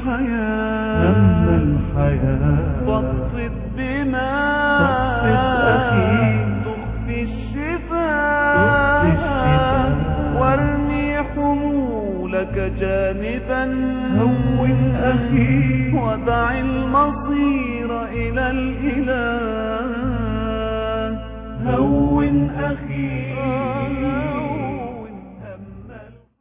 الحياة هم الحياة فاقصد بما فاقصد أخي تخفي الشفاء تخفي الشفاء وارمي حمولك جانبا هون أخي ودع المصير إلى الإله هون أخي هون هم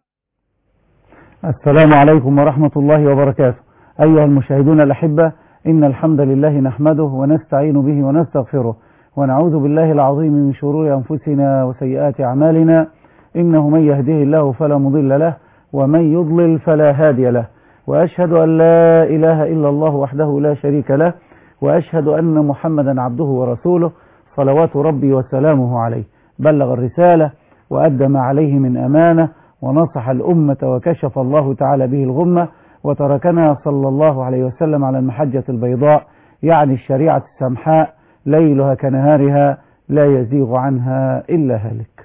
السلام عليكم ورحمة الله وبركاته أيها المشاهدون الأحبة إن الحمد لله نحمده ونستعين به ونستغفره ونعوذ بالله العظيم من شرور أنفسنا وسيئات أعمالنا إنه من يهده الله فلا مضل له ومن يضلل فلا هادي له وأشهد أن لا إله إلا الله وحده لا شريك له وأشهد أن محمدا عبده ورسوله صلوات ربي وسلامه عليه بلغ الرسالة وأدى ما عليه من أمانة ونصح الأمة وكشف الله تعالى به الغمة وتركنا صلى الله عليه وسلم على المحجة البيضاء يعني الشريعة السمحاء ليلها كنهارها لا يزيغ عنها إلا هالك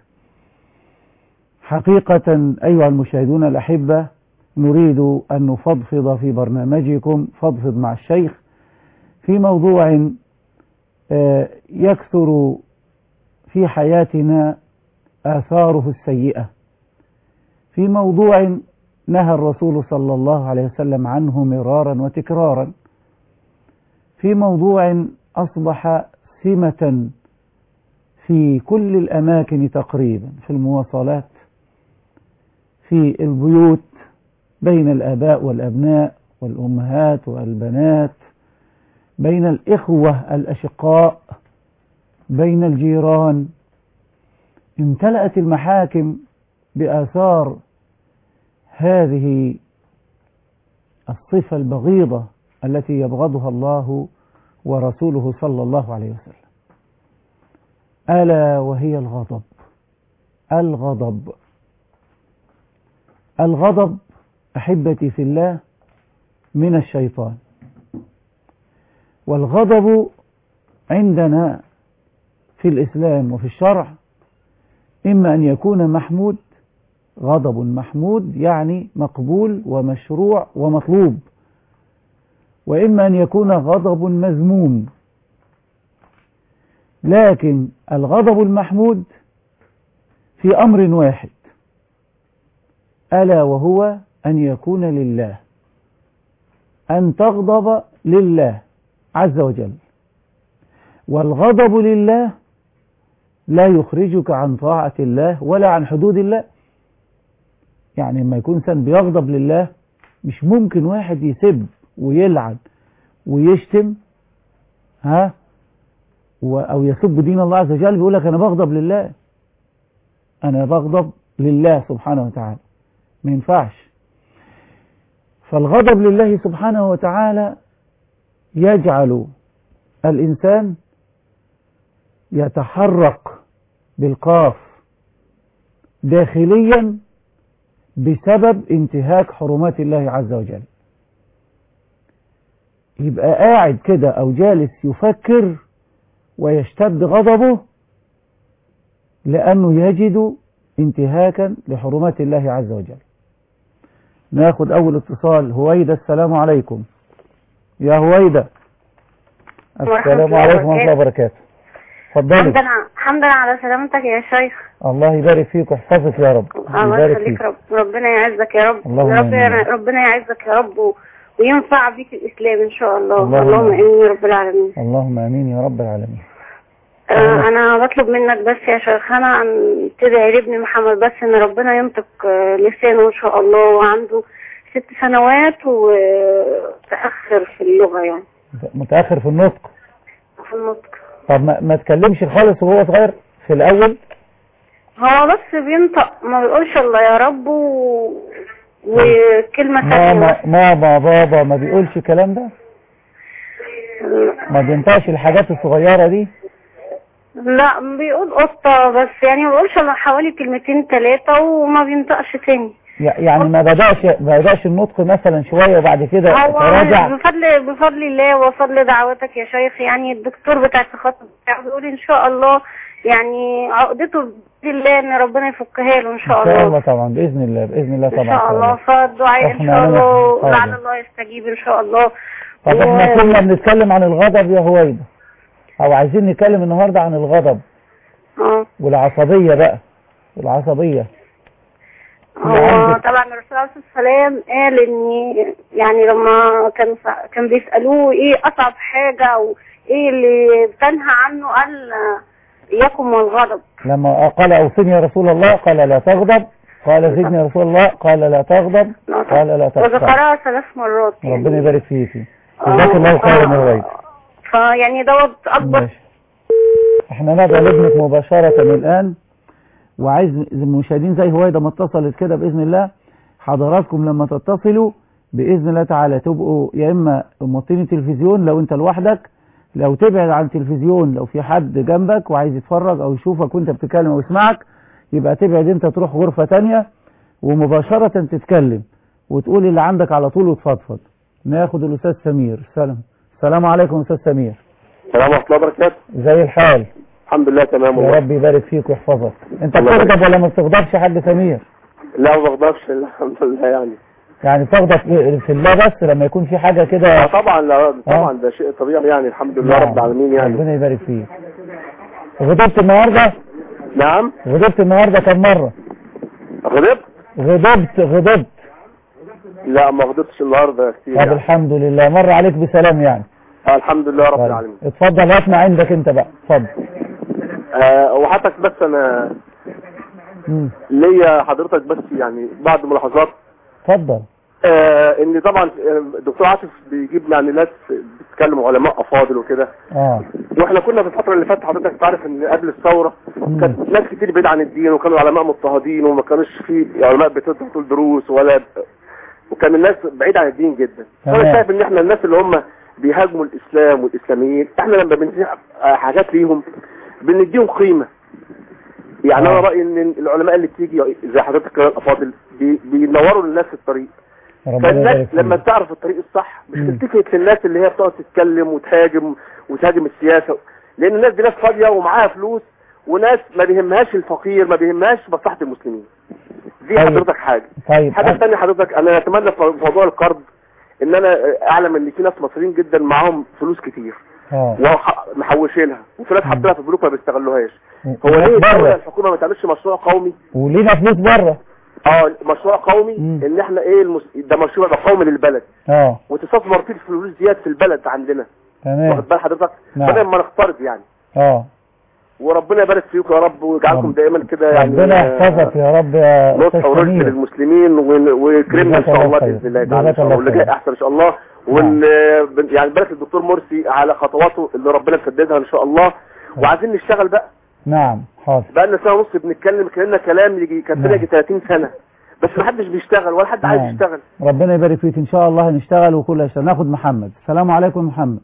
حقيقة أيها المشاهدون الأحبة نريد أن نفضفض في برنامجكم فضفض مع الشيخ في موضوع آه، يكثر في حياتنا آثاره السيئة في موضوع نهى الرسول صلى الله عليه وسلم عنه مرارا وتكرارا في موضوع أصبح سمة في كل الأماكن تقريبا في المواصلات في البيوت بين الآباء والأبناء والأمهات والبنات بين الإخوة الأشقاء بين الجيران امتلأت المحاكم بآثار هذه الصفة البغيضة التي يبغضها الله ورسوله صلى الله عليه وسلم ألا وهي الغضب الغضب الغضب أحبتي في الله من الشيطان والغضب عندنا في الإسلام وفي الشرع إما أن يكون محمود غضب محمود يعني مقبول ومشروع ومطلوب وإما أن يكون غضب مذموم لكن الغضب المحمود في أمر واحد ألا وهو أن يكون لله أن تغضب لله عز وجل والغضب لله لا يخرجك عن طاعة الله ولا عن حدود الله يعني لما يكون إنسان بيغضب لله مش ممكن واحد يسب ويلعن ويشتم ها و- أو يسب دين الله عز وجل بيقول لك أنا بغضب لله أنا بغضب لله سبحانه وتعالى ما ينفعش فالغضب لله سبحانه وتعالى يجعل الإنسان يتحرق بالقاف داخليا بسبب انتهاك حرمات الله عز وجل يبقى قاعد كده أو جالس يفكر ويشتد غضبه لأنه يجد انتهاكا لحرمات الله عز وجل ناخد أول اتصال هويدة السلام عليكم يا هويدة ورحمة السلام الله عليكم ورحمة الله وبركاته اتفضلي الحمد لله الحمد لله على سلامتك يا شيخ الله يبارك فيك ويحفظك يا رب الله يبارك يخليك فيك رب ربنا يعزك يا رب اللهم رب آمين. ربنا يعزك يا رب و... وينفع بيك الإسلام إن شاء الله اللهم اللهم آمين. آمين يا رب العالمين اللهم امين يا رب العالمين آه أنا بطلب منك بس يا شيخ أنا أن تدعي لابني محمد بس إن ربنا ينطق آه، لسانه إن شاء الله وعنده ست سنوات وتأخر في اللغة يعني متاخر في النطق في النطق طب ما, ما تكلمش خالص وهو صغير في الاول هو بس بينطق ما بيقولش الله يا رب و... وكلمة ثانية ماما ماما بابا ما بيقولش الكلام ده ما بينطقش الحاجات الصغيره دي لا بيقول قطة بس يعني ما بيقولش الا حوالي كلمتين ثلاثة وما بينطقش تاني يع- يعني ما بداش ما بداش النطق مثلا شويه وبعد كده هو تراجع بفضل بفضل الله وفضل دعوتك يا شيخ يعني الدكتور بتاع التخصص بتاعه بيقول ان شاء الله يعني عقدته بإذن الله ان ربنا يفكها له ان شاء ان شاء الله الله طبعا باذن الله باذن الله طبعا ان شاء الله فالدعاء ان إحنا شاء علينا الله حاضر. ولعل الله يستجيب ان شاء الله طب احنا و- كنا بنتكلم عن الغضب يا هويدا او عايزين نتكلم النهارده عن الغضب اه والعصبيه بقى العصبيه هو عندك- طبعا الرسول عليه الصلاه والسلام قال ان يعني لما كان كان بيسالوه ايه اصعب حاجه او ايه اللي بتنهى عنه قال اياكم والغضب لما قال اوصني يا رسول الله قال لا تغضب قال زدني يا رسول الله قال لا تغضب قال لا تغضب وذكرها ثلاث مرات يعني. ربنا يبارك فيكي آه، جزاك الله خيرا يا آه، هويدا فيعني دوت اكبر ماشي احنا ندعو لابنك مباشرة الآن وعايز المشاهدين زي هويدا ما اتصلت كده بإذن الله حضراتكم لما تتصلوا بإذن الله تعالى تبقوا يا إما موطين تلفزيون لو أنت لوحدك لو تبعد عن التلفزيون لو في حد جنبك وعايز يتفرج أو يشوفك وأنت بتتكلم أو يسمعك يبقى تبعد أنت تروح غرفة تانية ومباشرة تتكلم وتقول اللي عندك على طول وتفضفض ناخد الأستاذ سمير سلام السلام عليكم أستاذ سمير السلام ورحمة الله وبركاته زي الحال الحمد لله تمام يا والله رب يبارك فيك ويحفظك انت الله بتغضب يبارك. ولا ما بتغضبش يا حاج سمير لا ما بغضبش الحمد لله يعني يعني بتغضب في في الله بس لما يكون في حاجة آه كده طبعا لا طبعا ده شيء طبيعي يعني الحمد لله نعم. رب العالمين يعني ربنا يبارك فيك غضبت النهاردة نعم غضبت النهاردة كم مرة غضبت غضبت غضبت لا ما غضبتش النهارده كتير طب يعني. الحمد لله مر عليك بسلام يعني آه الحمد لله رب طيب. العالمين اتفضل هاتنا عندك انت بقى اتفضل آه وحضرتك بس انا مم. ليا حضرتك بس يعني بعض ملاحظات اتفضل آه ان طبعا آه، الدكتور عاطف بيجيب يعني ناس بتتكلم علماء افاضل وكده اه واحنا كنا في الفتره اللي فاتت حضرتك تعرف ان قبل الثوره مم. كانت ناس كتير بعيد عن الدين وكانوا علماء مضطهدين وما كانوش في علماء بتدخل تقول دروس ولا وكان الناس بعيد عن الدين جدا تمام. فانا شايف ان احنا الناس اللي هم بيهاجموا الاسلام والاسلاميين احنا لما بنسمع حاجات ليهم بنديهم قيمه يعني انا آه. رايي ان العلماء اللي بتيجي زي حضرتك كده الافاضل بي- بينوروا للناس الطريق ربنا فالناس يبارك لما فيك تعرف الطريق الصح مش مم. تلتفت للناس اللي هي بتقعد تتكلم وتهاجم وتهاجم السياسة لان الناس دي ناس فاضية ومعاها فلوس وناس ما بيهمهاش الفقير ما بيهمهاش مصلحة المسلمين دي طيب. حضرتك حاجة طيب حاجة أ- ثانية حضرتك انا اتمنى في موضوع القرض ان انا اعلم ان في ناس مصريين جدا معاهم فلوس كتير اه ومحوشينها وفي ناس مم. حاطينها في البنوك ما بيستغلوهاش هو وناس ليه الدولة بره الحكومة ما تعملش مشروع قومي ولينا فلوس بره اه مشروع قومي مم. ان احنا ايه المس... ده مشروع ده قومي للبلد اه وتستثمر فيه الفلوس ديت في البلد عندنا تمام واخد بال حضرتك نعم. بدل ما نقترض يعني اه وربنا يبارك فيكم يا رب ويجعلكم رب- دايما كده يعني ربنا يحفظك يا رب يا نصح استاذ ورشد سمير للمسلمين ون- ويكرمنا ان جزاك شاء الله الله خير. باذن الله تعالى ان جزاك شاء الله الله واللي جاي خير. احسن ان شاء الله ون بن- يعني نبارك للدكتور مرسي على خطواته اللي ربنا مسددها ان شاء الله وعايزين نشتغل بقى نعم حاضر بقى لنا سنه ونص بنتكلم كلامنا كلام يجي كان نعم. يجي 30 سنه بس ما حدش بيشتغل ولا حد عايز نعم. يشتغل ربنا يبارك فيك ان شاء الله هنشتغل وكل هيشتغل ناخد محمد السلام عليكم محمد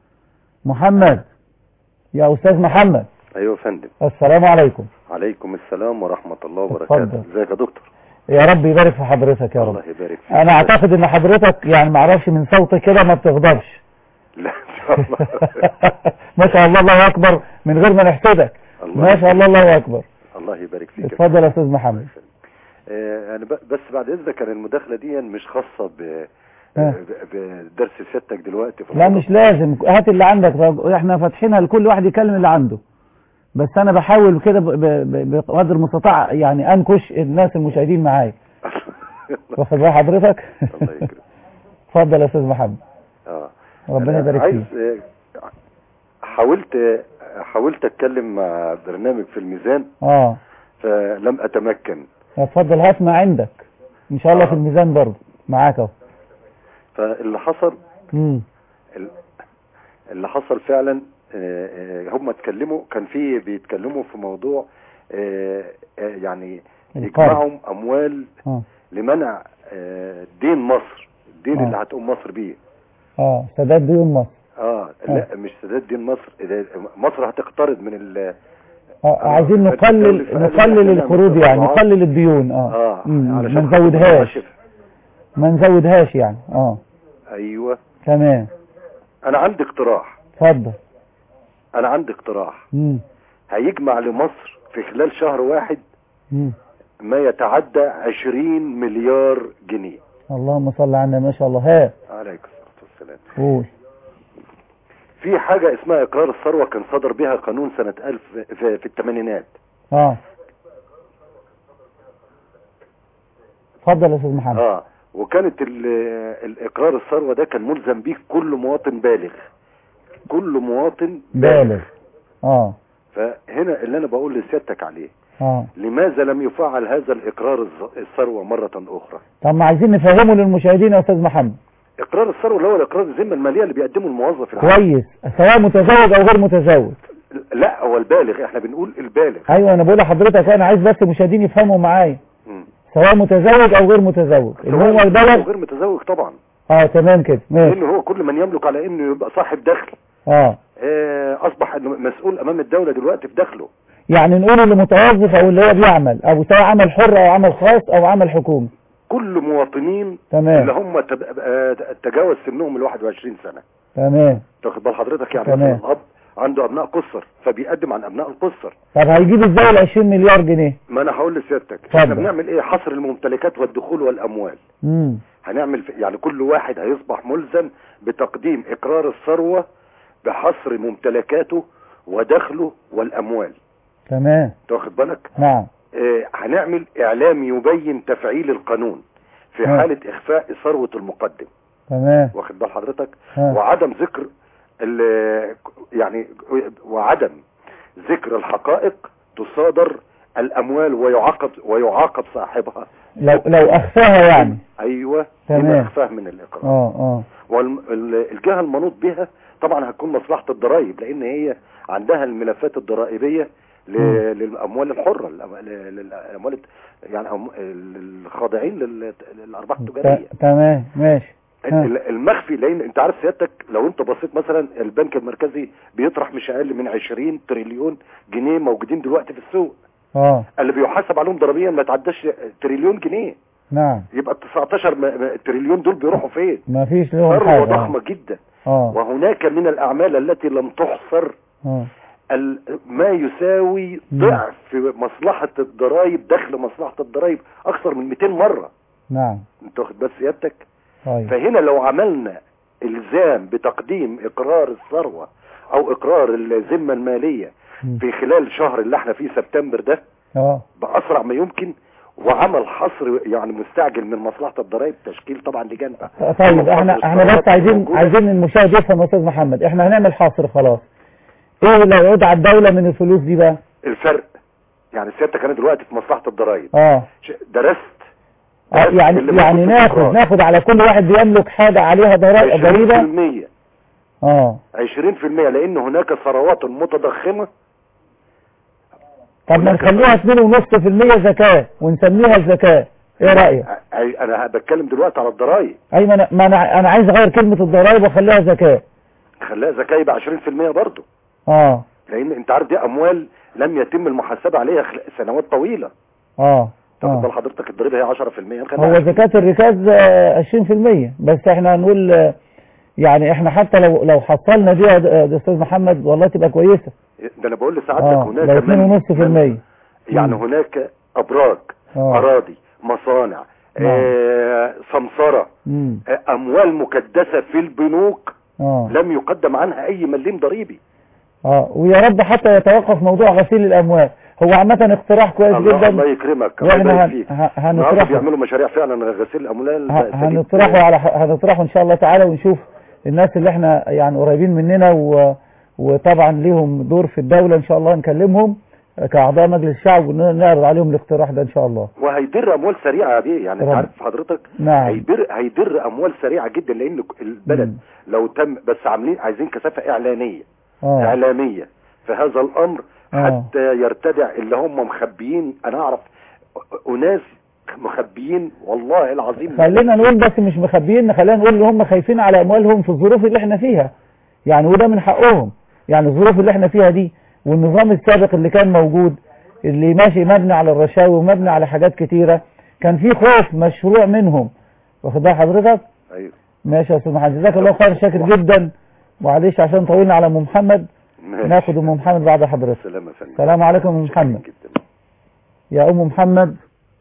محمد يا استاذ محمد ايوه يا فندم السلام عليكم عليكم السلام ورحمة الله اتفضل. وبركاته ازيك يا دكتور يا رب يبارك في حضرتك يا رب الله يبارك فيك انا اعتقد ان حضرتك يعني معرفش من صوتك كده ما بتغضبش لا ان شاء الله ما شاء الله الله اكبر من غير ما نحسدك الله ما شاء الله الله اكبر الله يبارك فيك اتفضل يا استاذ محمد آه، انا ب- بس بعد اذنك كان المداخله دي مش خاصه ب آه. ب- بدرس سيادتك دلوقتي في لا الغضب. مش لازم هات اللي عندك احنا فاتحينها لكل واحد يكلم اللي عنده بس انا بحاول كده ب- ب- بقدر المستطاع يعني انكش الناس المشاهدين معايا واخد بال حضرتك الله يكرمك اتفضل يا استاذ محمد اه ربنا أنا يبارك عايز فيك آه، حاولت حاولت اتكلم مع برنامج في الميزان اه فلم اتمكن اتفضل هات ما عندك ان شاء الله آه. في الميزان برضه معاك اهو فاللي حصل مم. اللي حصل فعلا آه، آه، هم اتكلموا كان في بيتكلموا في موضوع آه، آه، يعني القرض. يجمعهم اموال اه لمنع آه، دين مصر الدين آه. اللي هتقوم مصر بيه اه سداد ديون مصر اه لا مش سداد دين مصر ده- مصر هتقترض من ال اه عايزين فالدولة نقلل فقالت نقلل إحنا القروض نعمل يعني تطوعات. نقلل الديون اه اه مم. علشان ما خاطر نزودهاش نكشف. ما نزودهاش يعني اه ايوه تمام انا عندي اقتراح اتفضل انا عندي اقتراح مم. هيجمع لمصر في خلال شهر واحد مم. ما يتعدى 20 مليار جنيه اللهم صل على النبي ما شاء الله ها عليكم الصلاة والسلام قول في حاجة اسمها اقرار الثروة كان صدر بها قانون سنة 1000 في, في الثمانينات اه اتفضل يا استاذ محمد اه وكانت ال- الاقرار الثروة ده كان ملزم بيه كل مواطن بالغ كل مواطن بالغ اه فهنا اللي انا بقول لسيادتك عليه اه لماذا لم يفعل هذا الاقرار الز- الثروة مرة اخرى طب ما عايزين نفهمه للمشاهدين يا استاذ محمد اقرار الثروة اللي هو الاقرار الذمة المالية اللي بيقدمه الموظف العام كويس سواء متزوج او غير متزوج لا هو البالغ احنا بنقول البالغ ايوه انا بقول لحضرتك انا عايز بس المشاهدين يفهموا معايا مم. سواء متزوج او غير متزوج اللي هو سواء البلد غير متزوج طبعا اه تمام كده ماشي لان هو كل من يملك على انه يبقى صاحب دخل اه آه، اصبح انه مسؤول امام الدولة دلوقتي في دخله يعني نقول اللي متوظف او اللي هو بيعمل او سواء عمل حر او عمل خاص او عمل حكومي كل مواطنين تمام. اللي هم تب- آه، تجاوز سنهم ال 21 سنة تمام تاخد بال حضرتك يعني تمام. مثلا الاب عنده ابناء قصر فبيقدم عن ابناء القصر طب هيجيب ازاي ال 20 مليار جنيه ما انا هقول لسيادتك اتفضل. احنا بنعمل ايه حصر الممتلكات والدخول والاموال امم هنعمل في- يعني كل واحد هيصبح ملزم بتقديم اقرار الثروة بحصر ممتلكاته ودخله والاموال تمام تاخد بالك نعم آه، هنعمل اعلام يبين تفعيل القانون في نعم. حالة اخفاء ثروة المقدم تمام واخد بال حضرتك ها. وعدم ذكر ال- يعني وعدم ذكر الحقائق تصادر الاموال ويعاقب ويعاقب صاحبها لو لو اخفاها يعني ايوه تمام. بما اخفاه من الاقرار اه اه والجهه المنوط بها طبعا هتكون مصلحه الضرائب لان هي عندها الملفات الضرائبيه ل- مم. للاموال الحره الأم- ل- للاموال يعني أم- الخاضعين لل- للارباح التجاريه ت- تمام ماشي ها. ال- المخفي لان انت عارف سيادتك لو انت بصيت مثلا البنك المركزي بيطرح مش اقل من 20 تريليون جنيه موجودين دلوقتي في السوق اه اللي بيحاسب عليهم ضريبيا ما تعداش تريليون جنيه نعم يبقى ال 19 م- م- تريليون دول بيروحوا فين ما فيش لهم ثروه حاجه ضخمه جدا اه وهناك من الاعمال التي لم تحصر اه ال- ما يساوي مم. ضعف مصلحه الضرائب دخل مصلحه الضرائب اكثر من 200 مره نعم انت واخد بس سيادتك طيب فهنا لو عملنا الزام بتقديم اقرار الثروة او اقرار الذمة المالية مم. في خلال شهر اللي احنا فيه سبتمبر ده اه باسرع ما يمكن وعمل حصر يعني مستعجل من مصلحة الضرائب تشكيل طبعا لجان بقى. طيب احنا حصر احنا الثروات بس عايزين الموجودة. عايزين المشاهد يفهم يا استاذ محمد احنا هنعمل حصر خلاص ايه اللي هيعود على الدولة من الفلوس دي بقى الفرق يعني سيادتك انا دلوقتي في مصلحة الضرائب اه ش- درست آه، درست يعني اللي يعني موجود في ناخد الإقرار. ناخد على كل واحد بيملك حاجة عليها ضرائب 20% ضريبة اه 20% لان هناك ثروات متضخمة طب ما هناك نخليها 2.5% زكاة ونسميها الزكاة ايه رأيك أي- انا بتكلم دلوقتي على الضرائب اي ما انا ما انا انا عايز اغير كلمة الضرائب واخليها زكاة خليها زكاة يبقى 20% برضه اه لان انت عارف دي اموال لم يتم المحاسبة عليها خل- سنوات طويلة اه تاخد بال اه حضرتك الضريبة هي 10% نخليها هو 20%. زكاة الركاز آه، 20% بس احنا هنقول آه، يعني احنا حتى لو لو حصلنا دي يا د- يا استاذ محمد والله تبقى كويسة ده انا بقول لسعادتك اه هناك لو من- 2.5% من- يعني مم. هناك ابراج اه اراضي مصانع نعم. آه سمسرة مم. آه اموال مكدسة في البنوك اه لم يقدم عنها اي مليم ضريبي اه ويا رب حتى يتوقف موضوع غسيل الاموال هو عامة اقتراح كويس الله الله جدا يكرمك الله واحنا يبارك هن- فيك ه- النهارده هنطرحه بيعملوا مشاريع فعلا غسيل الاموال ه- تجيب- هنطرحه على ح- هنطرحه ان شاء الله تعالى ونشوف الناس اللي احنا يعني قريبين مننا و... وطبعا ليهم دور في الدولة ان شاء الله نكلمهم كأعضاء مجلس الشعب ونعرض عليهم الاقتراح ده ان شاء الله وهيدر اموال سريعه يا بيه يعني انت رب. عارف حضرتك نعم هيدر هيدر اموال سريعه جدا لان البلد مم. لو تم بس عاملين عايزين كثافه اعلانيه اه اعلاميه في هذا الامر آه. حتى يرتدع اللي هم مخبيين انا اعرف اناس مخبيين والله العظيم خلينا نقول بس مش مخبيين خلينا نقول ان هم خايفين على اموالهم في الظروف اللي احنا فيها يعني وده من حقهم يعني الظروف اللي احنا فيها دي والنظام السابق اللي كان موجود اللي ماشي مبني على الرشاوي ومبني على حاجات كتيرة كان في خوف مشروع منهم واخد بال حضرتك ايوه ماشي يا استاذ محمد جزاك الله خير شاكر جدا معلش عشان طولنا على ام محمد ماشي. ناخد ام محمد بعد حضرتك السلام يا فندم السلام عليكم ام محمد جدا يا ام محمد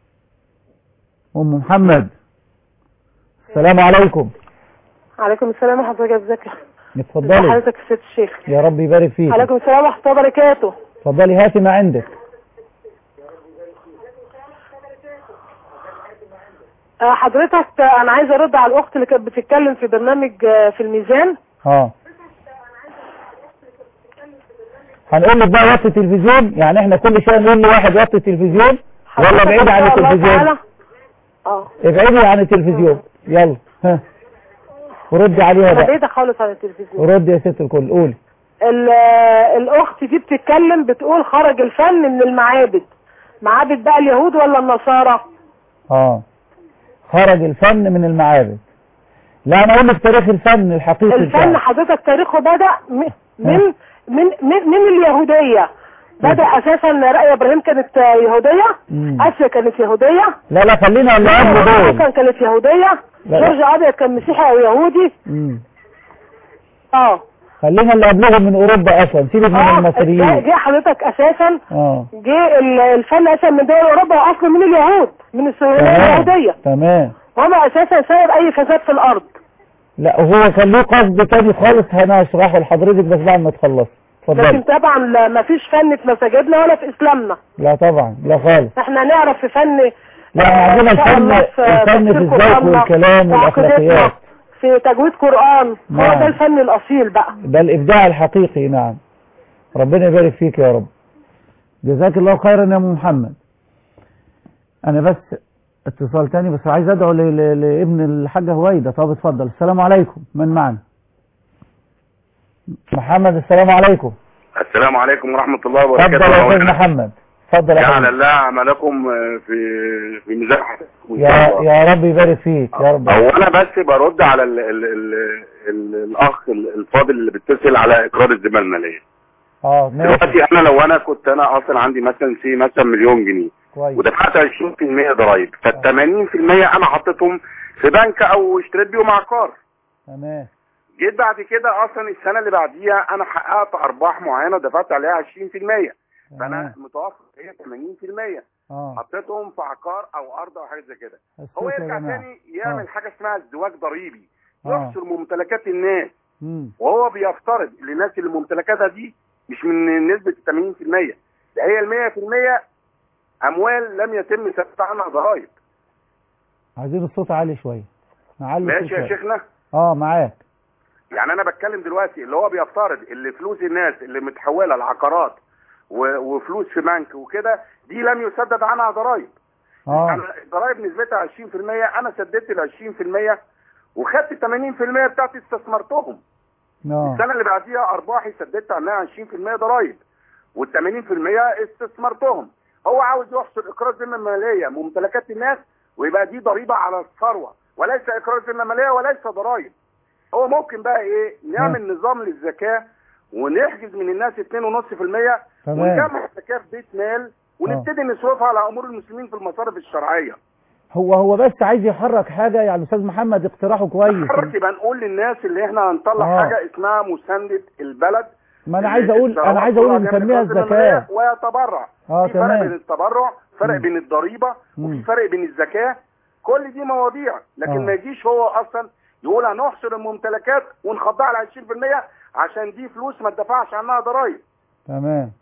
ام محمد السلام عليكم عليكم السلام ورحمة الله وبركاته اتفضلي حضرتك الست الشيخ يا رب يبارك فيك عليكم السلام ورحمة الله وبركاته اتفضلي هاتي ما عندك آه، حضرتك آه، أنا عايزة أرد على الأخت اللي كانت بتتكلم في برنامج آه، في الميزان اه هنقول لك بقى وطي التلفزيون يعني احنا كل شويه نقول لواحد وطي التلفزيون ولا حضرتك بعيد إن عن شاء الله التلفزيون تعالى- اه ابعدي عن التلفزيون يلا ها وردي عليها أنا بقى بعيدة خالص عن التلفزيون ردي يا ست الكل قولي ال- آه، الأخت دي بتتكلم بتقول خرج الفن من المعابد معابد بقى اليهود ولا النصارى اه خرج الفن من المعابد لا انا اقول لك تاريخ الفن الحقيقي الفن بتاعه. حضرتك تاريخه بدأ م- من من من, من اليهودية بدأ أساسا رأي إبراهيم كانت آه، يهودية مم. آسيا كانت يهودية لا لا خلينا اللي قبل أصلا دول كانت يهودية لا. جورج أبيض كان مسيحي أو يهودي مم. اه خلينا اللي قبلهم من اوروبا اصلا سيبك من اه المصريين جه حضرتك أساسا اه جه ال- الفن أساسا من دول أوروبا وأصله من اليهود من الصهيونية تمام اليهودية تمام وما أساسا سبب أي فساد في الأرض لا هو كان له قصد تاني خالص انا هشرحه لحضرتك بس بعد ما تخلص لكن اتفضلي طبعا لا- ما فيش فن في مساجدنا ولا في إسلامنا لا طبعا لا خالص احنا نعرف في فن لا احنا عندنا إن شاء الفن الله الفن في تفسير الذوق قرآننا والكلام وعقيدتنا، والاخلاقيات في تجويد قرآن هو نعم. ده الفن الأصيل بقى ده الابداع الحقيقي نعم ربنا يبارك فيك يا رب جزاك الله خيرا يا ام محمد انا بس اتصال تاني بس عايز ادعو ل- ل- لابن الحاجة هويدا طب اتفضل السلام عليكم من معنا محمد السلام عليكم السلام عليكم ورحمة الله اتفضل يا استاذ وبركاته محمد اتفضل يا جعل حبيبي الله عملكم في في ميزان حسناتكم إن شاء يا الله. يا رب يبارك فيك يا رب هو انا بس برد على ال ال ال ال الاخ الفاضل اللي بيتصل على اقرار الذمه الماليه اه ماشي دلوقتي انا لو انا كنت انا اصلا عندي مثلا سي مثلا مليون جنيه كويس ودفعت 20% ضرايب فال 80% انا حطيتهم في بنك او اشتريت بيهم عقار تمام جيت بعد كده اصلا السنه اللي بعديها انا حققت ارباح معينه ودفعت عليها 20% فانا تمام متوفر هي 80% اه حطيتهم في عقار او ارض او حاجه زي كده هو الصوت يا يرجع جماعة تاني يعمل آه. حاجه اسمها ازدواج ضريبي آه. يحصر ممتلكات الناس مم. وهو بيفترض للناس اللي ممتلكاتها دي مش من نسبه 80% ده هي ال 100% اموال لم يتم سداد عنها ضرائب عايزين الصوت عالي شوية نعلي الصوت ماشي يا شوية. شيخنا اه معاك يعني انا بتكلم دلوقتي اللي هو بيفترض اللي فلوس الناس اللي متحوله لعقارات و- وفلوس في بنك وكده دي لم يسدد عنها ضرائب اه انا الضرايب نسبتها 20% انا سددت ال 20% وخدت 80% بتاعتي استثمرتهم اه السنه اللي بعديها ارباحي سددت عنها 20% ضرايب وال 80% استثمرتهم هو عاوز يحصل اقرار ذمه ماليه ممتلكات الناس ويبقى دي ضريبه على الثروه وليس اقرار ذمه ماليه وليس ضرايب هو ممكن بقى ايه نعمل نظام للزكاه ونحجز من الناس 2.5% تمام ونجمع الزكاه في بيت مال ونبتدي نصرفها على امور المسلمين في المصارف الشرعيه هو هو بس عايز يحرك حاجة يعني الاستاذ محمد اقتراحه كويس حرك يبقى نقول للناس اللي احنا هنطلع آه. حاجه اسمها مسانده البلد ما انا عايز اقول انا عايز اقول نسميها الزكاة ويتبرع اه في فرق بين تمام التبرع فرق مم. بين الضريبه مم. وفي فرق بين الزكاه كل دي مواضيع لكن آه. ما يجيش هو اصلا يقول هنحصر الممتلكات ونخضعها على 20% عشان دي فلوس ما تدفعش عنها ضرائب تمام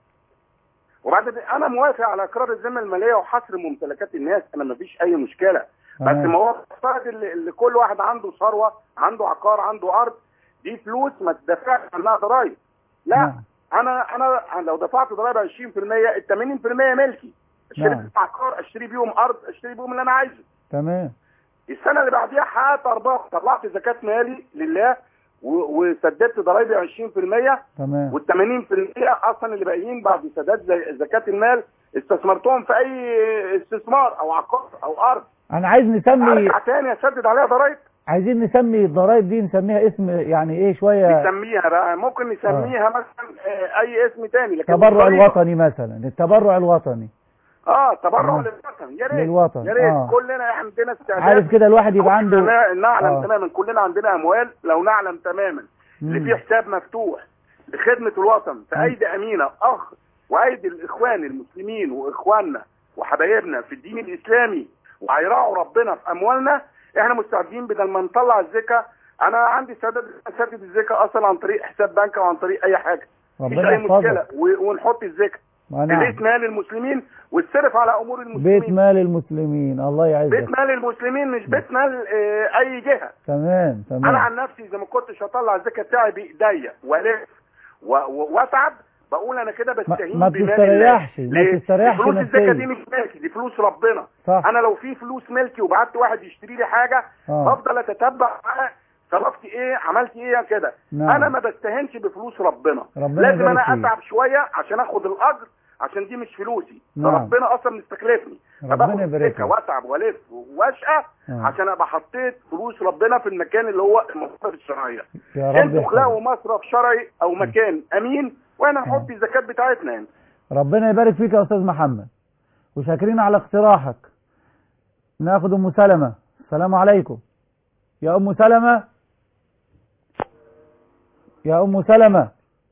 وبعد كده انا موافق على اقرار الذمه الماليه وحصر ممتلكات الناس انا ما فيش اي مشكله بس تمام. ما هو افترض اللي اللي كل واحد عنده ثروه عنده عقار عنده ارض دي فلوس ما تدفعش عنها ضرائب لا نعم. انا انا أنا لو دفعت ضرائب 20% ال 80% ملكي اشتري نعم. بيهم عقار اشتري بيهم ارض اشتري بيهم اللي انا عايزه تمام السنه اللي بعديها حققت ارباح طلعت زكاه مالي لله و- وسددت ضرايبي 20% تمام وال 80% اصلا اللي باقيين بعد سداد زي- زكاه المال استثمرتهم في اي استثمار او عقار او ارض انا عايز نسمي ارجع تاني اسدد عليها ضرايب عايزين نسمي الضرايب دي نسميها اسم يعني ايه شوية نسميها بقى ممكن نسميها مثلا آه، اي اسم تاني لكن التبرع الضريبة- الوطني مثلا التبرع الوطني اه تبرع آه. للوطن يا ريت للوطن، يا ريت آه. كلنا عندنا استعداد عارف كده الواحد يبقى عنده نا- نعلم آه. تماما كلنا عندنا اموال لو نعلم تماما اللي مم. فيه حساب مفتوح لخدمه الوطن في ايدي امينه اخ وايدي الاخوان المسلمين واخواننا وحبايبنا في الدين الاسلامي وهيراعوا ربنا في اموالنا احنا مستعدين بدل ما نطلع الزكاه انا عندي سدد سدد الزكاه اصلا عن طريق حساب بنك او عن طريق اي حاجه مفيش ربنا اي مشكله يحفظك و- ونحط الزكاه ما في نعم بيت مال المسلمين وتصرف على امور المسلمين بيت مال المسلمين الله بيت يعزك مال المسلمين مش بيت مال آه، اي جهه تمام انا تمام عن نفسي اذا ما كنتش هطلع الزكاه بتاعي بايديا والف و- و- واتعب بقول انا كده بستهين ما بمال بتستريحش، الله. ما ليه؟ بتستريحش فلوس الزكاه نفسيا. دي مش ملكي دي فلوس ربنا صح انا لو في فلوس ملكي وبعت واحد يشتري لي حاجه آه. هفضل اتتبع معاه صرفت ايه عملت ايه كده نعم. انا ما بستهنش بفلوس ربنا ربنا لازم يبارك انا فيك. اتعب شويه عشان اخد الاجر عشان دي مش فلوسي نعم. ربنا اصلا مستخلفني ربنا فباخد يبارك السكه فيك. واتعب والف واشقى آه. عشان ابقى حطيت فلوس ربنا في المكان اللي هو المصارف الشرعيه يا رب انتوا خلقوا يحفظك مصرف شرعي او مكان امين واحنا نحط الزكاه بتاعتنا يعني ربنا يبارك فيك يا استاذ محمد وشاكرين على اقتراحك ناخد ام سلمة السلام عليكم يا ام سلمة يا ام سلمة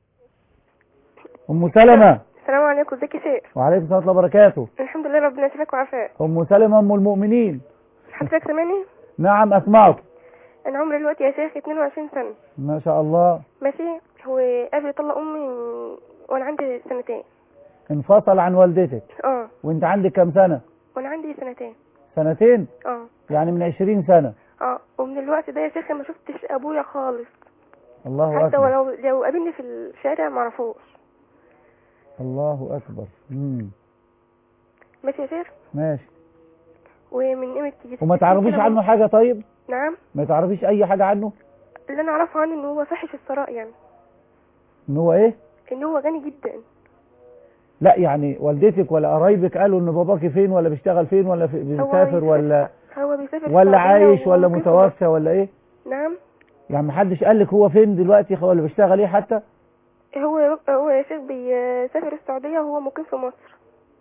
ام سلمة السلام عليكم ازيك يا شيخ وعليكم السلام ورحمة الله وبركاته الحمد لله ربنا يشفيك وعافاك ام سلمة ام المؤمنين حضرتك سامعني نعم اسمعك انا عمري دلوقتي يا شيخ 22 سنه ما شاء الله ماشي هو قبل طلق امي وانا عندي سنتين انفصل عن والدتك اه وانت عندك كم سنة وانا عندي سنتين سنتين اه يعني من عشرين سنة اه ومن الوقت ده يا شيخ ما شفتش ابويا خالص الله حتى أكبر ولو لو قابلني في الشارع ما اعرفوش الله أكبر مم. ماشي يا شيخ ماشي ومن قيمه يجي وما 60 تعرفيش سنة عنه حاجة طيب نعم ما تعرفيش أي حاجة عنه اللي انا اعرفه عنه ان هو فاحش الثراء يعني إن هو إيه ان هو غني جدا لا يعني والدتك ولا قرايبك قالوا إن باباكي فين ولا بيشتغل فين ولا في- بيسافر ولا هو بيسافر ولا السعودية عايش ولا ومقيم في متوفى ولا إيه مصر. نعم يعني محدش قال لك هو فين دلوقتي ولا بيشتغل إيه حتى هو هو يا شيخ بيسافر السعودية وهو مقيم في مصر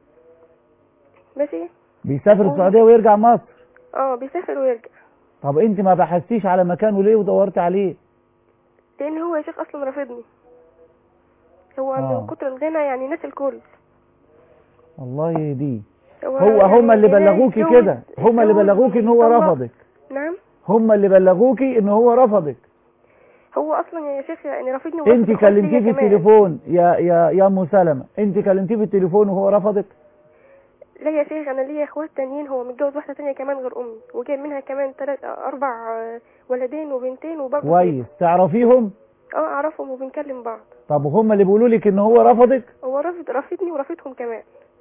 ماشي بيسافر هو- السعودية ويرجع مصر اه بيسافر ويرجع طب أنت ما بحثتيش على مكانه ليه ودورت عليه لان هو يا شيخ اصلا رافضني هو آه. من كتر الغنى يعني ناس الكل الله يهديه هو, هو يعني هم اللي لا بلغوكي يتجوز- كده هم اللي يتجوز بلغوكي ان هو ويطلق. رفضك نعم هم اللي بلغوكي ان هو رفضك هو اصلا يا شيخ يعني رافضني انت ورافض إخواتي كلمتيه في كمان. التليفون يا يا يا ام سلمة انت كلمتيه في التليفون وهو رفضك لا يا شيخ انا ليا اخوات تانيين هو متجوز واحده تانية كمان غير امي وجايب منها كمان تلات اربع آه، ولدين وبنتين وبرضه كويس تعرفيهم اه اعرفهم وبنكلم بعض طب وهم اللي بيقولوا لك ان هو رفضك هو رافض رافضني ورافضهم كمان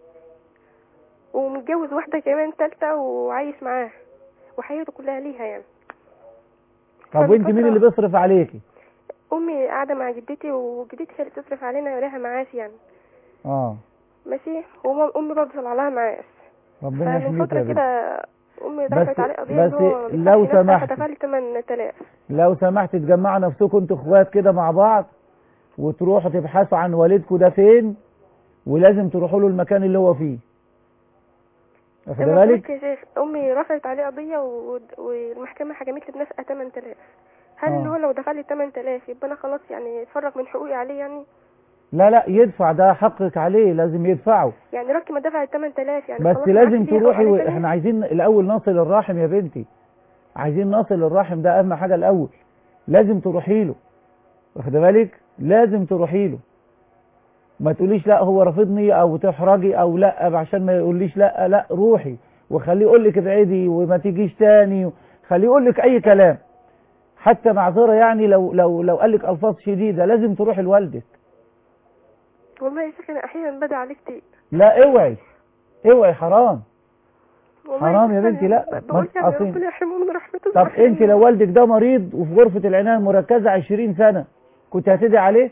ومتجوز واحدة كمان تالتة وعايش معاها وحياته كلها ليها يعني طب وانت مين اللي بيصرف عليكي أمي قاعدة مع جدتي وجدتي هي اللي بتصرف علينا ولها معاش يعني اه ماشي وأمي أمي برضه طلع لها معاش ربنا فمن يحميك فترة يا بنت كده أمي بس- دفعت عليه قضية بس إن هو لو بيصحي نفسه سمحت. فدفع لي 8000 لو سمحت تجمعوا نفسكم انتوا اخوات كده مع بعض وتروحوا تبحثوا عن والدكم ده فين ولازم تروحوا له المكان اللي هو فيه واخد أيوة بالك قلت يا شيخ أمي رفعت عليه قضية و... والمحكمة حكمت لي بنفقة 8000 هل آه. إن هو لو دفع لي 8000 يبقى أنا خلاص يعني اتفرغ من حقوقي عليه يعني لا لا يدفع ده حقك عليه لازم يدفعه يعني ركي ما دفع ال 8000 يعني بس خلاص لازم ما عادش ليه تروحي حقوق و... عليه تاني؟ احنا عايزين الاول نصل الرحم يا بنتي عايزين نصل الرحم ده اهم حاجه الاول لازم تروحي له واخد بالك لازم تروحي له ما تقوليش لا هو رافضني او تحرجي او لا عشان ما يقوليش لا لا روحي وخليه يقول لك ابعدي وما تيجيش تاني خليه يقول لك اي كلام حتى معذره يعني لو لو لو قال لك الفاظ شديده لازم تروحي لوالدك والله يا شيخ انا احيانا بدعي عليه كتير لا اوعي اوعي حرام والله حرام يا شيخ بنتي، أنا لا، ب- بقول ما يعني تعصيني. ربنا يرحمه من رحمته طب انت لو والدك ده مريض وفي غرفة العناية المركزة 20 سنة كنت هتدعي عليه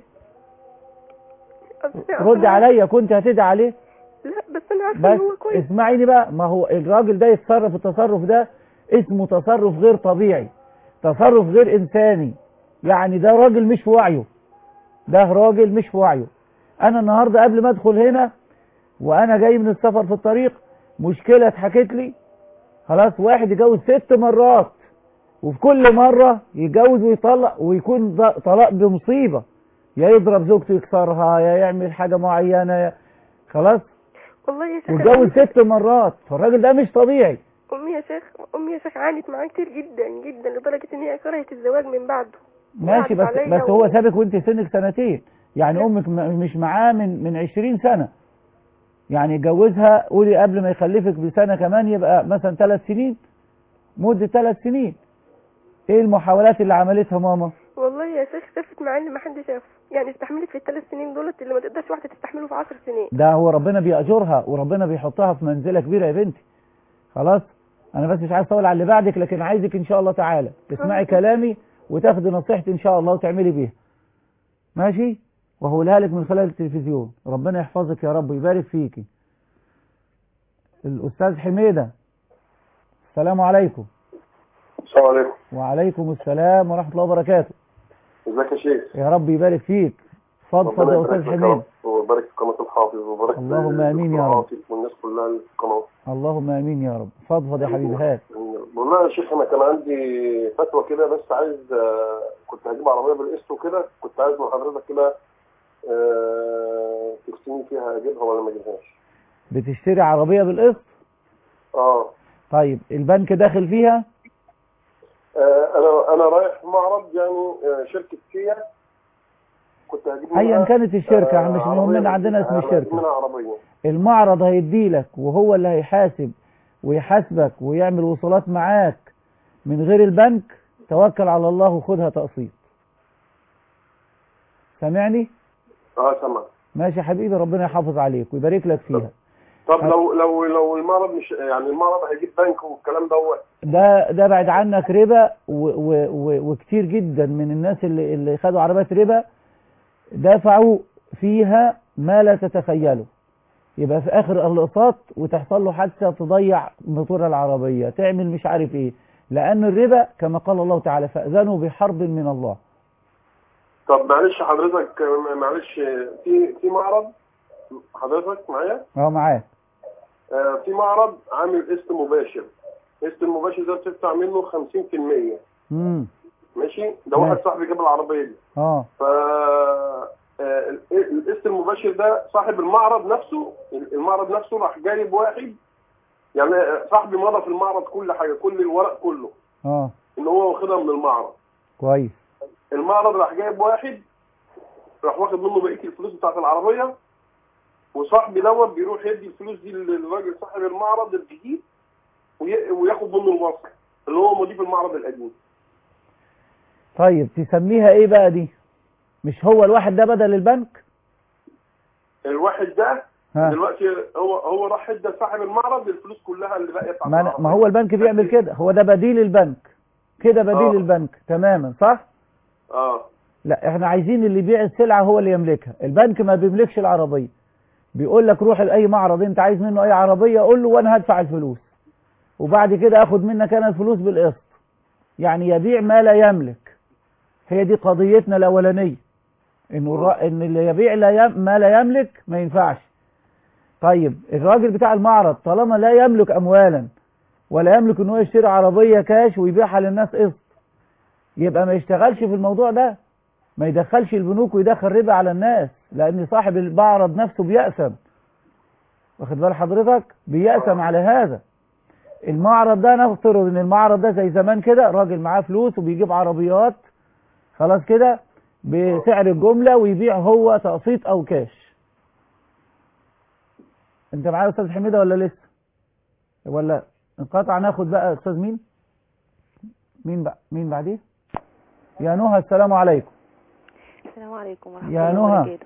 رد عليا كنت هتدعي عليه لا بس انا عارفه بس ان هو كويس اسمعيني بقى ما هو الراجل ده يتصرف التصرف ده اسمه تصرف غير طبيعي تصرف غير انساني يعني ده راجل مش في وعيه ده راجل مش في وعيه انا النهاردة قبل ما ادخل هنا وانا جاي من السفر في الطريق مشكلة اتحكت لي خلاص واحد يتجوز ست مرات وفي كل مرة يتجوز ويطلق ويكون ض- طلاق بمصيبة يا يضرب زوجته يكسرها يا يعمل حاجة معينة يا- خلاص والله يا شيخ واتجوز ست مرات فالراجل ده مش طبيعي امي يا شيخ امي يا شيخ عانت معاه كتير جدا جدا لدرجه ان هي كرهت الزواج من بعده ماشي بس وقعدت عليا بس و- هو سابك وانت سنك سنتين يعني امك م- مش معاه من من 20 سنة يعني اتجوزها قولي قبل ما يخلفك بسنة كمان يبقى مثلا ثلاث سنين مدة ثلاث سنين ايه المحاولات اللي عملتها ماما والله يا شيخ شافت معاه اللي ما حد شافه يعني استحملت في الثلاث سنين دولت اللي ما تقدرش واحده تستحمله في 10 سنين ده هو ربنا بيأجرها وربنا بيحطها في منزلة كبيرة يا بنتي خلاص انا بس مش عايز اطول على اللي بعدك لكن عايزك ان شاء الله تعالى تسمعي كلامي وتاخدي نصيحتي ان شاء الله وتعملي بيها ماشي وهقولها لك من خلال التلفزيون ربنا يحفظك يا رب ويبارك فيكي الاستاذ حميدة السلام عليكم السلام عليكم وعليكم السلام ورحمة الله وبركاته ازيك يا شيخ يا رب يبارك فيك فضفض ربنا يا يبارك استاذ لك يا حميدة رب ويبارك في قناة الحافظ ويبارك اللهم في آمين يا رب. الحافظ والناس كلها اللي في القناة اللهم امين يا رب فضفض يا حبيبي هات والله يا شيخ انا كان عندي فتوى كده بس عايز آه، كنت هجيب عربية بالقسط وكده كنت عايز من حضرتك كده آه، تفتيني فيها اجيبها ولا ما اجيبهاش بتشتري عربية بالقسط اه طيب البنك داخل فيها آه، انا انا رايح معرض يعني آه، شركة كيا كنت هجيب ايا منها، كانت الشركة آه، مش عربية مهمنا عندنا اسم هجيب الشركة منها عربية المعرض هيديلك وهو اللي هيحاسب ويحاسبك ويعمل وصولات معاك من غير البنك توكل على الله وخدها تقسيط سامعني اه سمع ماشي يا حبيبي ربنا يحافظ عليك ويبارك لك فيها طب لو لو لو المعرض مش يعني المعرض هيجيب بنك والكلام دوت ده ده بعد عنك ربا و و و وكتير جدا من الناس اللي اللي خدوا عربيات ربا دفعوا فيها ما لا تتخيله يبقى في اخر الاقساط وتحصل له حادثه تضيع موتور العربيه تعمل مش عارف ايه لان الربا كما قال الله تعالى فاذنوا بحرب من الله طب معلش حضرتك معلش في في معرض حضرتك معايا اه معاك آه، في معرض عامل قسط مباشر قسط المباشر ده بتدفع منه 50% امم ماشي ده واحد ماشي. صاحبي جاب العربيه دي اه ف آه، ال- القسط المباشر ده صاحب المعرض نفسه المعرض نفسه راح جايب واحد يعني صاحبي مضى في المعرض كل حاجه كل الورق كله اه ان هو واخدها من المعرض كويس المعرض راح جايب واحد راح واخد منه بقيه الفلوس بتاعت العربيه وصاحبي دوت بيروح يدي الفلوس دي للراجل صاحب المعرض الجديد وي- وياخد منه الوصل اللي هو مضيف المعرض القديم طيب تسميها ايه بقى دي مش هو الواحد ده بدل البنك الواحد ده ها. دلوقتي هو هو راح ادى صاحب المعرض الفلوس كلها اللي باقيه بتاعت ما, أنا- العربية. ما هو البنك بيعمل كده هو ده بديل البنك كده بديل آه. البنك تماما صح اه لا احنا عايزين اللي يبيع السلعة هو اللي يملكها البنك ما بيملكش العربية بيقول لك روح لأي معرض انت عايز منه اي عربية قول له وانا هدفع الفلوس وبعد كده اخد منك انا الفلوس بالقسط يعني يبيع ما لا يملك هي دي قضيتنا الاولانية انه الر... ان اللي يبيع لا يم... ما لا يملك ما ينفعش طيب الراجل بتاع المعرض طالما لا يملك اموالا ولا يملك ان هو يشتري عربية كاش ويبيعها للناس قسط يبقى ما يشتغلش في الموضوع ده ما يدخلش البنوك ويدخل ربا على الناس لان صاحب المعرض نفسه بيأسم واخد بال حضرتك بيأسم على هذا المعرض ده نفترض ان المعرض ده زي زمان كده راجل معاه فلوس وبيجيب عربيات خلاص كده بسعر الجملة ويبيع هو تقسيط او كاش انت معايا يا استاذ حميدة ولا لسه ولا انقطع ناخد بقى استاذ مين مين بقى مين بعديه يا نهى السلام عليكم السلام عليكم ورحمة يا الله نهى. وبركاته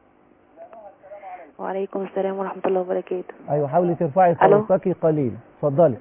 وعليكم السلام ورحمة الله وبركاته ايوه حاولي ترفعي ألو. صوتك قليلا اتفضلي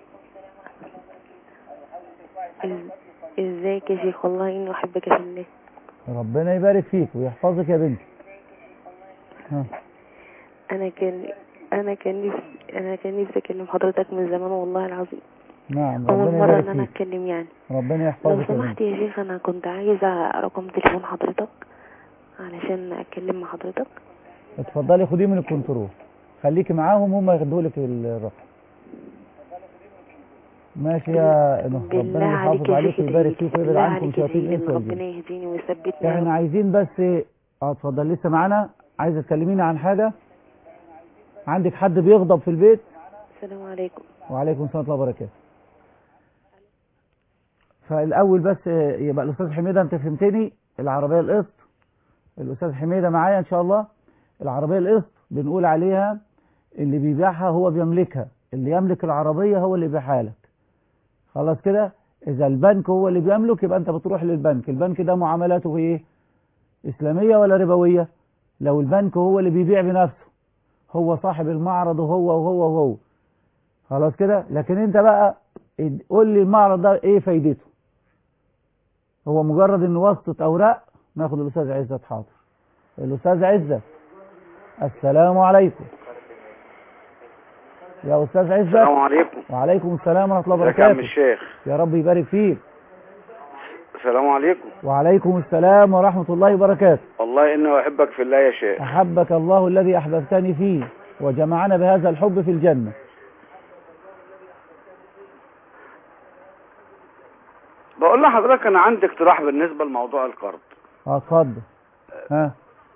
إز- ازيك يا شيخ والله اني احبك في الله ربنا يبارك فيك ويحفظك يا بنتي ها. انا كان انا كان نفسي انا كان نفسي اكلم حضرتك من زمان والله العظيم نعم اول ربنا مرة ان يبارك انا فيك اتكلم يعني ربنا لو يحفظك يا سمحت بنتي يا شيخ انا كنت عايزة رقم تليفون حضرتك علشان اتكلم مع حضرتك اتفضلي خديه من الكنترول خليكي معاهم هم ياخدوا لك الرقم ماشي يا نهى بالله ربنا عليك يحافظ يا عليك شيخ ويبارك إدريس، فيك ويبعد بالله عنكم عليك شياطين ادعي الانس ان والجن ربنا يهديني ويثبتني يا احنا رب. عايزين بس اه اتفضل لسه معانا عايزه تكلميني عن حاجه عندك حد بيغضب في البيت السلام عليكم وعليكم السلام ورحمه الله وبركاته فالاول بس آه، يبقى الاستاذ حميده انت فهمتني العربيه القسط الاستاذ حميده معايا ان شاء الله العربيه القسط بنقول عليها اللي بيبيعها هو بيملكها اللي يملك العربيه هو اللي يبيعها لك خلاص كده اذا البنك هو اللي بيملك يبقى انت بتروح للبنك البنك ده معاملاته ايه اسلاميه ولا ربويه لو البنك هو اللي بيبيع بنفسه هو صاحب المعرض وهو وهو وهو خلاص كده لكن انت بقى اد- قول لي المعرض ده ايه فايدته هو مجرد انه واسطة اوراق ناخد الاستاذ عزت حاضر الاستاذ عزت السلام عليكم يا استاذ عزت السلام عليكم وعليكم السلام ورحمة الله ازيك يا عم وبركاته الشيخ يا رب يبارك فيك السلام عليكم وعليكم السلام ورحمة الله وبركاته والله اني احبك في الله يا شيخ أحبك الله الذي أحببتني فيه وجمعنا بهذا الحب في الجنة بقول لحضرتك انا عندي اقتراح بالنسبه لموضوع القرض اه اتفضل ها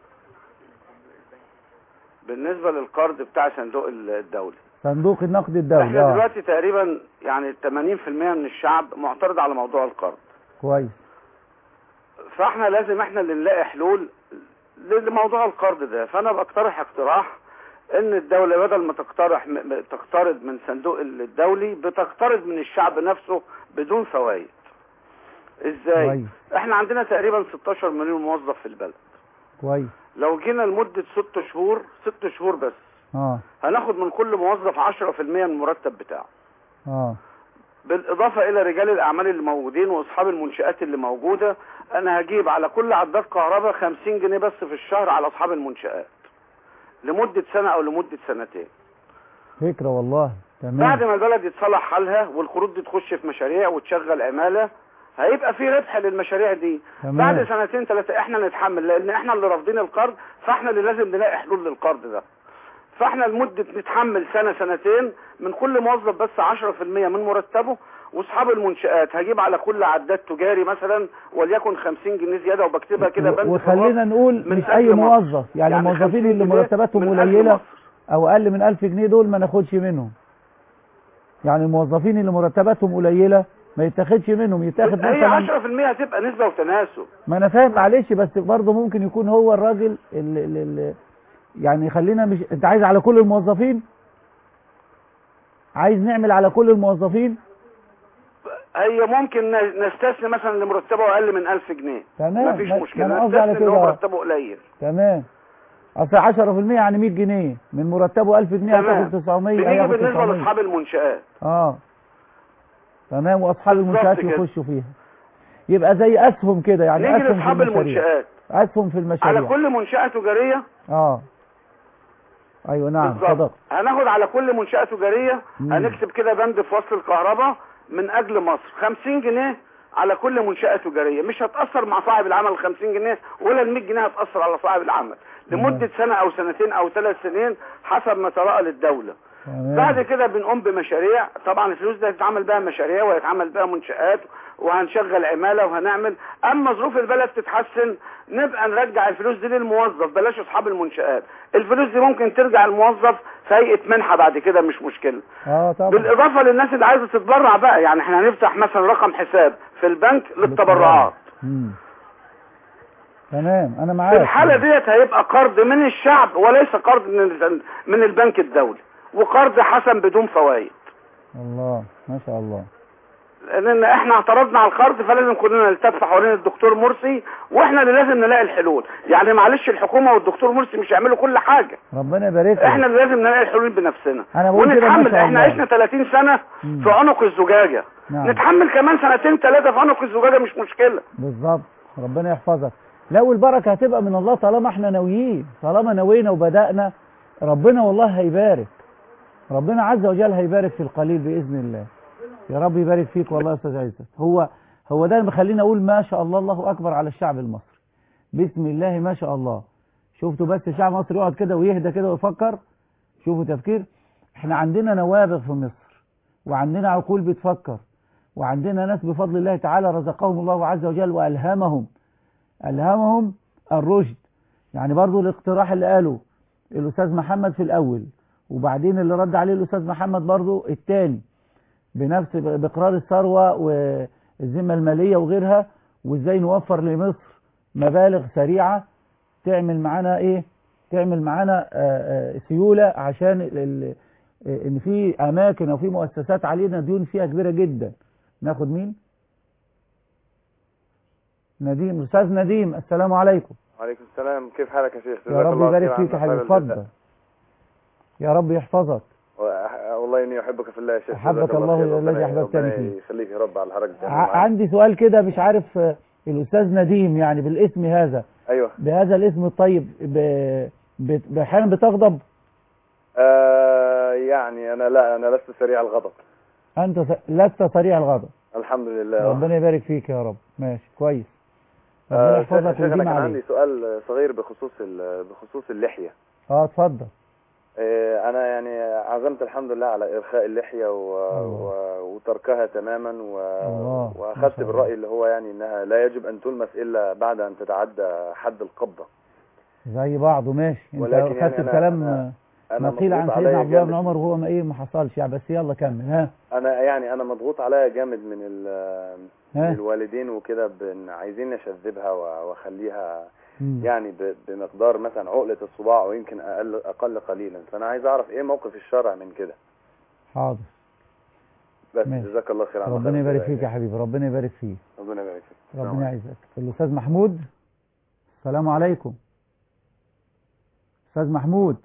بالنسبه للقرض بتاع صندوق الدولي صندوق النقد الدولي احنا اه دلوقتي تقريبا يعني 80% من الشعب معترض على موضوع القرض كويس فاحنا لازم احنا اللي نلاقي حلول لموضوع القرض ده فانا بقترح اقتراح ان الدولة بدل ما تقترح م- م- تقترض من صندوق الدولي بتقترض من الشعب نفسه بدون فوائد ازاي كويس احنا عندنا تقريبا 16 مليون موظف في البلد كويس لو جينا لمدة ست شهور ست شهور بس اه هناخد من كل موظف 10% من المرتب بتاعه اه بالإضافة إلى رجال الأعمال اللي موجودين وأصحاب المنشآت اللي موجودة أنا هجيب على كل عداد كهرباء 50 جنيه بس في الشهر على أصحاب المنشآت لمدة سنة أو لمدة سنتين فكرة والله بعد تمام ما البلد يتصلح حالها والقروض دي تخش في مشاريع وتشغل عمالة هيبقى في ربح للمشاريع دي تمام. بعد سنتين ثلاثة احنا نتحمل لان احنا اللي رافضين القرض فاحنا اللي لازم نلاقي حلول للقرض ده فاحنا لمدة نتحمل سنة سنتين من كل موظف بس 10% من مرتبه واصحاب المنشآت هجيب على كل عداد تجاري مثلا وليكن 50 جنيه زيادة وبكتبها كده بند في وخلينا الوصف نقول من مش أجل أي مصر. موظف يعني, يعني الموظفين 50 اللي جنيه مرتباتهم من أجل قليلة مصر. أو أقل من 1000 جنيه دول ما ناخدش منهم يعني الموظفين اللي مرتباتهم قليلة ما يتاخدش منهم يتاخد هي مثلا 10% هتبقى نسبة وتناسب ما انا فاهم معلش بس برضه ممكن يكون هو الراجل اللي, اللي يعني خلينا مش انت عايز على كل الموظفين عايز نعمل على كل الموظفين هي ممكن ن- نستثني مثلا اللي مرتبه اقل من 1000 جنيه تمام مفيش ما- مشكله ما انا قصدي على نستثني اللي هو كده مرتبه قليل تمام اصل 10% يعني 100 جنيه من مرتبه 1000 جنيه تمام. هتاخد 900 بنيجي هياخد بالنسبه 900 لاصحاب المنشآت اه تمام واصحاب بالظبط المنشآت كده. يخشوا فيها يبقى زي اسهم كده يعني نيجي اسهم في لاصحاب المشاريع المنشآت اسهم في المشاريع على كل منشأة تجارية اه ايوه نعم بالظبط صدق هناخد على كل منشأة تجارية مم. هنكتب كده بند في وصل الكهرباء من اجل مصر 50 جنيه على كل منشأة تجارية مش هتأثر مع صاحب العمل 50 جنيه ولا ال 100 جنيه هتأثر على صاحب العمل لمدة سنة او سنتين او ثلاث سنين حسب ما ترى للدولة تمام. بعد كده بنقوم بمشاريع طبعا الفلوس دي هتتعمل بها مشاريع وهيتعمل بها منشآت وهنشغل عمالة وهنعمل اما ظروف البلد تتحسن نبقى نرجع الفلوس دي للموظف بلاش اصحاب المنشآت الفلوس دي ممكن ترجع الموظف في هيئة منحة بعد كده مش مشكلة اه طبعا بالاضافة للناس اللي عايزة تتبرع بقى يعني احنا هنفتح مثلا رقم حساب في البنك للتبرعات مم. تمام انا في معاك الحالة ديت هيبقى قرض من الشعب وليس قرض من من البنك الدولي وقرض حسن بدون فوائد الله ما شاء الله لان احنا اعترضنا على القرض فلازم كلنا نلتف حوالين الدكتور مرسي واحنا اللي لازم نلاقي الحلول يعني معلش الحكومه والدكتور مرسي مش هيعملوا كل حاجه ربنا يبارك لك. احنا اللي لازم نلاقي الحلول بنفسنا أنا بقول كده ما ونتحمل شاء احنا الله. عشنا 30 سنه في عنق الزجاجه نعم. نتحمل كمان سنتين ثلاثه في عنق الزجاجه مش مشكله بالظبط ربنا يحفظك لا والبركه هتبقى من الله طالما احنا ناويين طالما نوينا وبدانا ربنا والله هيبارك ربنا عز وجل هيبارك في القليل باذن الله يا رب يبارك فيك والله يا استاذ عزت هو هو ده اللي مخليني اقول ما شاء الله الله اكبر على الشعب المصري بسم الله ما شاء الله شفتوا بس الشعب المصري يقعد كده ويهدى كده ويفكر شوفوا تفكير احنا عندنا نوابغ في مصر وعندنا عقول بتفكر وعندنا ناس بفضل الله تعالى رزقهم الله عز وجل وألهمهم ألهمهم الرشد يعني برضو الاقتراح اللي قاله الأستاذ محمد في الأول وبعدين اللي رد عليه الأستاذ محمد برضو التاني بنفس بإقرار الثروة والذمة المالية وغيرها وإزاي نوفر لمصر مبالغ سريعة تعمل معانا إيه تعمل معانا آه، آه، سيولة عشان ال- ال- آه، إن في أماكن أو في مؤسسات علينا ديون فيها كبيرة جدا ناخد مين نديم أستاذ نديم السلام عليكم وعليكم السلام كيف حالك يا شيخ يا جزاك رب الله يبارك خير فيك يا عنا حبيبي خير اتفضل الجزاء. يا رب يحفظك و- والله اني احبك في الله يا شيخ أحبك جزاك الله خير. الذي ربنا- أحببتني ربنا فيه. يخليك يا رب على الحركه ع- عندي سؤال كده مش عارف آه، الأستاذ نديم يعني بالاسم هذا ايوه بهذا الاسم الطيب ب- ب- أحيانا بتغضب آه يعني انا لا انا لست سريع الغضب أنت س- لست سريع الغضب الحمد لله ربنا يبارك فيك يا رب ماشي كويس ربنا آه شيخ يحفظك شيخ انا ويديم كان عندي عليك سؤال صغير بخصوص ال- بخصوص اللحيه اه اتفضل آه، انا يعني عزمت الحمد لله على ارخاء اللحيه و... و... وتركها تماما و... الله. واخذت بالراي اللي هو يعني انها لا يجب ان تلمس الا بعد ان تتعدى حد القبضه زي بعضه ماشي انت ولكن خدت يعني أنا- الكلام أنا- أنا ما قيل عن مضغوط سيدنا عليا عبد الله بن جامد. عمر وهو ما ايه ما حصلش يعني بس يلا كمل ها انا يعني انا مضغوط عليا جامد من ال... من ها الوالدين وكده بن... عايزين اشذبها و- واخليها مم. يعني ب... بمقدار مثلا عقله الصباع ويمكن اقل اقل قليلا فانا عايز اعرف ايه موقف الشرع من كده حاضر بس ماشي. جزاك الله خير عنا ربنا خير يبارك الجزاء. فيك يا حبيبي ربنا يبارك فيك ربنا يبارك فيك السلام ربنا يعزك الاستاذ محمود السلام عليكم استاذ محمود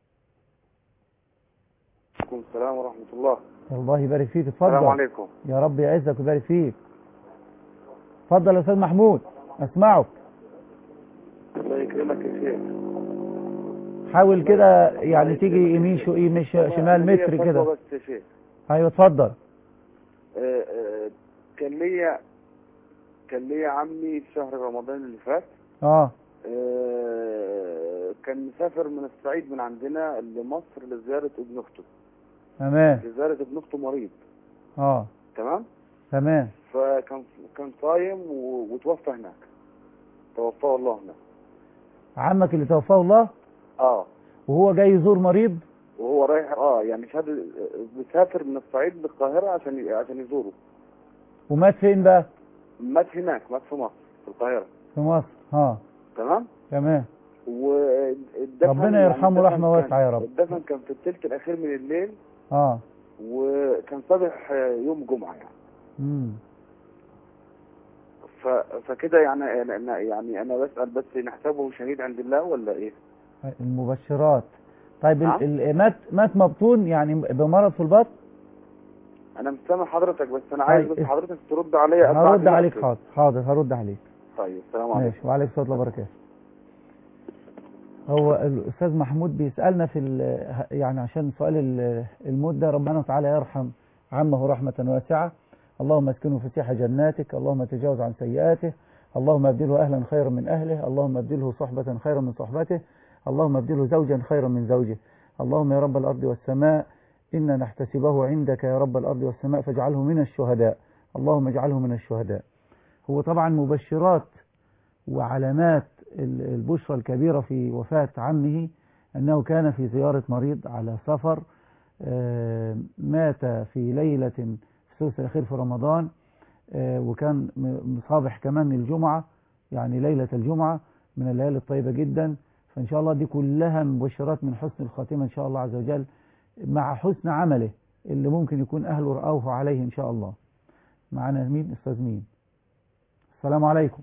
عليكم السلام ورحمة الله الله يبارك فيك اتفضل السلام عليكم يا رب يعزك ويبارك فيك اتفضل يا استاذ محمود اسمعك الله يكرمك يا شيخ حاول كده يعني تيجي يمين شو يمين ش- شمال ليا متر فتوى كده بس يا شيخ ايوه اتفضل آه، آه، كان ليا كان ليا عمي في شهر رمضان اللي فات اه آه، كان مسافر من الصعيد من عندنا لمصر لزيارة ابن أخته تمام لزيارة ابن أخته مريض اه تمام تمام فكان كان صايم و- وتوفى هناك توفاه الله هناك عمك اللي توفاه الله اه وهو جاي يزور مريض وهو رايح اه يعني شهد مسافر من الصعيد للقاهرة عشان عشان يزوره ومات فين بقى مات هناك مات في مصر في القاهرة في مصر اه تمام تمام والدفن ربنا يرحمه الدفن رحمة كان- واسعة يا رب. الدفن كان في الثلث الأخير من الليل اه وكان صبح يوم جمعة يعني امم ف... فكده يعني أنا يعني أنا بسأل بس نحسبه شهيد عند الله ولا إيه؟ المبشرات طيب نعم. ال- ال- مات مات مبطون يعني بمرض في البطن أنا مش سامع حضرتك بس أنا عايز طيب. بس حضرتك ترد عليا أسرع هرد دلوقتي. عليك حاضر حاضر هرد عليك طيب السلام عليكم ماشي وعليكم السلام ورحمه الله وبركاته هو الاستاذ محمود بيسالنا في ال- يعني عشان سؤال ال- المده ربنا تعالى يرحم عمه رحمه واسعه اللهم اسكنه فسيح جناتك اللهم تجاوز عن سيئاته اللهم ابدله اهلا خيرا من اهله اللهم ابدله صحبه خيرا من صحبته اللهم ابدله زوجا خيرا من زوجه اللهم يا رب الارض والسماء إنا نحتسبه عندك يا رب الأرض والسماء فاجعله من الشهداء اللهم اجعله من الشهداء هو طبعا مبشرات وعلامات ال- البشرى الكبيرة في وفاة عمه أنه كان في زيارة مريض على سفر آه، مات في ليلة في الثلث الأخير في رمضان آه، وكان م- مصابح كمان الجمعة يعني ليلة الجمعة من الليالي الطيبة جدا فإن شاء الله دي كلها مبشرات من حسن الخاتمة إن شاء الله عز وجل مع حسن عمله اللي ممكن يكون أهله رأوه عليه إن شاء الله معنا مين أستاذ مين السلام عليكم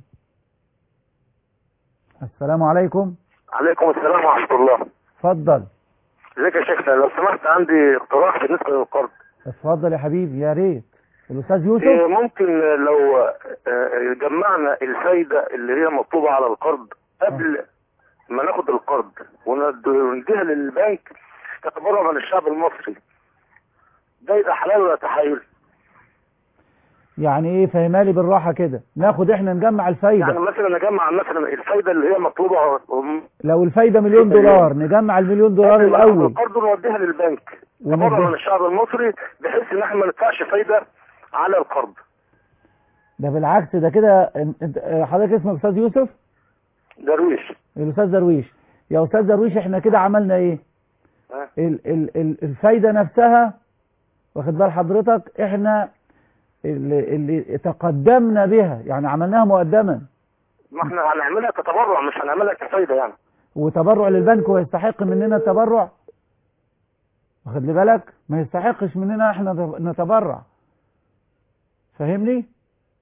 السلام عليكم عليكم السلام ورحمة الله اتفضل ازيك يا شيخنا لو سمحت عندي اقتراح بالنسبة للقرض اتفضل يا حبيبي يا ريت الأستاذ يوسف إيه ممكن لو آه، جمعنا الفايدة اللي هي مطلوبة على القرض قبل ما ناخد القرض وند- ونديها للبنك كتبرع من الشعب المصري ده يبقى حلال ولا تحايل؟ يعني ايه فهمالي بالراحة كده ناخد احنا نجمع الفايدة يعني مثلا نجمع مثلا الفايدة اللي هي مطلوبة وم- لو الفايدة مليون دولار نجمع المليون دولار قبل ما ناخد الأول القرض ونوديها للبنك تبرع من ونبه- الشعب المصري بحيث ان احنا ما ندفعش فايده على القرض ده بالعكس ده كده إن- انت آه، حضرتك اسمك استاذ يوسف درويش الاستاذ درويش يا استاذ درويش احنا كده عملنا ايه ها؟ ال ال ال الفايده نفسها واخد بال حضرتك احنا اللي, اللي تقدمنا بها يعني عملناها مقدما ما احنا هنعملها كتبرع مش هنعملها كفايده يعني وتبرع للبنك ويستحق مننا التبرع واخد لي بالك ما يستحقش مننا احنا نتبرع فاهمني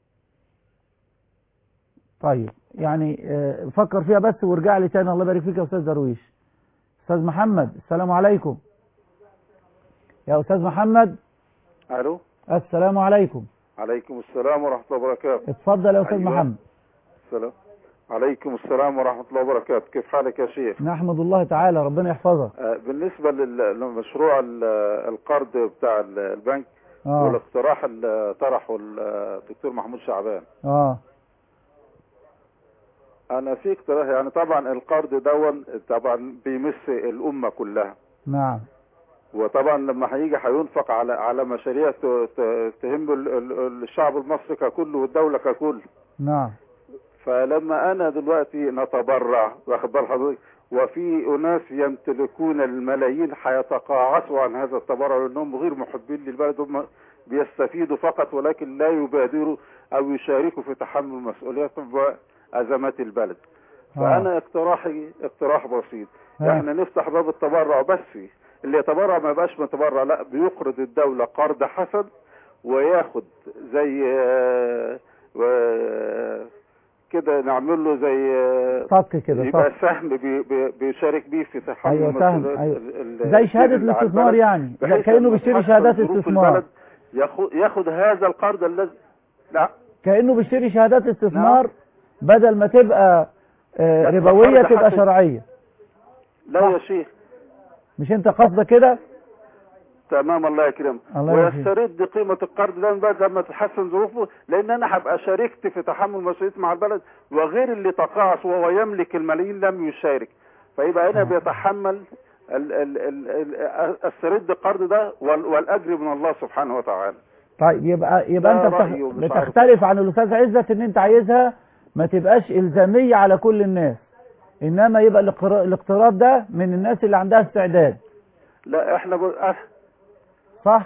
طيب يعني آه، فكر فيها بس وارجع لي تاني الله يبارك فيك يا استاذ درويش استاذ محمد السلام عليكم يا استاذ محمد الو السلام عليكم عليكم السلام ورحمه الله وبركاته اتفضل يا استاذ أيوة. محمد السلام عليكم السلام ورحمه الله وبركاته كيف حالك يا شيخ نحمد الله تعالى ربنا يحفظك آه، بالنسبه لل- لمشروع ال- القرض بتاع ال- البنك اه والاقتراح اللي طرحه الدكتور محمود شعبان اه انا في اقتراح يعني طبعا القرض دون طبعا بيمس الامه كلها نعم وطبعا لما هيجي هينفق على على مشاريع ت- ت- تهم ال- ال- الشعب المصري ككل والدوله ككل نعم فلما انا دلوقتي نتبرع واخد بال حضرتك وفي اناس يمتلكون الملايين هيتقاعسوا عن هذا التبرع لانهم غير محبين للبلد هم بيستفيدوا فقط ولكن لا يبادروا او يشاركوا في تحمل مسؤوليات وازمات البلد فانا اقتراحي اقتراح بسيط ها. احنا نفتح باب التبرع بس اللي يتبرع ما يبقاش متبرع لا بيقرض الدولة قرض حسن وياخد زي آه، و- كده نعمل له زي آه، صك كده يبقى صك سهم بي بي بيشارك بيه في تحمل ايوه سهم مسؤوليات ايوه ال- ال- زي شهاده اللي على الاستثمار البلد، يعني بحيث كانه لما بيشتري تحصل شهادات ظروف استثمار البلد ياخد ياخد هذا القرض الذي لا كانه بيشتري شهادات استثمار بدل ما تبقى آه، لا، ربويه قرض تبقى حسن. شرعيه لا يا شيخ مش انت قصدك كده تمام الله يكرمك الله يبارك ويسترد قيمة القرض ده بعد لما تتحسن ظروفه لأن أنا هبقى شاركت في تحمل مسؤولية مع البلد وغير اللي تقاعس وهو يملك الملايين لم يشارك فيبقى هنا بيتحمل ال ال ال ال استرد القرض ده وال- والأجر من الله سبحانه وتعالى طيب يبقى يبقى ده انت بتخ- رأيي ومش عارف. بتختلف عن الاستاذ عزت ان انت عايزها ما تبقاش الزاميه على كل الناس انما يبقى الاقترا- الاقتراض ده من الناس اللي عندها استعداد لا احنا ب... أه صح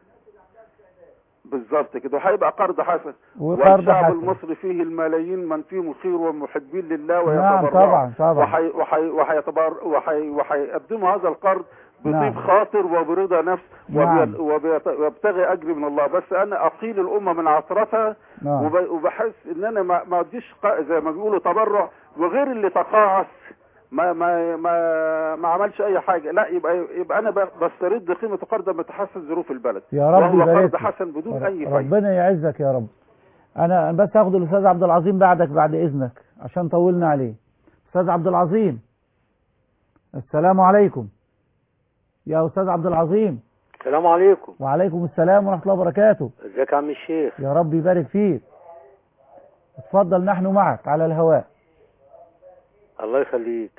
بالظبط كده وهيبقى قرض حسن وقرض والشعب حسن. المصري فيه الملايين من فيهم الخير والمحبين لله نعم ويتبرعوا طبعا طبعا وحي وحي وحيتبر وحي وحيقدموا هذا القرض بطيب نعم. خاطر وبرضا نفس نعم. وبي- وبيت- ويبتغي اجر من الله بس انا اقيل الامه من عثرتها نعم. وب- وبحس ان انا ما ما اديش ق- زي ما بيقولوا تبرع وغير اللي تقاعس ما ما ما ما عملش اي حاجه لا يبقى يبقى انا ب- بسترد قيمه القرض لما تحسن ظروف البلد يا رب وهو يبارك قرض لك. حسن بدون اي فايده ربنا يعزك يا رب انا أنا بس هاخد الاستاذ عبد العظيم بعدك بعد اذنك عشان طولنا عليه استاذ عبد العظيم السلام عليكم يا استاذ عبد العظيم السلام عليكم وعليكم السلام ورحمه الله وبركاته ازيك يا عم الشيخ يا رب يبارك فيك اتفضل نحن معك على الهواء الله يخليك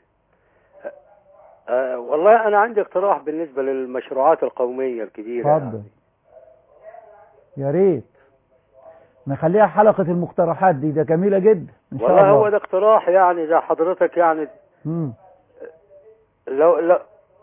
أه والله انا عندي اقتراح بالنسبه للمشروعات القوميه الكبيره اتفضل يا ريت نخليها حلقه المقترحات دي ده جميله جدا ان شاء والله الله هو ده اقتراح يعني ده حضرتك يعني مم. لو لو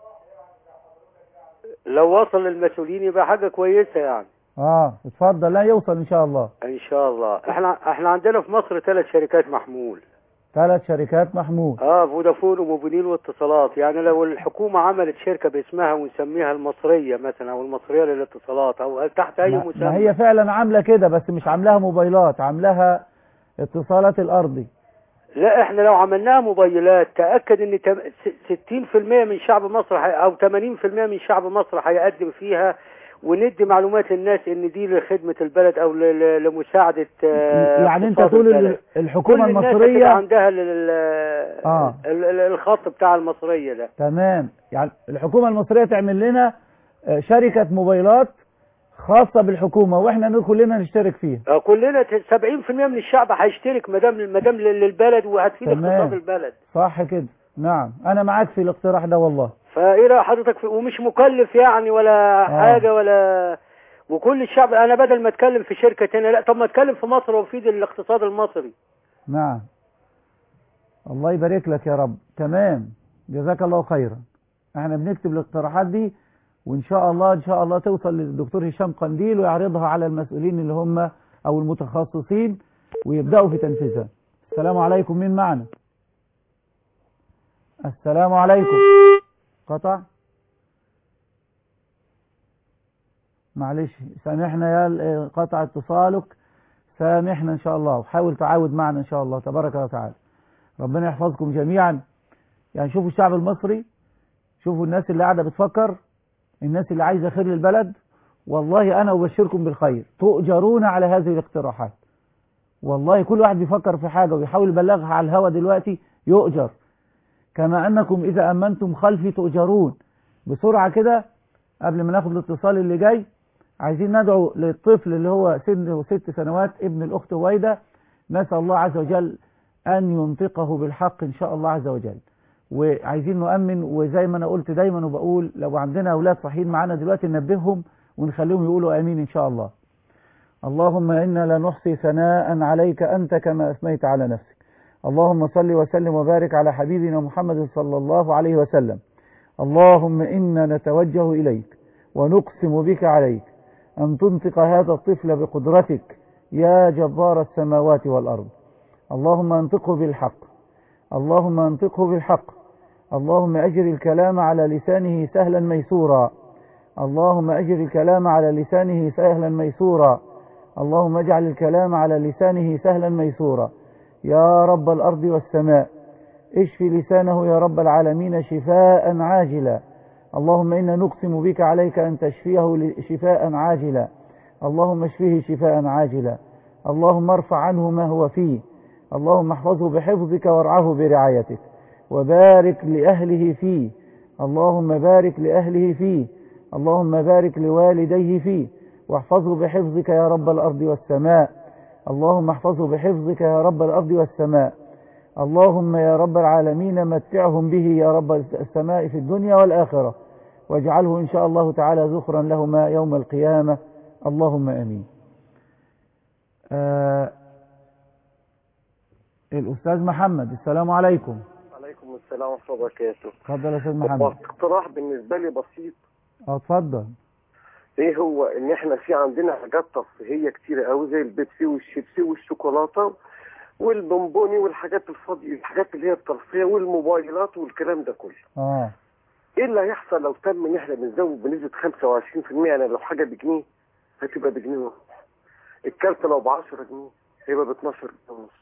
لو وصل للمسؤولين يبقى حاجه كويسه يعني اه اتفضل لا يوصل ان شاء الله ان شاء الله احنا احنا عندنا في مصر ثلاث شركات محمول ثلاث شركات محمود اه فودافون وموبينيل واتصالات يعني لو الحكومه عملت شركه باسمها ونسميها المصريه مثلا او المصريه للاتصالات او تحت اي ما مسمى ما هي فعلا عامله كده بس مش عاملاها موبايلات عاملاها اتصالات الارضي لا احنا لو عملناها موبايلات تأكد ان تم- س- 60% من شعب مصر حي- او 80% من شعب مصر هيقدم فيها وندي معلومات للناس ان دي لخدمة البلد او ل- ل- لمساعدة آه، يعني انت اقتصاد تقول ال- البلد. الحكومه كل الناس المصريه هتبقى عندها ال- ال- اه ال- ال- الخط بتاع المصرية ده تمام يعني الحكومه المصريه تعمل لنا آه، شركه موبايلات خاصه بالحكومه واحنا نقول كلنا نشترك فيها آه، كلنا ت- 70% من الشعب هيشترك ما دام ما دام للبلد وهتفيد تمام. اقتصاد البلد صح كده نعم انا معاك في الاقتراح ده والله فايه رأي حضرتك في ومش مكلف يعني ولا حاجة ولا وكل الشعب انا بدل ما اتكلم في شركة تانية لا طب ما اتكلم في مصر وافيد الاقتصاد المصري نعم الله يبارك لك يا رب تمام جزاك الله خيرا احنا بنكتب الاقتراحات دي وان شاء الله ان شاء الله توصل للدكتور هشام قنديل ويعرضها على المسؤولين اللي هم او المتخصصين ويبداوا في تنفيذها السلام عليكم مين معنا السلام عليكم قطع معلش سامحنا يا ال- قطع اتصالك سامحنا ان شاء الله وحاول تعاود معنا ان شاء الله تبارك وتعالى ربنا يحفظكم جميعا يعني شوفوا الشعب المصري شوفوا الناس اللي قاعده بتفكر الناس اللي عايزه خير للبلد والله انا ابشركم بالخير تؤجرون على هذه الاقتراحات والله كل واحد بيفكر في حاجه ويحاول يبلغها على الهوا دلوقتي يؤجر كما انكم اذا امنتم خلفي تؤجرون بسرعه كده قبل ما ناخد الاتصال اللي جاي عايزين ندعو للطفل اللي هو سنه ست سنوات ابن الاخت هويده نسال الله عز وجل ان ينطقه بالحق ان شاء الله عز وجل وعايزين نؤمن وزي ما انا قلت دايما وبقول لو عندنا اولاد صحيين معانا دلوقتي ننبههم ونخليهم يقولوا امين ان شاء الله اللهم انا لا نحصي ثناء عليك انت كما اثنيت على نفسك اللهم صل وسلم وبارك على حبيبنا محمد صلى الله عليه وسلم اللهم انا نتوجه اليك ونقسم بك عليك ان تنطق هذا الطفل بقدرتك يا جبار السماوات والارض اللهم انطقه بالحق اللهم انطقه بالحق اللهم اجر الكلام على لسانه سهلا ميسورا اللهم اجر الكلام على لسانه سهلا ميسورا اللهم اجعل الكلام على لسانه سهلا ميسورا يا رب الارض والسماء اشف لسانه يا رب العالمين شفاء عاجلا اللهم انا نقسم بك عليك ان تشفيه شفاء عاجلا اللهم اشفه شفاء عاجلا اللهم ارفع عنه ما هو فيه اللهم احفظه بحفظك وارعه برعايتك وبارك لأهله فيه اللهم بارك لأهله فيه اللهم بارك لوالديه فيه واحفظه بحفظك يا رب الأرض والسماء اللهم احفظه بحفظك يا رب الأرض والسماء اللهم يا رب العالمين متعهم به يا رب السماء في الدنيا والآخرة واجعله إن شاء الله تعالى ذخرا لهما يوم القيامة اللهم أمين آه الأستاذ محمد السلام عليكم عليكم السلام ورحمة الله وبركاته اتفضل يا أستاذ هو محمد اقتراح بالنسبة لي بسيط اه اتفضل ايه هو ان احنا في عندنا حاجات ترفيهية كتيرة قوي زي البيبسي والشيبسي والشوكولاتة والبونبوني والحاجات الفاضية الحاجات اللي هي الترفيه والموبايلات والكلام ده كله اه ايه اللي هيحصل لو تم ان احنا بنزود بنسبة 25% يعني لو حاجة بجنيه هتبقى بجنيه ونص الكارت لو ب 10 جنيه هيبقى ب 12 جنيه ونص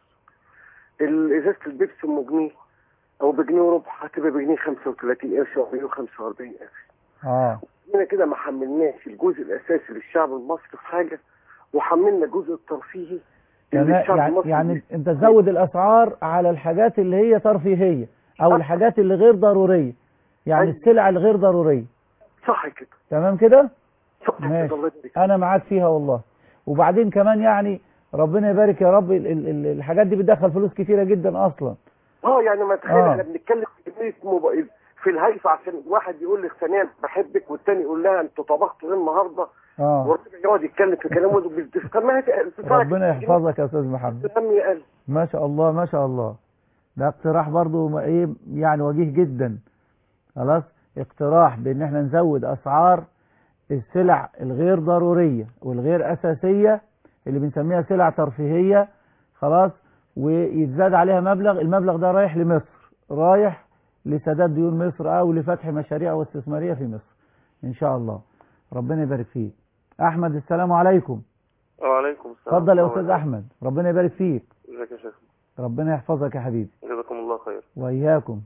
ازازة البيبسي ام جنيه او بجنيه وربع هتبقى بجنيه 35 قرش او 145 قرش اه هنا كده ما حملناش الجزء الاساسي للشعب المصري في حاجة وحملنا الجزء الترفيهي اللي يعني الشعب يعني, المصري يعني انت تزود الاسعار على الحاجات اللي هي ترفيهيه او الحاجات اللي غير ضروريه يعني السلع الغير ضروريه صح كده تمام كده صح ماشي كده الله يبارك انا معاك فيها والله وبعدين كمان يعني ربنا يبارك يا رب ال- ال- ال- الحاجات دي بتدخل فلوس كتيره جدا اصلا اه يعني ما تخيل آه. احنا بنتكلم في كميه موبايل في الهيفا عشان واحد يقول لثانيه بحبك والتاني يقول لها انت طبخت ايه النهارده اه والراجل يقعد يتكلم في كلام وبيدفع طب ما هي ربنا يحفظك يا استاذ محمد دم يقل ما شاء الله ما شاء الله ده اقتراح برضو ما- ايه يعني وجيه جدا خلاص اقتراح بان احنا نزود اسعار السلع الغير ضرورية والغير اساسية اللي بنسميها سلع ترفيهية خلاص ويتزاد عليها مبلغ المبلغ ده رايح لمصر رايح لسداد ديون مصر او لفتح مشاريع واستثمارية في مصر ان شاء الله ربنا يبارك فيك احمد السلام عليكم وعليكم السلام اتفضل يا ورحمة استاذ الله. احمد ربنا يبارك فيك ازيك يا شيخ ربنا يحفظك يا حبيبي جزاكم الله خير واياكم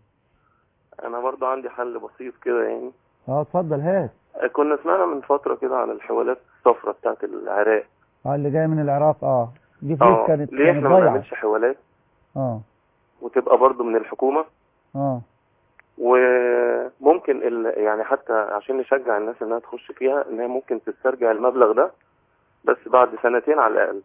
انا برضه عندي حل بسيط كده يعني اه اتفضل هات كنا سمعنا من فترة كده عن الحوالات الصفراء بتاعت العراق اه اللي جاي من العراق اه دي فلوس اه كانت ليه كانت احنا ما ضايعه نعملش حوالات اه وتبقى برضه من الحكومة اه وممكن ال... يعني حتى عشان نشجع الناس انها تخش فيها ان هي ممكن تسترجع المبلغ ده بس بعد سنتين على الاقل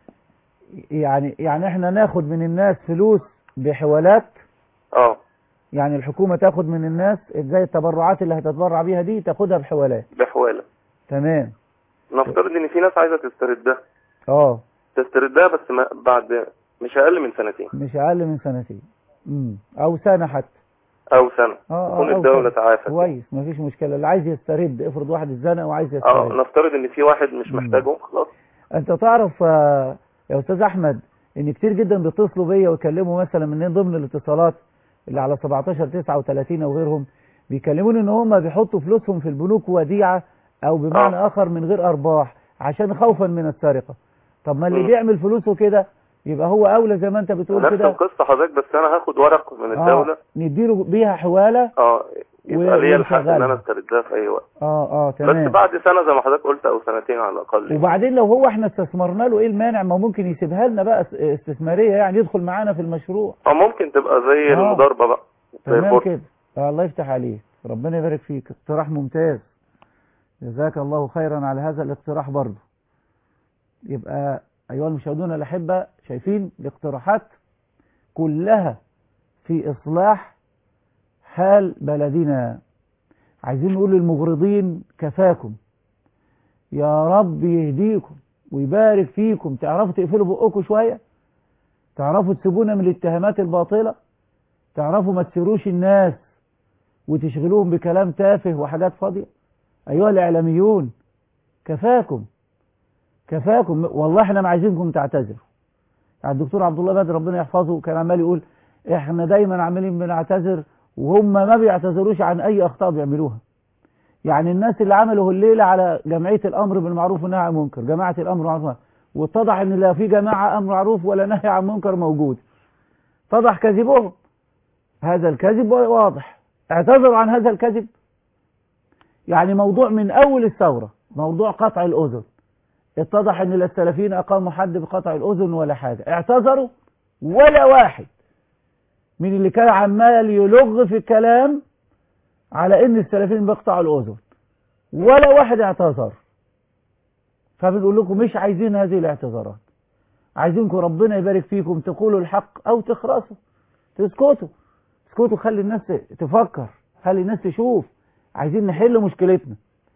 يعني يعني احنا ناخد من الناس فلوس بحوالات اه يعني الحكومة تاخد من الناس زي التبرعات اللي هتتبرع بيها دي تاخدها بحوالات بحواله تمام نفترض ان في ناس عايزه تستردها اه تستردها بس ما بعد مش اقل من سنتين مش اقل من سنتين امم او سنة حتى او سنه اه تكون أو الدوله سنة. تعافت كويس مفيش مشكلة اللي عايز يسترد افرض واحد اتزنق وعايز اه يسترد نفترض ان في واحد مش محتاجهم خلاص انت تعرف آه، يا استاذ احمد ان كتير جدا بيتصلوا بيا ويكلموا مثلا من ضمن الاتصالات اللي على 17 39 او غيرهم بيكلموني ان هم بيحطوا فلوسهم في البنوك وديعة او بمعنى اخر من غير ارباح عشان خوفا من السرقة طب ما اللي مم. بيعمل فلوسه كده يبقى هو اولى زي ما انت بتقول نفس كده القصه حضرتك بس انا هاخد ورق من الدوله اه نديله بيها حوالة اه و- يبقى ليا الحق ان ونشغلها. انا استردها في اي وقت اه اه تمام بس بعد سنه زي ما حضرتك قلت او سنتين على الاقل وبعدين لو هو احنا استثمرنا له ايه المانع ما ممكن يسيبها لنا بقى اس- استثماريه يعني يدخل معانا في المشروع او ممكن تبقى زي آه. المضاربه بقى زي تمام البورصه كده آه الله يفتح عليك ربنا يبارك فيك اقتراح ممتاز جزاك الله خيرا على هذا الاقتراح برضه يبقى ايها المشاهدون الاحبه شايفين الاقتراحات كلها في اصلاح حال بلدنا عايزين نقول للمغرضين كفاكم يا رب يهديكم ويبارك فيكم تعرفوا تقفلوا بقكم شويه تعرفوا تسيبونا من الاتهامات الباطله تعرفوا ما تسيروش الناس وتشغلوهم بكلام تافه وحاجات فاضية أيها الإعلاميون كفاكم كفاكم والله احنا ما عايزينكم تعتذروا يعني الدكتور عبد الله بدر ربنا يحفظه كان عمال يقول احنا دايما عمالين بنعتذر وهم ما بيعتذروش عن اي اخطاء بيعملوها يعني الناس اللي عملوا الليله على جمعيه الامر بالمعروف والنهي عن المنكر جماعه الامر بالمعروف والنهي عن المنكر. واتضح ان لا في جماعه امر معروف ولا نهي عن منكر موجود اتضح كذبهم هذا الكذب واضح اعتذروا عن هذا الكذب يعني موضوع من اول الثوره موضوع قطع الاذن اتضح ان لا السلفيين اقاموا حد بقطع الاذن ولا حاجه اعتذروا ولا واحد من اللي كان عمال يلغ في الكلام على ان السلفيين بيقطعوا الاذن ولا واحد اعتذر فبنقول لكم مش عايزين هذه الاعتذارات عايزينكم ربنا يبارك فيكم تقولوا الحق او تخرسوا تسكتوا اسكتوا خلي الناس تفكر خلي الناس تشوف عايزين نحل مشكلتنا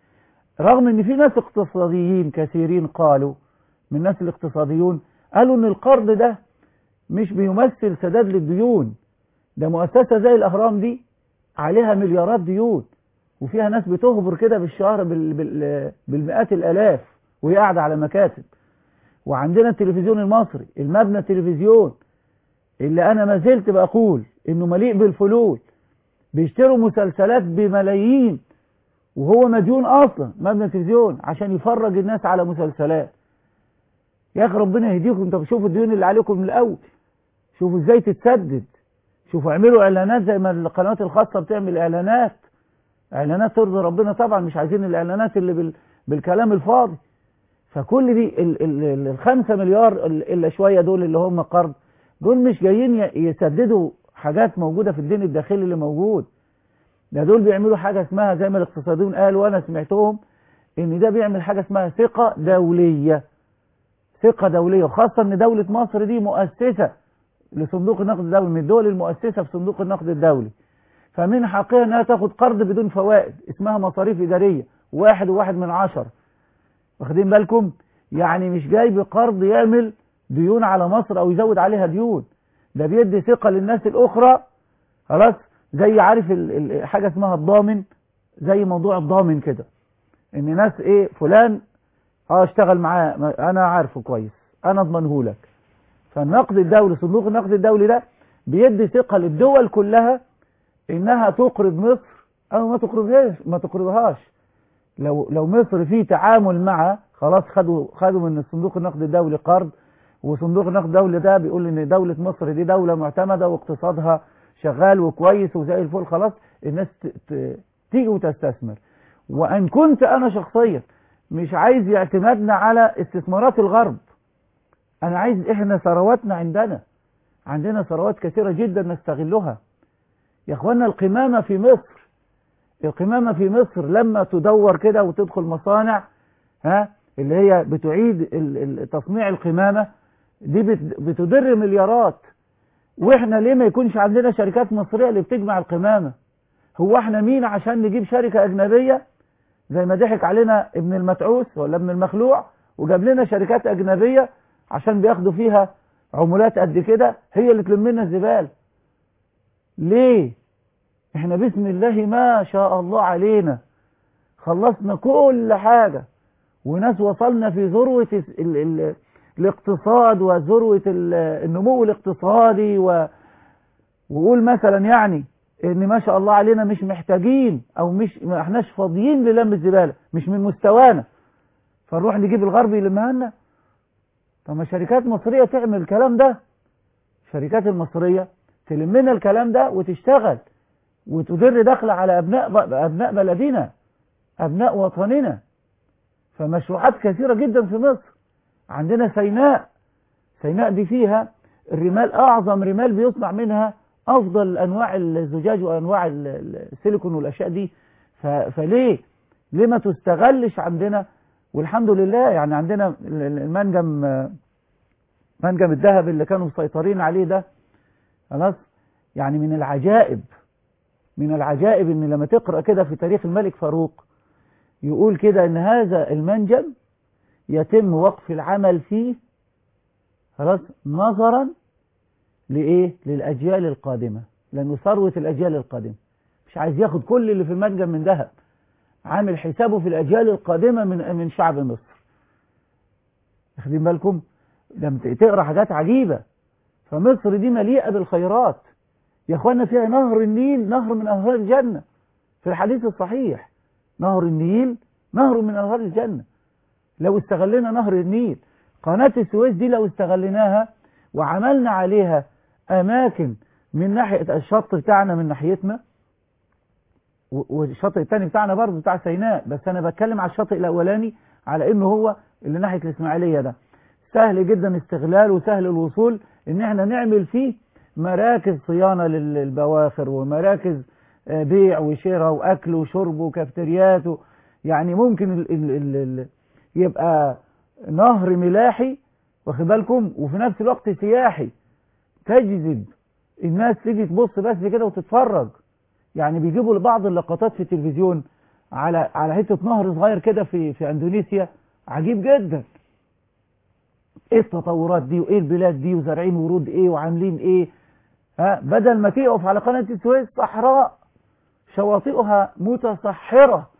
رغم ان في ناس اقتصاديين كثيرين قالوا من الناس الاقتصاديون قالوا ان القرض ده مش بيمثل سداد للديون ده مؤسسة زي الاهرام دي عليها مليارات ديون وفيها ناس بتهبر كده بالشهر بال... بال... بالمئات الالاف وهي قاعدة على مكاتب وعندنا التلفزيون المصري المبنى التلفزيون اللي انا ما زلت بقول انه مليء بالفلول بيشتروا مسلسلات بملايين وهو مديون اصلا مبنى التلفزيون عشان يفرج الناس على مسلسلات يا اخي ربنا يهديكم انتوا شوفوا الديون اللي عليكم من الاول شوفوا ازاي تتسدد شوفوا اعملوا اعلانات زي ما القنوات الخاصه بتعمل اعلانات اعلانات ترضي ربنا طبعا مش عايزين الاعلانات اللي بال... بالكلام الفاضي فكل دي ال... ال... الخمسة مليار الا شويه دول اللي هم قرض دول مش جايين يسددوا حاجات موجودة في الدين الداخلي اللي موجود ده دول بيعملوا حاجة اسمها زي ما الاقتصاديون قالوا وانا سمعتهم ان ده بيعمل حاجة اسمها ثقة دولية ثقة دولية وخاصة ان دولة مصر دي مؤسسة لصندوق النقد الدولي من الدول المؤسسة في صندوق النقد الدولي فمن حقها انها تاخد قرض بدون فوائد اسمها مصاريف ادارية واحد وواحد من عشر واخدين بالكم يعني مش جاي بقرض يعمل ديون على مصر او يزود عليها ديون ده بيدي ثقة للناس الاخرى خلاص زي عارف ال ال حاجة اسمها الضامن زي موضوع الضامن كده ان ناس ايه فلان اه اشتغل معاه انا عارفه كويس انا اضمنه لك فالنقد الدولي صندوق النقد الدولي ده بيدي ثقة للدول كلها انها تقرض مصر او ما تقرضهاش ما تقرضهاش لو لو مصر في تعامل مع خلاص خدوا خدوا من صندوق النقد الدولي قرض وصندوق النقد الدولي ده بيقول ان دولة مصر دي دولة معتمدة واقتصادها شغال وكويس وزي الفل خلاص الناس تيجي وتستثمر وان كنت انا شخصيا مش عايز اعتمادنا على استثمارات الغرب انا عايز احنا ثرواتنا عندنا عندنا ثروات كثيرة جدا نستغلها يا اخوانا القمامة في مصر القمامة في مصر لما تدور كده وتدخل مصانع ها اللي هي بتعيد تصنيع القمامة دي بتدر مليارات واحنا ليه ما يكونش عندنا شركات مصرية اللي بتجمع القمامة هو احنا مين عشان نجيب شركة اجنبية زي ما ضحك علينا ابن المتعوس ولا ابن المخلوع وجاب لنا شركات اجنبية عشان بياخدوا فيها عمولات قد كده هي اللي تلم لنا الزبالة ليه احنا بسم الله ما شاء الله علينا خلصنا كل حاجة وناس وصلنا في ذروة ال ال الاقتصاد وذروة النمو الاقتصادي و وقول مثلا يعني ان ما شاء الله علينا مش محتاجين او مش ما احناش فاضيين للم الزبالة مش من مستوانا فنروح نجيب الغرب يلمها لنا طب ما شركات مصرية تعمل الكلام ده الشركات المصرية تلم لنا الكلام ده وتشتغل وتدر دخل على ابناء ابناء بلدنا ابناء وطننا فمشروعات كثيرة جدا في مصر عندنا سيناء سيناء دي فيها الرمال اعظم رمال بيصنع منها افضل انواع الزجاج وانواع السيليكون والاشياء دي فليه ليه ما تستغلش عندنا والحمد لله يعني عندنا المنجم منجم الذهب اللي كانوا مسيطرين عليه ده خلاص يعني من العجائب من العجائب ان لما تقرأ كده في تاريخ الملك فاروق يقول كده ان هذا المنجم يتم وقف العمل فيه خلاص نظرا لإيه للأجيال القادمة لأنه ثروة الأجيال القادمة مش عايز ياخد كل اللي في المنجم من ذهب عامل حسابه في الأجيال القادمة من من شعب مصر واخدين بالكم لما تقرا حاجات عجيبة فمصر دي مليئة بالخيرات يا اخوانا فيها نهر النيل نهر من أنهار الجنة في الحديث الصحيح نهر النيل نهر من أنهار الجنة لو استغلنا نهر النيل قناة السويس دي لو استغلناها وعملنا عليها أماكن من ناحية الشط بتاعنا من ناحيتنا والشاطئ الثاني بتاعنا برضه بتاع سيناء بس أنا بتكلم على الشاطئ الأولاني على إنه هو اللي ناحية الإسماعيلية ده سهل جدا استغلال وسهل الوصول إن إحنا نعمل فيه مراكز صيانة للبواخر ومراكز بيع وشراء وأكل وشرب وكافتريات يعني ممكن ال ال ال ال يبقى نهر ملاحي واخد بالكم وفي نفس الوقت سياحي تجذب الناس تيجي تبص بس كده وتتفرج يعني بيجيبوا لبعض اللقطات في التلفزيون على على حته نهر صغير كده في في اندونيسيا عجيب جدا ايه التطورات دي وايه البلاد دي وزارعين ورود ايه وعاملين ايه ها بدل ما تقف على قناه السويس صحراء شواطئها متصحره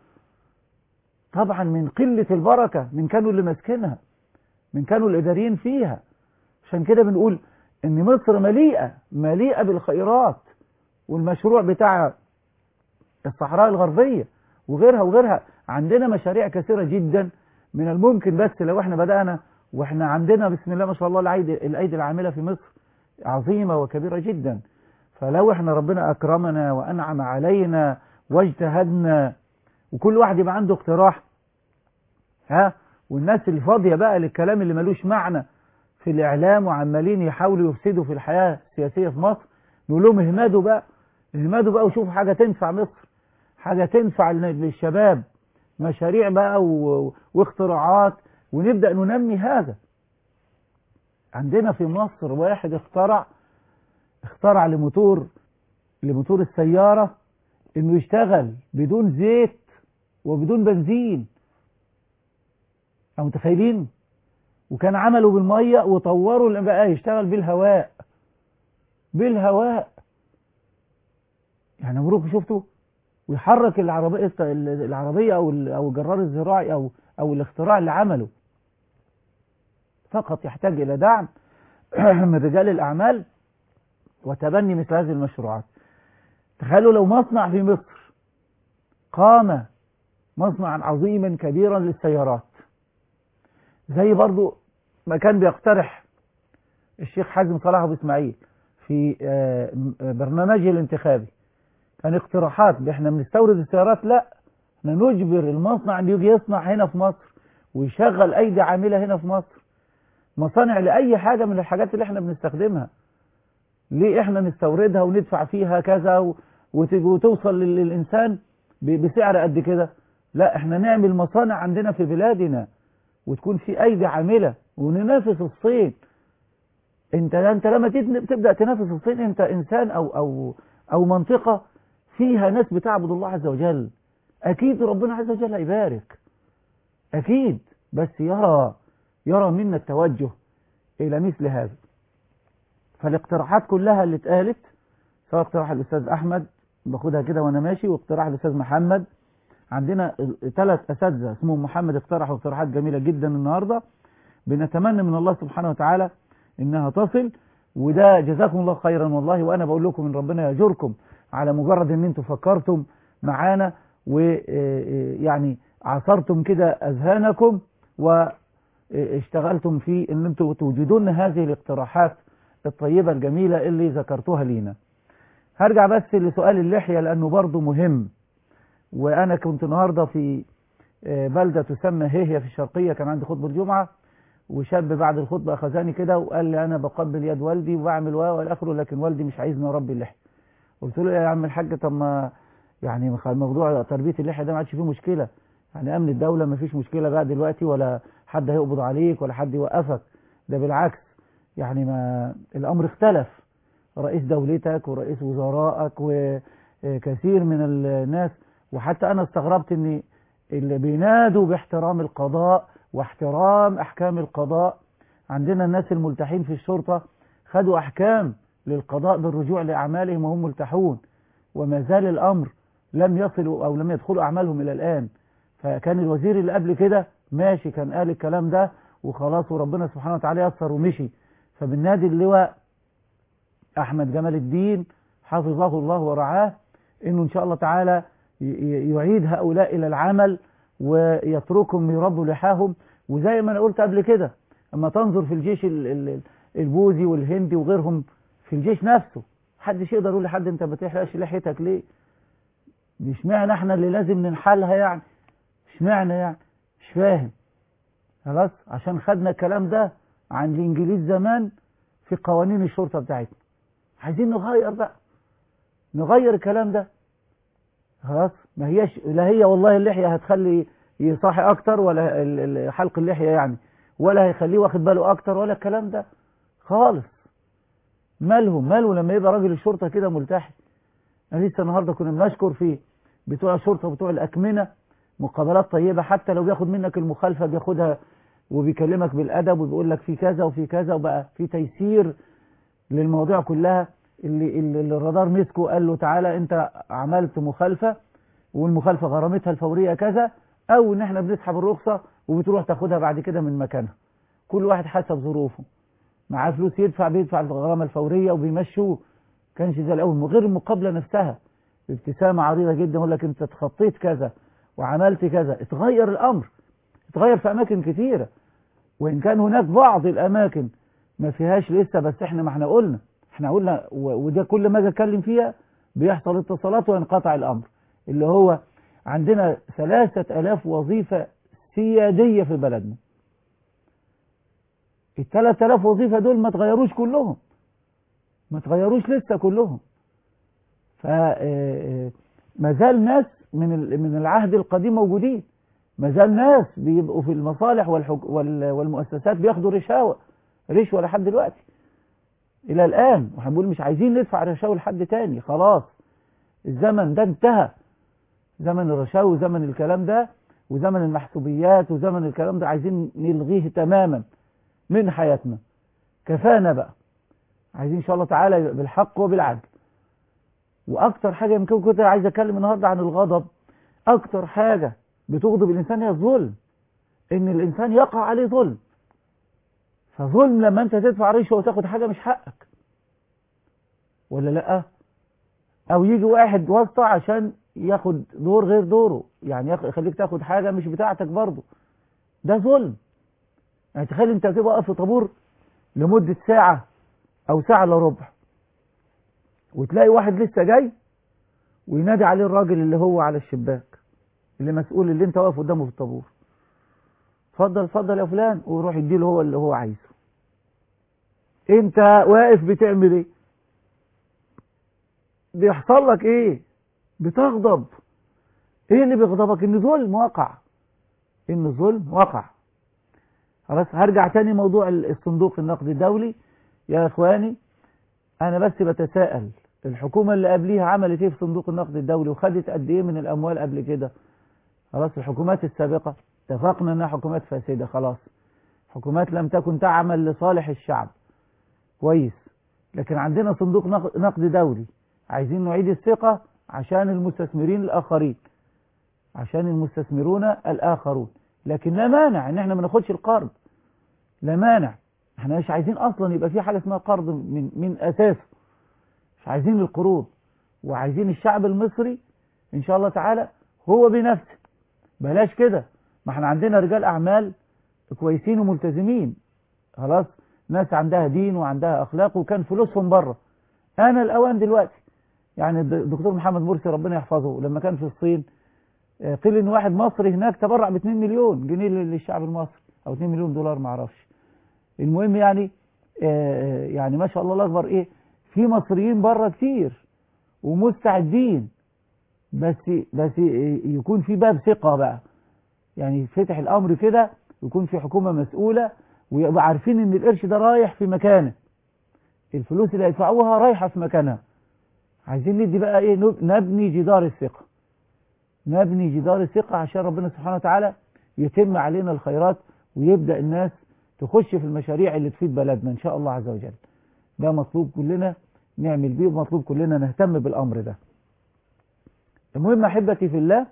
طبعا من قلة البركة من كانوا اللي ماسكينها من كانوا الإداريين فيها عشان كده بنقول إن مصر مليئة مليئة بالخيرات والمشروع بتاع الصحراء الغربية وغيرها وغيرها عندنا مشاريع كثيرة جدا من الممكن بس لو احنا بدأنا واحنا عندنا بسم الله ما شاء الله الأيدي, الأيدي العاملة في مصر عظيمة وكبيرة جدا فلو احنا ربنا أكرمنا وأنعم علينا واجتهدنا وكل واحد يبقى عنده اقتراح ها والناس اللي فاضية بقى للكلام اللي ملوش معنى في الإعلام وعمالين يحاولوا يفسدوا في الحياة السياسية في مصر نقول لهم اهمدوا بقى اهمدوا بقى وشوفوا حاجة تنفع مصر حاجة تنفع للشباب مشاريع بقى و... واختراعات ونبدأ ننمي هذا عندنا في مصر واحد اخترع اخترع لموتور لموتور السيارة انه يشتغل بدون زيت وبدون بنزين أو متخيلين وكان عملوا بالمية وطوروا اللي بقى يشتغل بالهواء بالهواء يعني مبروك شفتوا ويحرك العربية العربية أو أو الجرار الزراعي أو أو الاختراع اللي عمله فقط يحتاج إلى دعم من رجال الأعمال وتبني مثل هذه المشروعات تخيلوا لو مصنع في مصر قام مصنعا عظيما كبيرا للسيارات زي برضو ما كان بيقترح الشيخ حازم صلاح ابو اسماعيل في برنامجه الانتخابي كان اقتراحات احنا بنستورد السيارات لا احنا نجبر المصنع ان يجي يصنع هنا في مصر ويشغل ايدي عامله هنا في مصر مصانع لاي حاجه من الحاجات اللي احنا بنستخدمها ليه احنا نستوردها وندفع فيها كذا وتوصل للانسان بسعر قد كده لا احنا نعمل مصانع عندنا في بلادنا وتكون في ايدي عامله وننافس الصين انت انت لما تتن- تبدا تنافس الصين انت انسان او او او منطقه فيها ناس بتعبد الله عز وجل اكيد ربنا عز وجل هيبارك اكيد بس يرى يرى منا التوجه الى مثل هذا فالاقتراحات كلها اللي اتقالت سواء اقتراح الاستاذ احمد باخدها كده وانا ماشي واقتراح الاستاذ محمد عندنا ثلاث اساتذه اسمهم محمد اقترحوا اقتراحات جميله جدا النهارده بنتمنى من الله سبحانه وتعالى انها تصل وده جزاكم الله خيرا والله وانا بقول لكم ان ربنا ياجركم على مجرد ان انتم فكرتم معانا ويعني عصرتم كده اذهانكم واشتغلتم في ان انتم توجدون هذه الاقتراحات الطيبة الجميلة اللي ذكرتوها لينا هرجع بس لسؤال اللحية لانه برضه مهم وانا كنت النهاردة في بلدة تسمى هيهية في الشرقية كان عندي خطبة الجمعة وشاب بعد الخطبة أخذاني كده وقال لي أنا بقبل يد والدي وبعمل و والى آخره لكن والدي مش عايزني أربي اللحية قلت له يا عم الحاج طب ما يعني موضوع تربية اللحية ده ما عادش فيه مشكلة يعني أمن الدولة ما فيش مشكلة بقى دلوقتي ولا حد هيقبض عليك ولا حد يوقفك ده بالعكس يعني ما الأمر اختلف رئيس دولتك ورئيس وزرائك وكثير من الناس وحتى أنا استغربت إن اللي بينادوا باحترام القضاء واحترام أحكام القضاء عندنا الناس الملتحين في الشرطة خدوا أحكام للقضاء بالرجوع لأعمالهم وهم ملتحون وما زال الأمر لم يصلوا أو لم يدخلوا أعمالهم إلى الآن فكان الوزير اللي قبل كده ماشي كان قال الكلام ده وخلاص وربنا سبحانه وتعالى يسر ومشي فبالنادي اللواء أحمد جمال الدين حفظه الله ورعاه إنه إن شاء الله تعالى يعيد هؤلاء إلى العمل ويتركهم يربوا لحاهم وزي ما أنا قلت قبل كده أما تنظر في الجيش البوذي والهندي وغيرهم في الجيش نفسه محدش يقدر يقول لحد أنت ما بتحرقش لحيتك ليه مش معنى احنا اللي لازم ننحلها يعني مش معنى يعني مش فاهم خلاص عشان خدنا الكلام ده عن الانجليز زمان في قوانين الشرطة بتاعتنا عايزين نغير بقى نغير الكلام ده خلاص ما هيش لا هي والله اللحية هتخلي يصاحي اكتر ولا حلق اللحية يعني ولا هيخليه واخد باله اكتر ولا الكلام ده خالص مالهم ماله لما يبقى راجل الشرطة كده ملتحي انا لسه النهارده كنا بنشكر في بتوع الشرطة وبتوع الأكمنة مقابلات طيبة حتى لو بياخد منك المخالفة بياخدها وبيكلمك بالأدب وبيقول لك في كذا وفي كذا وبقى في تيسير للمواضيع كلها اللي, اللي الرادار مسكه قال له تعالى انت عملت مخالفة والمخالفة غرامتها الفورية كذا او ان احنا بنسحب الرخصة وبتروح تاخدها بعد كده من مكانها كل واحد حسب ظروفه معاه فلوس يدفع بيدفع الغرامة الفورية وبيمشوه كانش زي الاول من غير المقابلة نفسها ابتسامة عريضة جدا يقول لك انت تخطيت كذا وعملت كذا اتغير الامر اتغير في اماكن كثيرة وان كان هناك بعض الاماكن ما فيهاش لسه بس احنا ما احنا قلنا احنا قلنا وده كل ما اجي اتكلم فيها بيحصل اتصالات وينقطع الامر اللي هو عندنا ثلاثة الاف وظيفة سيادية في بلدنا الثلاثة الاف وظيفة دول ما تغيروش كلهم ما تغيروش لسه كلهم ف ما زال ناس من من العهد القديم موجودين ما زال ناس بيبقوا في المصالح والمؤسسات بياخدوا رشاوى رشوة لحد دلوقتي الى الان وهنقول مش عايزين ندفع رشاوى لحد تاني خلاص الزمن ده انتهى زمن الرشاوى وزمن الكلام ده وزمن المحسوبيات وزمن الكلام ده عايزين نلغيه تماما من حياتنا كفانا بقى عايزين ان شاء الله تعالى بالحق وبالعدل واكتر حاجه يمكن كنت عايز اتكلم النهارده عن الغضب اكتر حاجه بتغضب الانسان هي الظلم ان الانسان يقع عليه ظلم فظلم لما انت تدفع رشوه وتاخد حاجه مش حقك ولا لا او يجي واحد واسطه عشان ياخد دور غير دوره يعني يخليك تاخد حاجه مش بتاعتك برضه ده ظلم يعني تخيل انت تبقى واقف في طابور لمده ساعه او ساعه الا ربع وتلاقي واحد لسه جاي وينادي عليه الراجل اللي هو على الشباك اللي مسؤول اللي انت واقف قدامه في الطابور اتفضل اتفضل يا فلان ويروح يديله هو اللي هو عايزه انت واقف بتعمل ايه بيحصل لك ايه بتغضب ايه اللي بيغضبك ان ظلم وقع ان ظلم وقع خلاص هرجع تاني موضوع الصندوق النقد الدولي يا إخواني أنا بس بتساءل الحكومة اللي قبليها عملت إيه في صندوق النقد الدولي وخدت قد إيه من الأموال قبل كده خلاص الحكومات السابقة اتفقنا إنها حكومات فاسدة خلاص حكومات لم تكن تعمل لصالح الشعب كويس لكن عندنا صندوق نق- نقد دولي عايزين نعيد الثقة عشان المستثمرين الآخرين عشان المستثمرون الآخرون لكن لا مانع ان احنا ما ناخدش القرض لا مانع احنا مش عايزين اصلا يبقى في حاجة اسمها قرض من, من اساسه مش عايزين القروض وعايزين الشعب المصري ان شاء الله تعالى هو بنفسه بلاش كده ما احنا عندنا رجال اعمال كويسين وملتزمين خلاص ناس عندها دين وعندها اخلاق وكان فلوسهم بره انا الاوان دلوقتي يعني الد- الدكتور محمد مرسي ربنا يحفظه لما كان في الصين آه، قيل ان واحد مصري هناك تبرع ب 2 مليون جنيه لل- للشعب المصري او 2 مليون دولار ما اعرفش المهم يعني آه، يعني ما شاء الله الله اكبر ايه في مصريين بره كتير ومستعدين بس بس يكون في باب ثقة بقى يعني يفتح الامر كده يكون في حكومة مسؤولة ويبقى عارفين ان القرش ده رايح في مكانه الفلوس اللي هيدفعوها رايحة في مكانها عايزين ندي بقى ايه نب- نبني جدار الثقة نبني جدار الثقة عشان ربنا سبحانه وتعالى يتم علينا الخيرات ويبدأ الناس تخش في المشاريع اللي تفيد بلدنا إن شاء الله عز وجل ده مطلوب كلنا نعمل بيه ومطلوب كلنا نهتم بالأمر ده المهم أحبتي في الله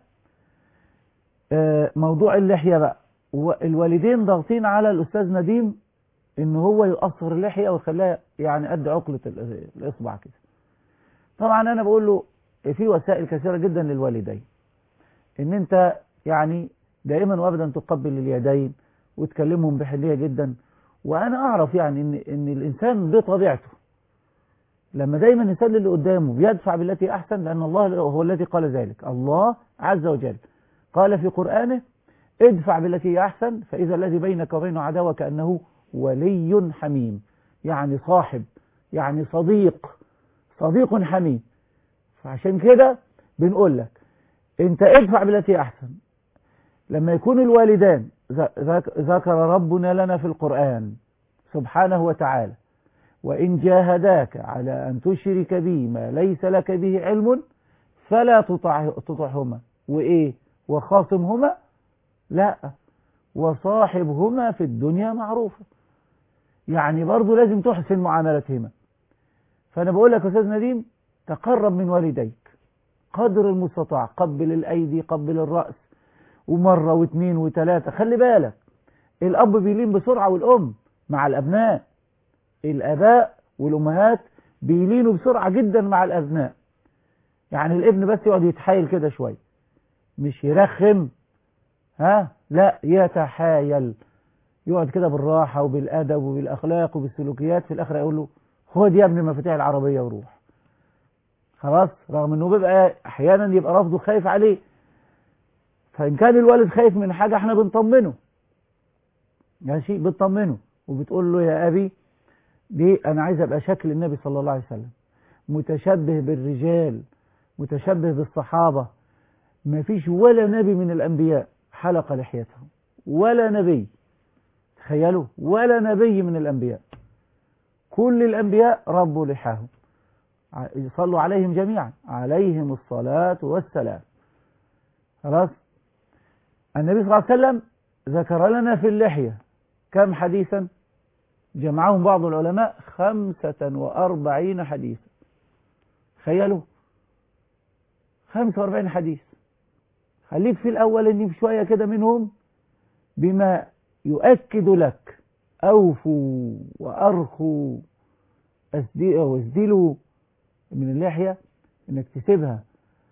آه، موضوع اللحية بقى و- الوالدين ضاغطين على الأستاذ نديم إن هو يقصر اللحية ويخليها يعني قد عقلة ال- الإصبع كده طبعا أنا بقول له في وسائل كثيرة جدا للوالدين ان انت يعني دائما وابدا تقبل اليدين وتكلمهم بحنية جدا وانا اعرف يعني ان, إن الانسان بطبيعته لما دايما الانسان اللي قدامه بيدفع بالتي احسن لان الله هو الذي قال ذلك الله عز وجل قال في قرآنه ادفع بالتي هي احسن فاذا الذي بينك وبينه عداوة كأنه ولي حميم يعني صاحب يعني صديق صديق حميم فعشان كده بنقول لك انت ادفع بالتي احسن لما يكون الوالدان ذ- ذك- ذكر ربنا لنا في القرآن سبحانه وتعالى وإن جاهداك على أن تشرك بي ما ليس لك به علم فلا تطع تطعهما وإيه وخاصمهما لا وصاحبهما في الدنيا معروفة يعني برضو لازم تحسن معاملتهما فأنا بقول لك يا أستاذ نديم تقرب من والديك قدر المستطاع قبل الأيدي قبل الرأس ومرة واثنين وثلاثة خلي بالك الأب بيلين بسرعة والأم مع الأبناء الآباء والأمهات بيلينوا بسرعة جدا مع الأبناء يعني الابن بس يقعد يتحايل كده شوية مش يرخم ها لا يتحايل يقعد كده بالراحة وبالأدب وبالأخلاق وبالسلوكيات في الآخر يقول له خد يا ابني مفاتيح العربية وروح خلاص رغم انه بيبقى احيانا يبقى رافضه خايف عليه فان كان الوالد خايف من حاجة احنا بنطمنه ماشي بتطمنه وبتقول له يا ابي دي انا عايز ابقى شكل النبي صلى الله عليه وسلم متشبه بالرجال متشبه بالصحابة ما فيش ولا نبي من الانبياء حلق لحيته ولا نبي تخيلوا ولا نبي من الانبياء كل الانبياء ربوا لحاهم صلوا عليهم جميعا عليهم الصلاة والسلام خلاص النبي صلى الله عليه وسلم ذكر لنا في اللحية كم حديثا جمعهم بعض العلماء خمسة وأربعين حديثا تخيلوا خمسة وأربعين حديث خليك في الأول إن في شوية كده منهم بما يؤكد لك أوفوا وأرخوا واسدلوا من اللحية انك تسيبها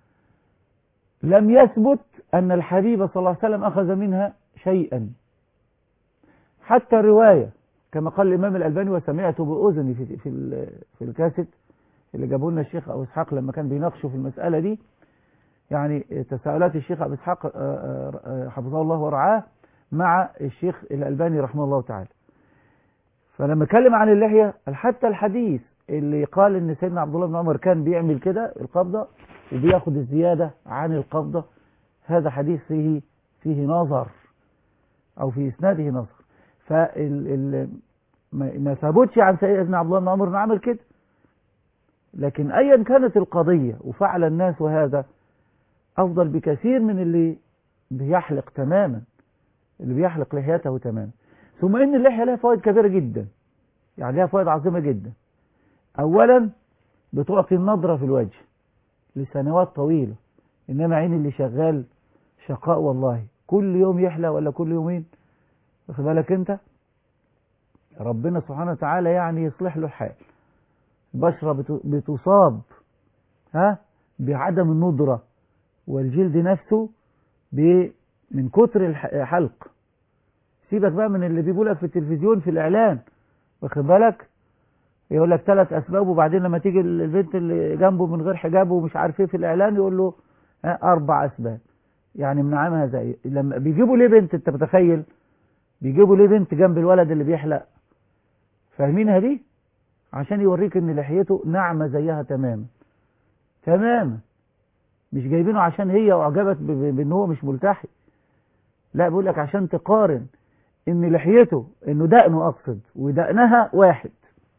لم يثبت ان الحبيب صلى الله عليه وسلم اخذ منها شيئا حتى الرواية كما قال الامام الالباني وسمعته باذني في في في الكاسيت اللي جابوا لنا الشيخ ابو اسحاق لما كان بيناقشوا في المسألة دي يعني تساؤلات الشيخ ابو اسحاق حفظه الله ورعاه مع الشيخ الالباني رحمه الله تعالى فلما اتكلم عن اللحية حتى الحديث اللي قال ان سيدنا عبد الله بن عمر كان بيعمل كده القبضة وبياخد الزيادة عن القبضة هذا حديث فيه فيه نظر او في اسناده نظر فال ما ما ثبتش عن سيدنا عبد الله بن عمر انه عمل كده لكن ايا كانت القضية وفعل الناس وهذا افضل بكثير من اللي بيحلق تماما اللي بيحلق لحيته تماما ثم ان اللحية لها فوائد كبيرة جدا يعني لها فوائد عظيمة جدا اولا بتعطي النظرة في الوجه لسنوات طويلة انما عين اللي شغال شقاء والله كل يوم يحلى ولا كل يومين واخد بالك انت ربنا سبحانه وتعالى يعني يصلح له الحال البشرة بت- بتصاب ها بعدم الندرة والجلد نفسه ب- من كتر الحلق سيبك بقى من اللي بيقول لك في التلفزيون في الإعلان واخد بالك يقول لك ثلاث أسباب وبعدين لما تيجي البنت اللي جنبه من غير حجاب ومش عارف ايه في الإعلان يقول له ها أربع أسباب يعني منعمها زي لما بيجيبوا ليه بنت أنت متخيل بيجيبوا ليه بنت جنب الولد اللي بيحلق فاهمينها دي عشان يوريك ان لحيته ناعمة زيها تماما تماما مش جايبينه عشان هي اعجبت ب- ب- بان هو مش ملتحي لا بيقول لك عشان تقارن ان لحيته انه دقنه اقصد ودقنها واحد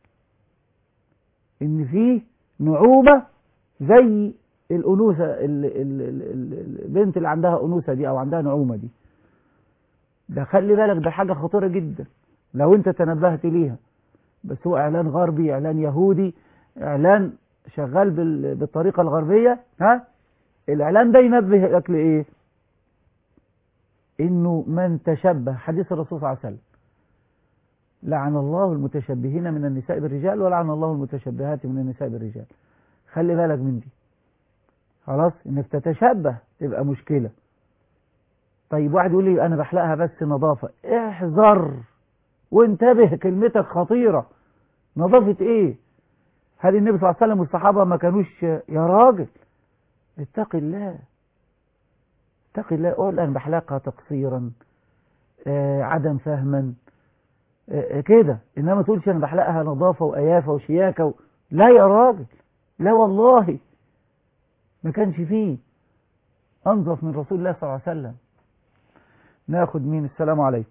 ان فيه نعومة زي الانوثة ال- ال- ال- ال- البنت اللي عندها انوثة دي او عندها نعومة دي ده خلي بالك ده حاجة خطيرة جدا لو انت تنبهت ليها بس هو اعلان غربي اعلان يهودي اعلان شغال بال- بالطريقة الغربية ها الاعلان ده ينبه لك لايه انه من تشبه حديث الرسول صلى الله عليه وسلم لعن الله المتشبهين من النساء بالرجال ولعن الله المتشبهات من النساء بالرجال خلي بالك من دي خلاص انك تتشبه تبقى مشكلة طيب واحد يقول لي انا بحلقها بس نظافة احذر وانتبه كلمتك خطيرة نظافة ايه هل النبي صلى الله عليه وسلم والصحابة ما كانوش يا راجل اتق الله اتق الله قول انا بحلقها تقصيرا آه عدم فهما آه كده انما تقولش انا بحلقها نظافة وقيافة وشياكة و... لا يا راجل لا والله ما كانش فيه انظف من رسول الله صلى الله عليه وسلم ناخد مين السلام عليكم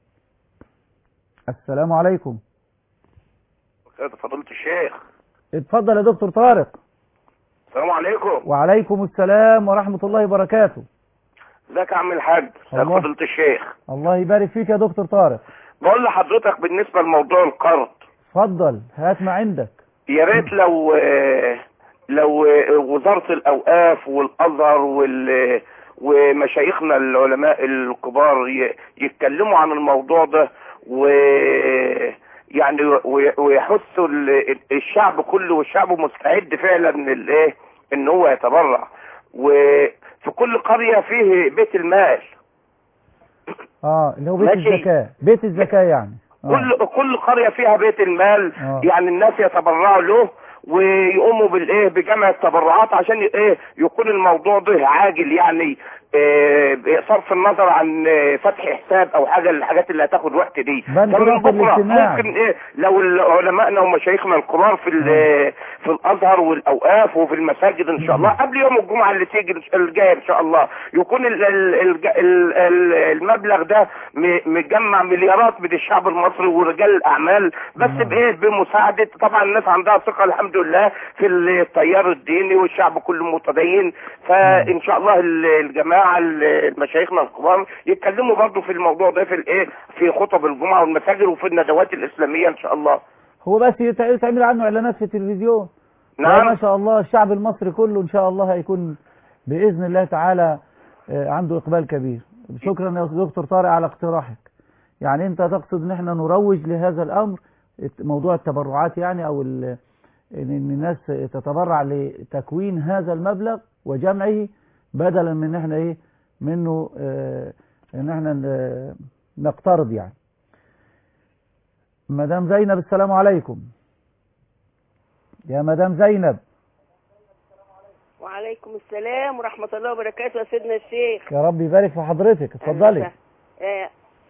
السلام عليكم فضيلة الشيخ اتفضل يا دكتور طارق السلام عليكم وعليكم السلام ورحمة الله وبركاته ازيك يا عم الحاج ازيك الله. فضيلة الشيخ الله يبارك فيك يا دكتور طارق بقول لحضرتك بالنسبة لموضوع القرض اتفضل هات ما عندك يا ريت لو آه، لو آه، وزارة الأوقاف والأزهر وال ومشايخنا العلماء الكبار ي- يتكلموا عن الموضوع ده و يعني و- ويحثوا ال- الشعب كله والشعب مستعد فعلا الايه ان هو يتبرع وفي كل قرية فيه بيت المال اه اللي هو بيت ماشي. الزكاة بيت الزكاة يعني آه. كل كل قرية فيها بيت المال آه. يعني الناس يتبرعوا له ويقوموا بالايه بجمع التبرعات عشان ايه يكون الموضوع ده عاجل يعني إيه صرف النظر عن إيه فتح حساب او حاجه الحاجات اللي هتاخد وقت دي بنك فمن رأس بكره الاجتماع. ممكن ايه لو علمائنا ومشايخنا الكبار في ال- في الازهر والاوقاف وفي المساجد ان شاء الله قبل يوم الجمعه اللي تيجي الجايه ان شاء الله يكون ال- ال- الج- ال- ال- المبلغ ده م- مجمع مليارات من الشعب المصري ورجال الاعمال بس بايه بمساعده طبعا الناس عندها ثقه الحمد لله في التيار الديني والشعب كله متدين فان شاء الله ال- الجماعه ال- مشايخنا الكبار يتكلموا برضه في الموضوع ده في الايه في خطب الجمعه والمساجد وفي الندوات الاسلاميه ان شاء الله هو بس يت- يتعمل عنه اعلانات في التلفزيون نعم. ما شاء الله الشعب المصري كله ان شاء الله هيكون باذن الله تعالى آه، عنده اقبال كبير شكرا يا دكتور طارق على اقتراحك يعني انت تقصد ان احنا نروج لهذا الامر الت- موضوع التبرعات يعني او ال- ان إن الناس تتبرع لتكوين هذا المبلغ وجمعه بدلا من ان احنا ايه منه آه، ان احنا ن- نقترض يعني مدام زينب السلام عليكم يا مدام زينب وعليكم السلام ورحمة الله وبركاته يا سيدنا الشيخ يا رب يبارك في حضرتك اتفضلي آه،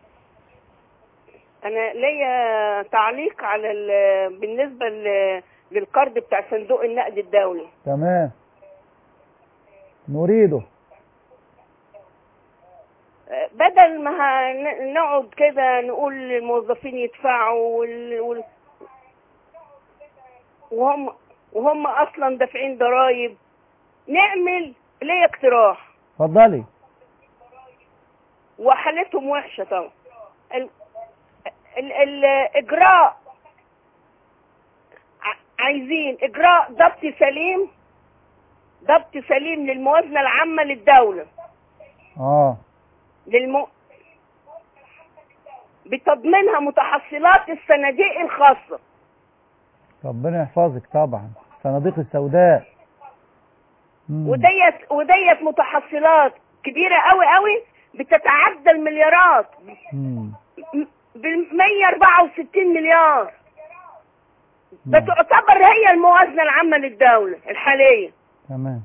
أنا ليا تعليق على ال- بالنسبة ل- للقرض بتاع صندوق النقد الدولي تمام نريده آه، بدل ما هن- نقعد كده نقول للموظفين يدفعوا وال... وال... وهم وهم اصلا دافعين ضرائب نعمل ليه اقتراح اتفضلي وحالتهم وحشه طبعا ال... ال... الاجراء ع- عايزين اجراء ضبط سليم ضبط سليم للموازنه العامه للدوله اه للم... بتضمينها متحصلات الصناديق الخاصة ربنا يحفظك طبعا صناديق السوداء مم. وديت وديت متحصلات كبيرة قوي قوي بتتعدى المليارات مم. بال 164 مليار بتعتبر هي الموازنة العامة للدولة الحالية تمام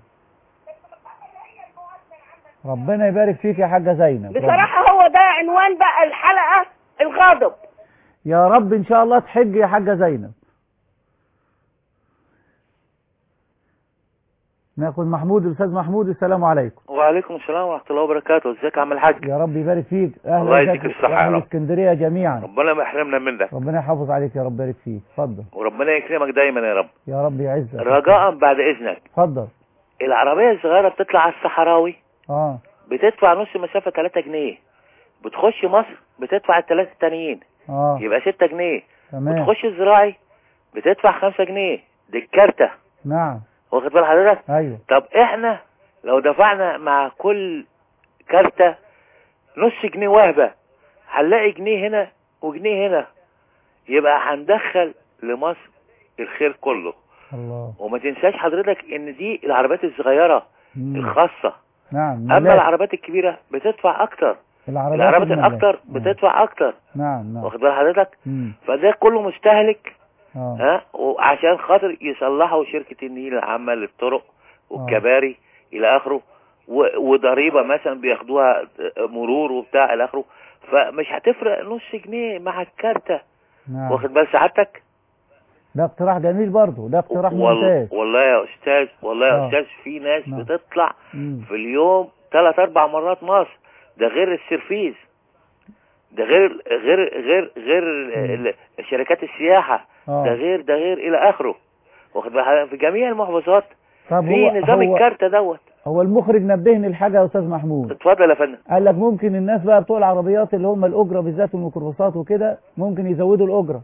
ربنا يبارك فيك يا حاجة زينب بصراحة هو ده عنوان بقى الحلقة الغضب يا رب ان شاء الله تحج يا حاجة زينب ناخد محمود الاستاذ محمود السلام عليكم وعليكم السلام ورحمة الله وبركاته ازيك يا عم الحاج يا رب يبارك فيك اهلا الله بك يديك الصحة يا واهل رب. اسكندريه جميعا ربنا ما يحرمنا منك ربنا يحافظ عليك يا رب يبارك فيك اتفضل وربنا يكرمك دايما يا رب يا رب يعزك رجاء بعد اذنك اتفضل العربية الصغيرة بتطلع على الصحراوي اه بتدفع نص مسافة 3 جنيه بتخش مصر بتدفع الثلاثة التانيين اه يبقى 6 جنيه تمام بتخش الزراعي بتدفع 5 جنيه دي الكارتة نعم واخد بال حضرتك ايوه طب احنا لو دفعنا مع كل كارتة نص جنيه وهبة هنلاقي جنيه هنا وجنيه هنا يبقى هندخل لمصر الخير كله الله وما تنساش حضرتك ان دي العربيات الصغيرة مم. الخاصة نعم اما ملاك. العربيات الكبيرة بتدفع اكتر العربيات العربيات الملاك. الاكتر بتدفع اكتر نعم نعم واخد بال حضرتك مم. فده كله مستهلك اه ها وعشان خاطر يصلحوا شركة النيل العامة للطرق والكباري الى اخره و- وضريبة مثلا بياخدوها مرور وبتاع الى اخره فمش هتفرق نص جنيه مع الكارتة نعم واخد بال سعادتك ده اقتراح جميل برضه ده اقتراح وال... ممتاز والله يا استاذ والله يا آه. استاذ في ناس نعم. بتطلع مم. في اليوم ثلاث اربع مرات مصر ده غير السيرفيز ده غير غير غير غير ال- ال- شركات السياحة آه. ده غير ده غير الى اخره واخد بالك في جميع المحافظات طب في هو نظام هو الكارتة دوت هو المخرج نبهني لحاجه يا استاذ محمود اتفضل يا فندم قال لك ممكن الناس بقى بتوع العربيات اللي هم الاجره بالذات الميكروباصات وكده ممكن يزودوا الاجره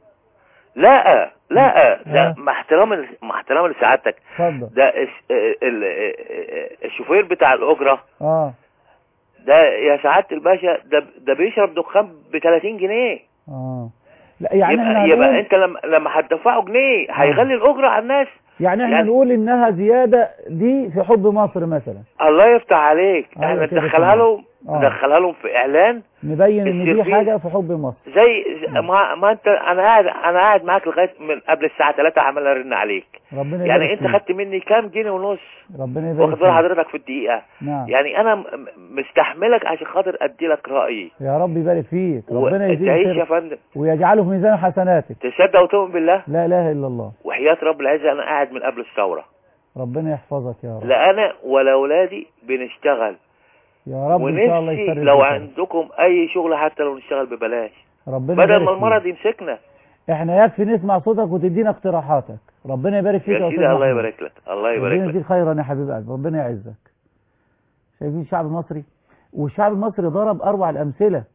لا لا آه. ده مع احترام مع احترام لسعادتك اتفضل ده الس- ال- ال- الشوفير بتاع الاجره اه ده يا سعاده الباشا ده ده بيشرب دخان ب 30 جنيه اه لا يعني يبقى, احنا يبقى هنقول انت لما لما هتدفعه جنيه هيغلي الاجره على الناس يعني احنا يعني- نقول انها زياده دي في حب مصر مثلا الله يفتح عليك أيوة احنا كده ندخلها تمام. لهم آه. ندخلها لهم في اعلان نبين ان دي السيرفيس. حاجه في حب مصر زي زي- ما, ما انت انا قاعد انا قاعد معاك لغايه من قبل الساعه 3 عمال ارن عليك ربنا يعني يبارك انت فيك. خدت مني كام جنيه ونص ربنا يبارك واخد بال فيك. حضرتك في الدقيقه نعم يعني انا م- م- مستحملك عشان خاطر ادي لك رايي يا رب يبارك فيك ربنا يزيد تعيش يا خير فندم ويجعله في ميزان حسناتك تصدق وتؤمن بالله لا اله الا الله وحياه رب العزه انا قاعد من قبل الثوره ربنا يحفظك يا رب لا انا ولا اولادي بنشتغل يا رب ان شاء الله ونفسي يفرج لو بك. عندكم اي شغل حتى لو نشتغل ببلاش ربنا بدل يبارك ما فيك. المرض يمسكنا احنا يكفي نسمع صوتك وتدينا اقتراحاتك ربنا يبارك فيك يا يا سيدي استاذ الله محمود. يبارك لك الله يبارك ربنا لك يزيد خيرا يا حبيب قلبي ربنا يعزك شايفين الشعب المصري والشعب المصري ضرب اروع الامثله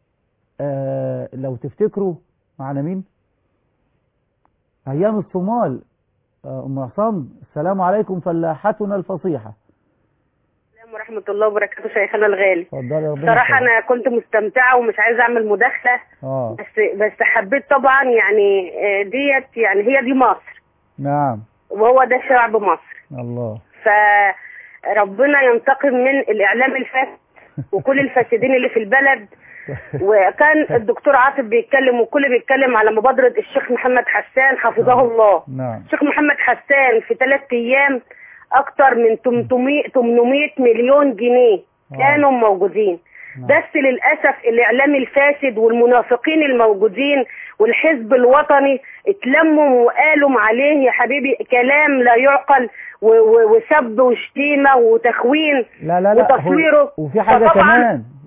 آه لو تفتكروا معنا مين ايام الصومال آه، ام عصام السلام عليكم فلاحتنا الفصيحه السلام ورحمة الله وبركاته شيخنا الغالي اتفضلي ربنا صراحة يحفظك. أنا كنت مستمتعة ومش عايزة أعمل مداخلة اه بس بس حبيت طبعا يعني آه، ديت يعني هي دي مصر نعم وهو ده شعب مصر الله فربنا ينتقم من الإعلام الفاسد وكل الفاسدين اللي في البلد وكان الدكتور عاطف بيتكلم والكل بيتكلم على مبادرة الشيخ محمد حسان حفظه الله نعم الشيخ محمد حسان في ثلاث ايام اكتر من 800 800 مليون جنيه كانوا موجودين بس للاسف الاعلام الفاسد والمنافقين الموجودين والحزب الوطني اتلموا وقالوا عليه يا حبيبي كلام لا يعقل و- و- وسب وشتيمه وتخوين لا لا لا وتصويره هو- وفي حاجه فطبعاً- كمان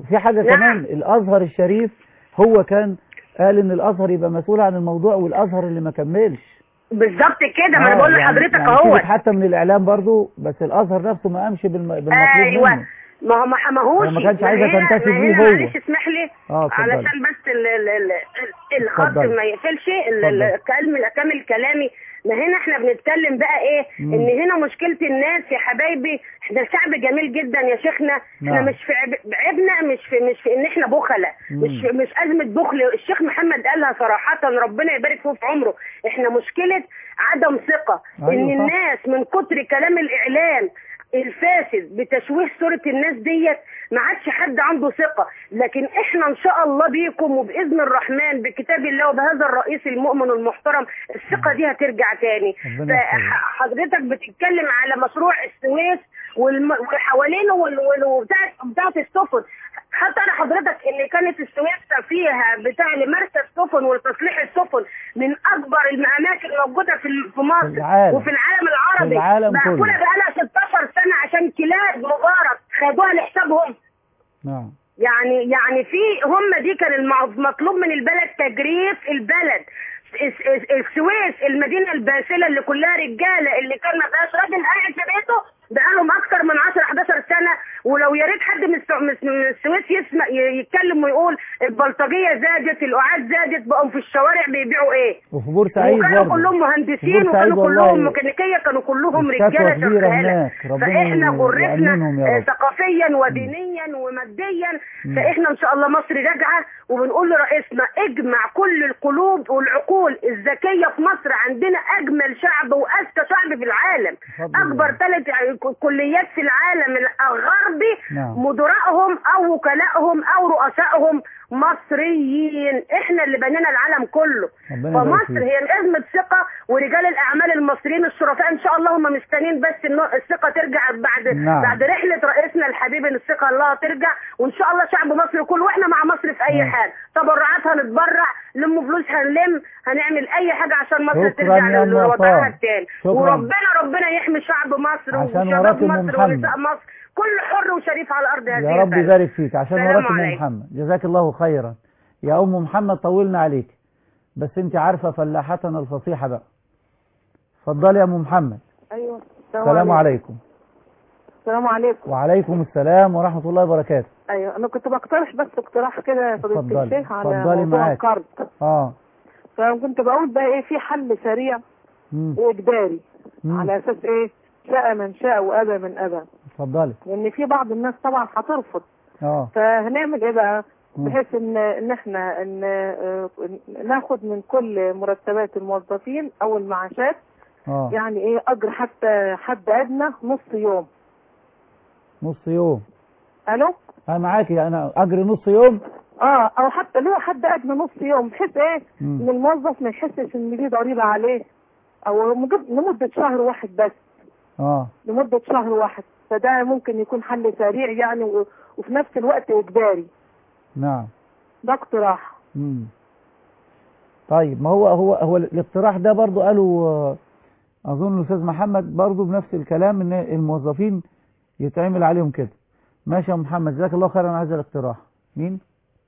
في حاجة نعم. كمان الازهر الشريف هو كان قال ان الازهر يبقى مسؤول عن الموضوع والازهر اللي ما كملش بالظبط كده ما انا آه، بقول يعني- لحضرتك يعني اهو سيبك حتى من الاعلام برضو بس الازهر نفسه ما قامش بالم... بالمطلوب ايوه منه ما هو ما ما هوش هو ما كانش عايز هنا- ينتسب ما ليه هنا هو. معلش اسمح لي اه اتفضلي. علشان بس ال ال ال ال- الخط اتفضلي. ما يقفلش ال- ال- اتفضلي. كلام اكمل كلامي ما هنا احنا بنتكلم بقى ايه مم. ان هنا مشكله الناس يا حبايبي احنا شعب جميل جدا يا شيخنا احنا نعم. مش في عيب- عيبنا مش في مش في ان احنا بخله مم. مش مش ازمه بخل الشيخ محمد قالها صراحه ربنا يبارك فيه في عمره احنا مشكله عدم ثقه أيوة ان صح. الناس من كتر كلام الاعلام الفاسد بتشويه صورة الناس ديت ما عادش حد عنده ثقة لكن احنا ان شاء الله بيكم وبإذن الرحمن بكتاب الله وبهذا الرئيس المؤمن المحترم الثقة دي هترجع تاني ربنا يحفظك. حضرتك بتتكلم على مشروع السويس والم... وحوالينه وال... وال... وبتاعت بتاعت السفن حتى انا حضرتك ان كانت السويس فيها بتاع لمركز سفن وتصليح السفن من اكبر الاماكن الموجوده في في مصر في العالم. وفي العالم العربي في العالم مقفوله كله. بقالها 16 سنه عشان كلاب مبارك خدوها لحسابهم نعم يعني يعني في هم دي كان المع- مطلوب من البلد تجريف البلد الس- الس- السويس المدينه الباسله اللي كلها رجاله اللي كان ما فيهاش راجل قاعد في بيته بقالهم اكتر من 10 11 سنه ولو يا ريت حد من السو- من من السويس يسمع ي- يتكلم ويقول البلطجيه زادت القعاد زادت بقوا في الشوارع بيبيعوا ايه وفي بورسعيد وكانوا برضه كلهم في مهندسين بورسعيد وكانوا والله كلهم ميكانيكيه كانوا كلهم الشكوى رجاله كبيرة شغاله هناك. ربنا فاحنا غرفنا يأمنهم يا آه، رب. ثقافيا ودينيا وماديا مم. فاحنا ان شاء الله مصر راجعه وبنقول لرئيسنا اجمع كل القلوب والعقول الذكيه في مصر عندنا اجمل شعب واذكى شعب في العالم بفضل اكبر ثلاث كليات في العالم الغربي نعم. مدراءهم او وكلائهم او رؤسائهم مصريين احنا اللي بنينا العالم كله ربنا يبارك فمصر فيك. هي ازمه ثقه ورجال الاعمال المصريين الشرفاء ان شاء الله هم مستنيين بس ان الثقه ترجع بعد نعم. بعد رحله رئيسنا الحبيب ان الثقه الله ترجع وان شاء الله شعب مصر كله واحنا مع مصر في اي نعم. حال تبرعات هنتبرع لم فلوس هنلم هنعمل اي حاجه عشان مصر شكراً ترجع يا أم لوضعها عصام. التاني شكراً. وربنا ربنا يحمي شعب مصر عشان وشباب وراك أم مصر محمد. ونساء مصر كل حر وشريف على الارض هذه يا رب البلد. يبارك فيك عشان سلام وراك ام عليكم. محمد جزاك الله خيرا يا ام محمد طولنا عليك بس انت عارفه فلاحتنا الفصيحه بقى اتفضلي يا ام محمد ايوه السلام عليكم السلام عليكم وعليكم السلام ورحمه الله وبركاته ايوه انا كنت بقترح بس اقتراح كده يا فضيله اتفضلي. الشيخ على اتفضلي موضوع معاك. القرض اه فكنت بقول بقى ايه في حل سريع مم. واجباري مم. على اساس ايه شاء من شاء وابى من ابى اتفضلي لان في بعض الناس طبعا هترفض اه فهنعمل ايه بقى مم. بحيث ان ان احنا ان آه، ناخد من كل مرتبات الموظفين او المعاشات اه يعني ايه اجر حتى حد ادنى نص يوم نص يوم الو انا معاكي انا اجري نص يوم اه او حتى لو حد ادنى نص يوم بحيث ايه مم. ان الموظف ما يحسش ان دي ضريبه عليه او مجد- لمده شهر واحد بس اه لمده شهر واحد فده ممكن يكون حل سريع يعني و... وفي نفس الوقت اجباري نعم ده اقتراح مم. طيب ما هو هو هو الاقتراح ده برضو قالوا آه، اظن الاستاذ محمد برضو بنفس الكلام ان الموظفين يتعمل عليهم كده ماشي يا محمد جزاك الله خيرا على هذا الاقتراح مين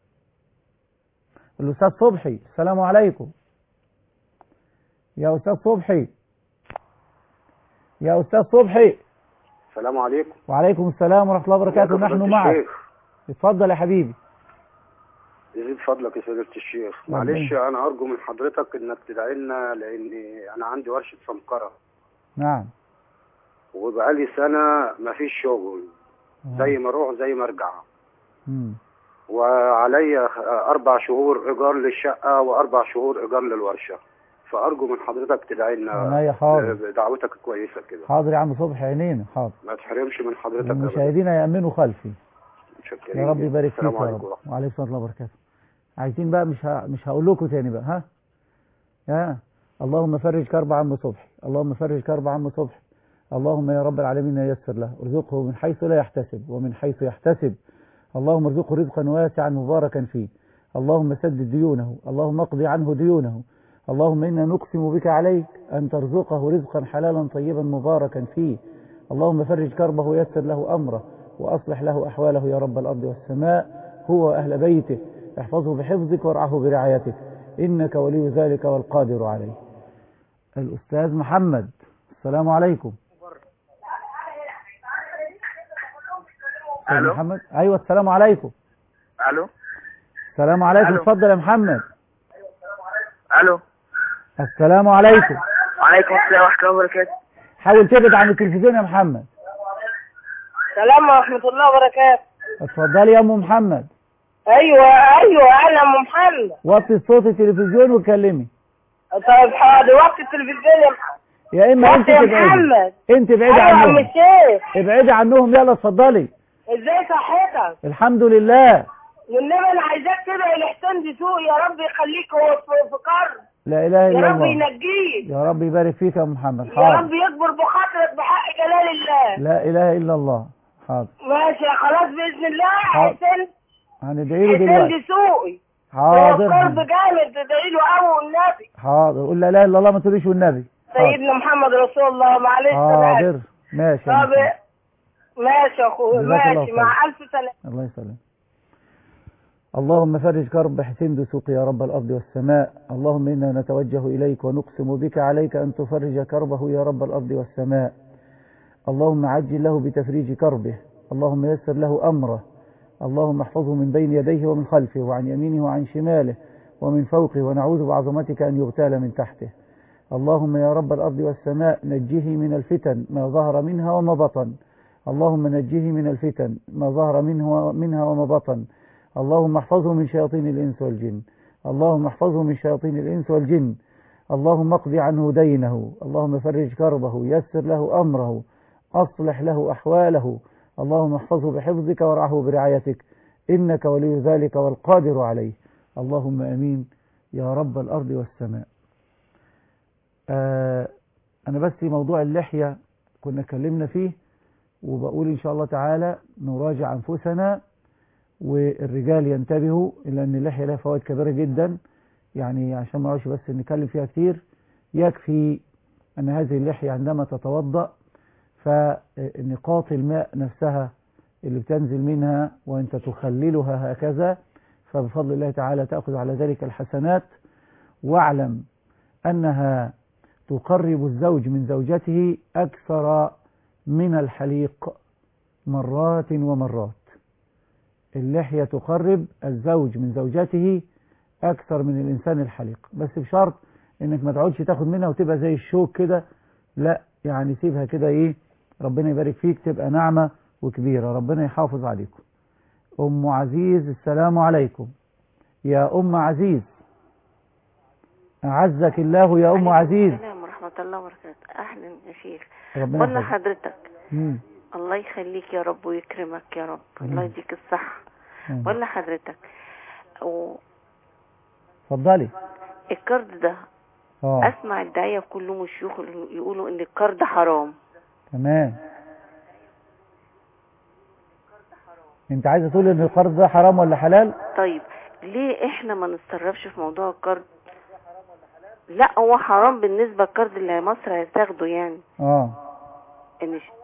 الاستاذ صبحي السلام عليكم يا استاذ صبحي يا استاذ صبحي السلام عليكم وعليكم السلام ورحمه الله وبركاته ازيك يا نحن فضيلة معك الشيخ؟ اتفضل يا حبيبي يزيد فضلك يا سيدة الشيخ ربنا. معلش انا ارجو من حضرتك انك تدعي لنا لان انا عندي ورشه سمكره نعم وبقالي سنه ما فيش شغل زي ما اروح زي ما ارجع مم. وعليا اربع شهور ايجار للشقه واربع شهور ايجار للورشه فارجو من حضرتك تدعي لنا عناية حاضر. بدعوتك كويسه كده حاضر يا عم صبحي عينينا حاضر ما تحرمش من حضرتك ابدا المشاهدين يأمنوا خلفي متشكرين يا رب يبارك فيك السلام يا عليكم رب وعليكم السلام ورحمة الله وبركاته عايزين بقى مش ه... مش هقول لكم تاني بقى ها ها اللهم فرج كرب عم صبحي اللهم فرج كرب عم صبحي اللهم يا رب العالمين يسر له ارزقه من حيث لا يحتسب ومن حيث يحتسب اللهم ارزقه رزقا واسعا مباركا فيه اللهم سدد ديونه اللهم اقضي عنه ديونه اللهم إنا نقسم بك عليك أن ترزقه رزقا حلالا طيبا مباركا فيه اللهم فرج كربه ويسر له أمره وأصلح له أحواله يا رب الأرض والسماء هو وأهل بيته احفظه بحفظك وارعه برعايتك إنك ولي ذلك والقادر عليه الأستاذ محمد السلام عليكم أستاذ ألو. محمد أيوة السلام عليكم الو السلام عليكم ألو. اتفضل يا محمد الو السلام عليكم وعليكم السلام ورحمه الله وبركاته حاول تبعد عن التلفزيون يا محمد السلام ورحمه الله وبركاته اتفضلي يا ام محمد ايوه ايوه انا ام محمد وطي صوت التلفزيون وكلمي طيب حاضر وقت التلفزيون يا محمد يا اما انت وطي يا تبعدي محمد انت ابعدي ايوه يا عم عنهم الشيخ ابعدي عنهم يلا اتفضلي ازاي صحتك الحمد لله والنبي انا عايزاك تدعي لحسين دي سوق يا رب يخليك هو في في قرن لا اله يا الا رب الله ينجيك يا رب يبارك فيك يا أم محمد يا حاضر رب يكبر بخاطرك بحق جلال الله لا اله الا الله حاضر ماشي خلاص باذن الله حاضر. حسين هندعي له حسين دلوقتي دي سوقي حاضر هو قرب جامد تدعي له قوي والنبي حاضر قول لا اله الا الله ما تقوليش والنبي حاضر. سيدنا محمد رسول الله معلش أنا آسف. حاضر ماشي يا طب محمد. ماشي يا اخويا جزاك الله ماشي خير. مع الف سلامه الله يسلم اللهم فرج كرب حسين دسوق يا رب الأرض والسماء اللهم إنا نتوجه إليك ونقسم بك عليك أن تفرج كربه يا رب الأرض والسماء اللهم عجل له بتفريج كربه اللهم يسر له أمره اللهم احفظه من بين يديه ومن خلفه وعن يمينه وعن شماله ومن فوقه ونعوذ بعظمتك أن يغتال من تحته اللهم يا رب الأرض والسماء نجه من الفتن ما ظهر منها وما بطن اللهم نجه من الفتن ما ظهر منه منها وما بطن اللهم احفظه من شياطين الإنس والجن اللهم احفظه من شياطين الإنس والجن اللهم اقض عنه دينه اللهم فرج كربه يسر له أمره أصلح له أحواله اللهم احفظه بحفظك وارعه برعايتك إنك ولي ذلك والقادر عليه اللهم أمين يا رب الأرض والسماء آه أنا بس موضوع اللحية كنا اتكلمنا فيه وبقول إن شاء الله تعالى نراجع أنفسنا والرجال ينتبهوا إلى أن اللحية لها فوائد كبيرة جدا يعني عشان ما نقعدش بس نتكلم فيها كتير يكفي أن هذه اللحية عندما تتوضأ فنقاط الماء نفسها اللي بتنزل منها وأنت تخللها هكذا فبفضل الله تعالى تأخذ على ذلك الحسنات واعلم أنها تقرب الزوج من زوجته أكثر من الحليق مرات ومرات اللحية تقرب الزوج من زوجته أكثر من الإنسان الحليق بس بشرط إنك ما تقعدش تاخد منها وتبقى زي الشوك كده لا يعني سيبها كده إيه ربنا يبارك فيك تبقى ناعمة وكبيرة ربنا يحافظ عليكم أم عزيز السلام عليكم يا أم عزيز أعزك الله يا أم عزيز السلام ورحمة الله وبركاته أهلا يا شيخ ربنا قلنا يحفظك. حضرتك مم. الله يخليك يا رب ويكرمك يا رب مم. الله يديك الصحة مم. قلنا حضرتك و- اتفضلي الكارد ده اه أسمع الدعية كلهم الشيوخ اللي يقولوا إن الكارد حرام تمام انت عايزه تقول ان القرض ده حرام ولا حلال طيب ليه إحنا ما نتصرفش في موضوع الكارد لا هو حرام بالنسبة الكارد اللي مصر هتاخده يعني اه ان ش-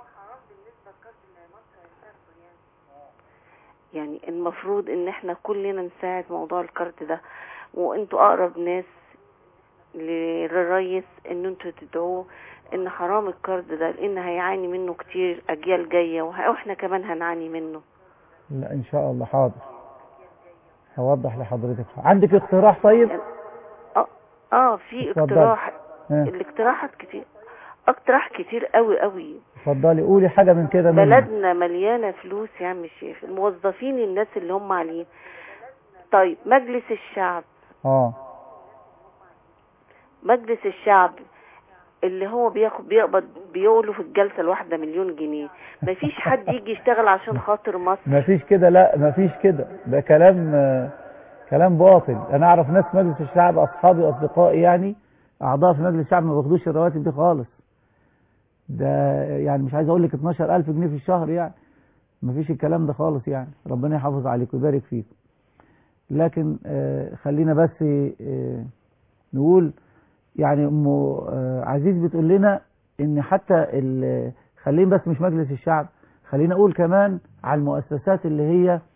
يعني المفروض ان احنا كلنا نساعد موضوع الكارت ده وانتوا اقرب ناس للرئيس ان انتوا تدعوه ان حرام الكارت ده لان هيعاني منه كتير اجيال جايه وه- واحنا كمان هنعاني منه لا ان شاء الله حاضر هوضح لحضرتك عندك اقتراح طيب اه في اتفضلي. اقتراح ها. الاقتراحات كتير اقتراح كتير قوي قوي اتفضلي قولي حاجه من كده منها. بلدنا مليانة فلوس يا عم الشيخ الموظفين الناس اللي هم عليه طيب مجلس الشعب اه مجلس الشعب اللي هو بياخد بيقبض بيقولوا في الجلسة الواحدة مليون جنيه مفيش حد يجي يشتغل عشان خاطر مصر مفيش كده لا مفيش كده ده كلام آه، كلام باطل انا اعرف ناس في مجلس الشعب اصحابي واصدقائي يعني اعضاء في مجلس الشعب ما بياخدوش الرواتب دي خالص ده يعني مش عايز اقول لك 12000 جنيه في الشهر يعني مفيش الكلام ده خالص يعني ربنا يحافظ عليك ويبارك فيك لكن آه، خلينا بس آه، نقول يعني ام آه، عزيز بتقول لنا ان حتى ال- خلينا بس مش مجلس الشعب خلينا اقول كمان على المؤسسات اللي هي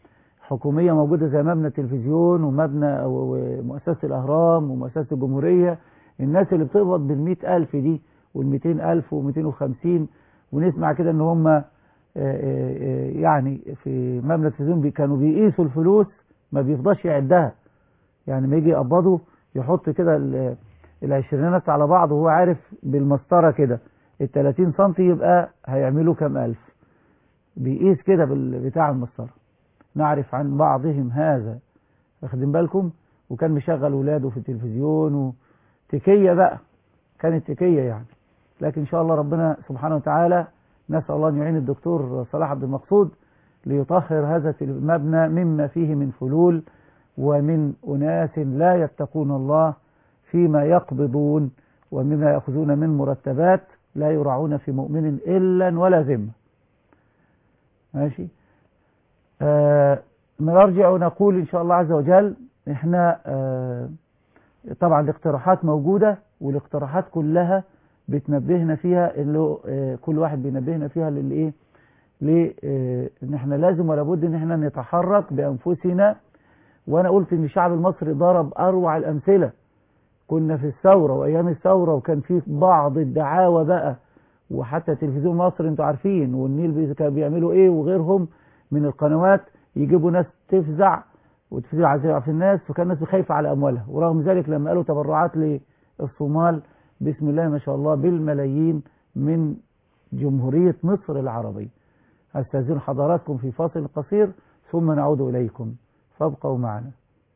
حكومية موجودة زي مبنى التلفزيون ومبنى ومؤسسة الأهرام ومؤسسة الجمهورية الناس اللي بتقبض بالمئة ألف دي والمئتين ألف ومئتين وخمسين ونسمع كده ان هم يعني في مبنى التلفزيون بي- كانوا بيقيسوا الفلوس ما بيفضاش يعدها يعني ما يجي يقبضوا يحط كده ال- العشرينات على بعض وهو عارف بالمسطرة كده ال 30 سم يبقى هيعملوا كام ألف بيقيس كده بال- بتاع المسطرة نعرف عن بعضهم هذا واخدين بالكم وكان مشغل ولاده في التلفزيون وتكية بقى كانت تكية يعني لكن إن شاء الله ربنا سبحانه وتعالى نسأل الله أن يعين الدكتور صلاح عبد المقصود ليطهر هذا المبنى مما فيه من فلول ومن أناس لا يتقون الله فيما يقبضون ومما يأخذون من مرتبات لا يرعون في مؤمن إلا ولا ذمة ماشي آه نرجع ونقول إن شاء الله عز وجل إحنا آه طبعا الاقتراحات موجودة والاقتراحات كلها بتنبهنا فيها اللي آه كل واحد بينبهنا فيها للايه ليه آه ان احنا لازم ولا بد ان احنا نتحرك بانفسنا وانا قلت ان الشعب المصري ضرب اروع الامثله كنا في الثوره وايام الثوره وكان في بعض الدعاوى بقى وحتى تلفزيون مصر انتوا عارفين والنيل بي- كانوا بيعملوا ايه وغيرهم من القنوات يجيبوا ناس تفزع وتفزع في الناس وكان الناس خايفه على اموالها ورغم ذلك لما قالوا تبرعات للصومال بسم الله ما شاء الله بالملايين من جمهورية مصر العربية أستاذن حضراتكم في فاصل قصير ثم نعود إليكم فابقوا معنا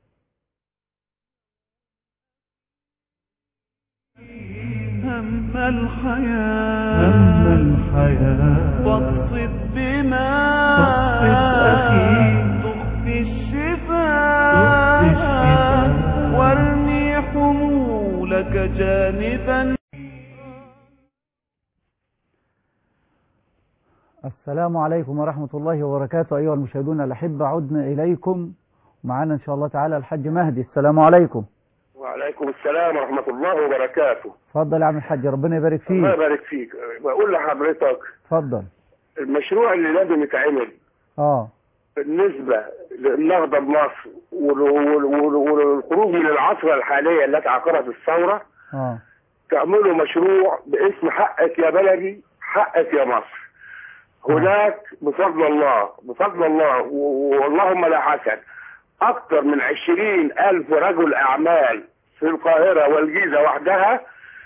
هم الحياة هم الحياة واقصد بما تقصد أخي تخفي الشفاء وارمي حمولك جانبا السلام عليكم ورحمة الله وبركاته أيها المشاهدون الأحبة عدنا إليكم معنا إن شاء الله تعالى الحاج مهدي السلام عليكم وعليكم السلام ورحمة الله وبركاته اتفضل يا عم الحاج ربنا يبارك الله فيك يبارك فيك بقول لحضرتك اتفضل المشروع اللي لازم يتعمل اه بالنسبة للنهضة بمصر وال- وال- وال- والخروج من العصر الحالية التي عقرت الثورة اه تعملوا مشروع باسم حقك يا بلدي حقك يا مصر هناك بفضل الله بفضل الله و- واللهم لا حسن أكثر من عشرين ألف رجل أعمال في القاهرة والجيزة وحدها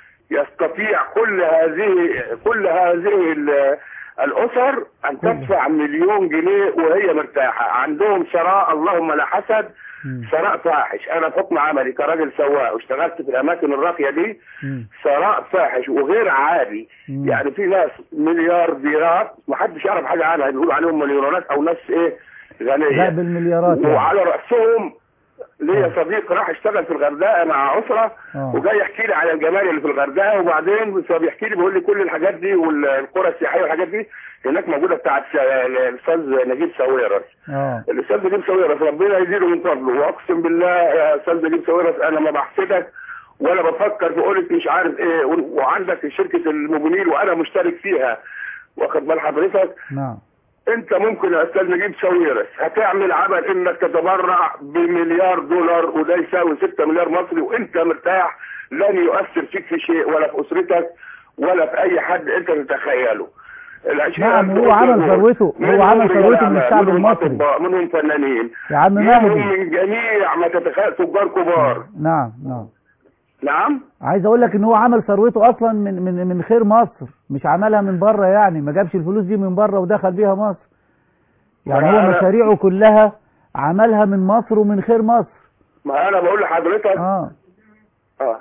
يستطيع كل هذه كل هذه ال- الأسر أن تدفع مليون جنيه وهي مرتاحة عندهم ثراء اللهم لا حسد ثراء فاحش أنا بحكم عملي كراجل سواق واشتغلت في الأماكن الراقية دي ثراء فاحش وغير عادي يعني في ناس مليارديرات محدش يعرف حاجة عنها بيقولوا عليهم مليونيرات أو ناس إيه غنية لا بالمليارات يعني. وعلى رأسهم ليا صديق راح اشتغل في الغردقه مع اسره آه. وجاي يحكي لي على الجمال اللي في الغردقه وبعدين بيحكي لي بيقول لي كل الحاجات دي والقرى السياحيه والحاجات دي هناك موجوده بتاعت الاستاذ نجيب ساويرس اه الاستاذ نجيب ساويرس ربنا يزيده من فضله واقسم بالله يا استاذ نجيب ساويرس انا ما بحسدك ولا بفكر في قولة مش عارف ايه و- وعندك شركه الموبينيل وانا مشترك فيها واخد بال حضرتك نعم انت ممكن يا استاذ نجيب ساويرس هتعمل عمل انك تتبرع بمليار دولار وده يساوي 6 مليار مصري وانت مرتاح لن يؤثر فيك في شيء ولا في اسرتك ولا في اي حد انت تتخيله العشرين نعم ألف هو عمل دول ثروته هو منهم عمل رجال ثروته من أعمال، الشعب منهم المصري أطباء، منهم فنانين يا عم منهم مهدي من جميع ما تتخيل تجار كبار نعم نعم نعم عايز اقول لك ان هو عمل ثروته اصلا من من من خير مصر مش عملها من بره يعني ما جابش الفلوس دي من بره ودخل بيها مصر يعني هو أنا- مشاريعه كلها عملها من مصر ومن خير مصر ما انا بقول لحضرتك اه اه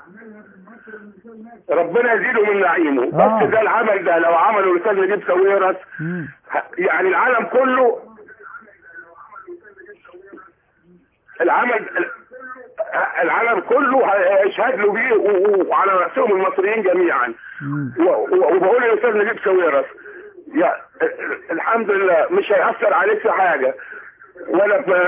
ربنا يزيده من نعيمه آه. بس ده العمل ده لو عمله الاستاذ نجيب ساويرس مم. ه- يعني العالم كله العمل العالم كله هيشهد له بيه و- و- وعلى راسهم المصريين جميعا و- و- وبقول للاستاذ نجيب ساويرس يا الحمد لله مش هيأثر عليك في حاجه ولا في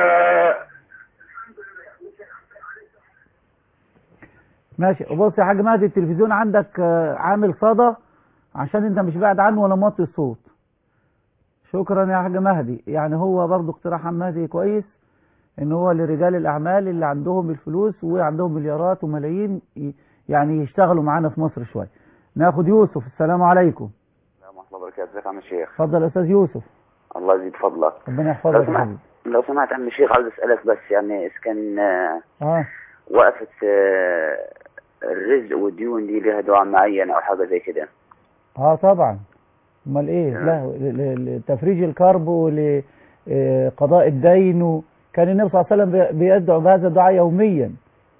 ماشي بص يا حاج مهدي التلفزيون عندك آه، عامل صدى عشان انت مش بعد عنه ولا موطي الصوت شكرا يا حاج مهدي يعني هو برضو اقتراح عن مهدي كويس ان هو لرجال الاعمال اللي عندهم الفلوس وعندهم مليارات وملايين ي- يعني يشتغلوا معانا في مصر شويه ناخد يوسف السلام عليكم السلام ورحمة الله وبركاته ازيك يا عم الشيخ اتفضل يا استاذ يوسف الله يزيد فضلك ربنا لو يحفظك يا سمحت حبيبي لو سمحت عم الشيخ عايز اسالك بس يعني اذا كان آه، اه وقفت آه، الرزق والديون دي لها دعاء معين او حاجه زي كده اه طبعا امال ايه لا ل- ل- لتفريج الكرب ولقضاء الدين و- كان النبي صلى الله عليه وسلم بي- بيدعو بهذا الدعاء يوميا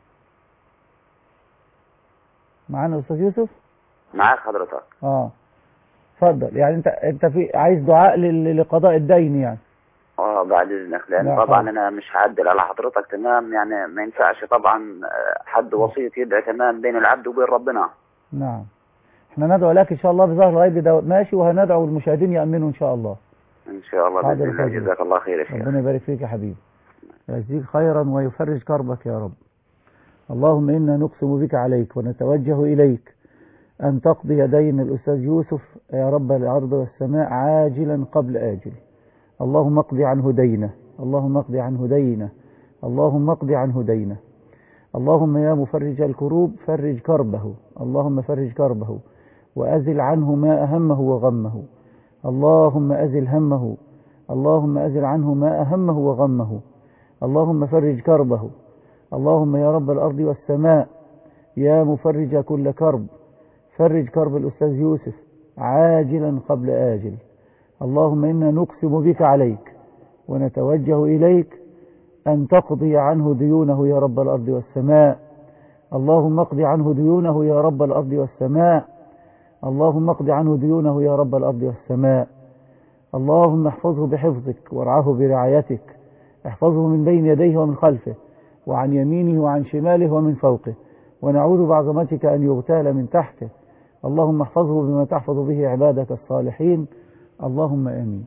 معانا استاذ يوسف معاك حضرتك اه اتفضل يعني انت انت في عايز دعاء لل- لقضاء الدين يعني اه بعد اذنك لان لا طبعا حول. انا مش هعدل على حضرتك تمام يعني ما ينفعش طبعا آه، حد وسيط يدعي تمام بين العبد وبين ربنا نعم احنا ندعو لك ان شاء الله بظهر الغيب ده ماشي وهندعو المشاهدين يامنوا ان شاء الله ان شاء الله حاضر باذن الله حاضر. جزاك الله خير يا شيخ ربنا يبارك فيك يا حبيبي ويجزيك خيرا ويفرج كربك يا رب اللهم إنا نقسم بك عليك ونتوجه إليك أن تقضي دين الأستاذ يوسف يا رب الأرض والسماء عاجلا قبل آجل اللهم اقضي عنه دينه اللهم اقضي عنه دينه اللهم اقضي عنه دينه اللهم يا مفرج الكروب فرج كربه اللهم فرج كربه وأزل عنه ما أهمه وغمه اللهم أزل همه اللهم أزل عنه ما أهمه وغمه اللهم فرج كربه اللهم يا رب الأرض والسماء يا مفرج كل كرب فرج كرب الأستاذ يوسف عاجلا قبل آجل اللهم إنا نقسم بك عليك ونتوجه إليك أن تقضي عنه ديونه يا رب الأرض والسماء اللهم اقضي عنه ديونه يا رب الأرض والسماء اللهم اقضي عنه ديونه يا رب الأرض والسماء اللهم احفظه بحفظك وارعاه برعايتك احفظه من بين يديه ومن خلفه وعن يمينه وعن شماله ومن فوقه ونعوذ بعظمتك أن يغتال من تحته اللهم احفظه بما تحفظ به عبادك الصالحين اللهم آمين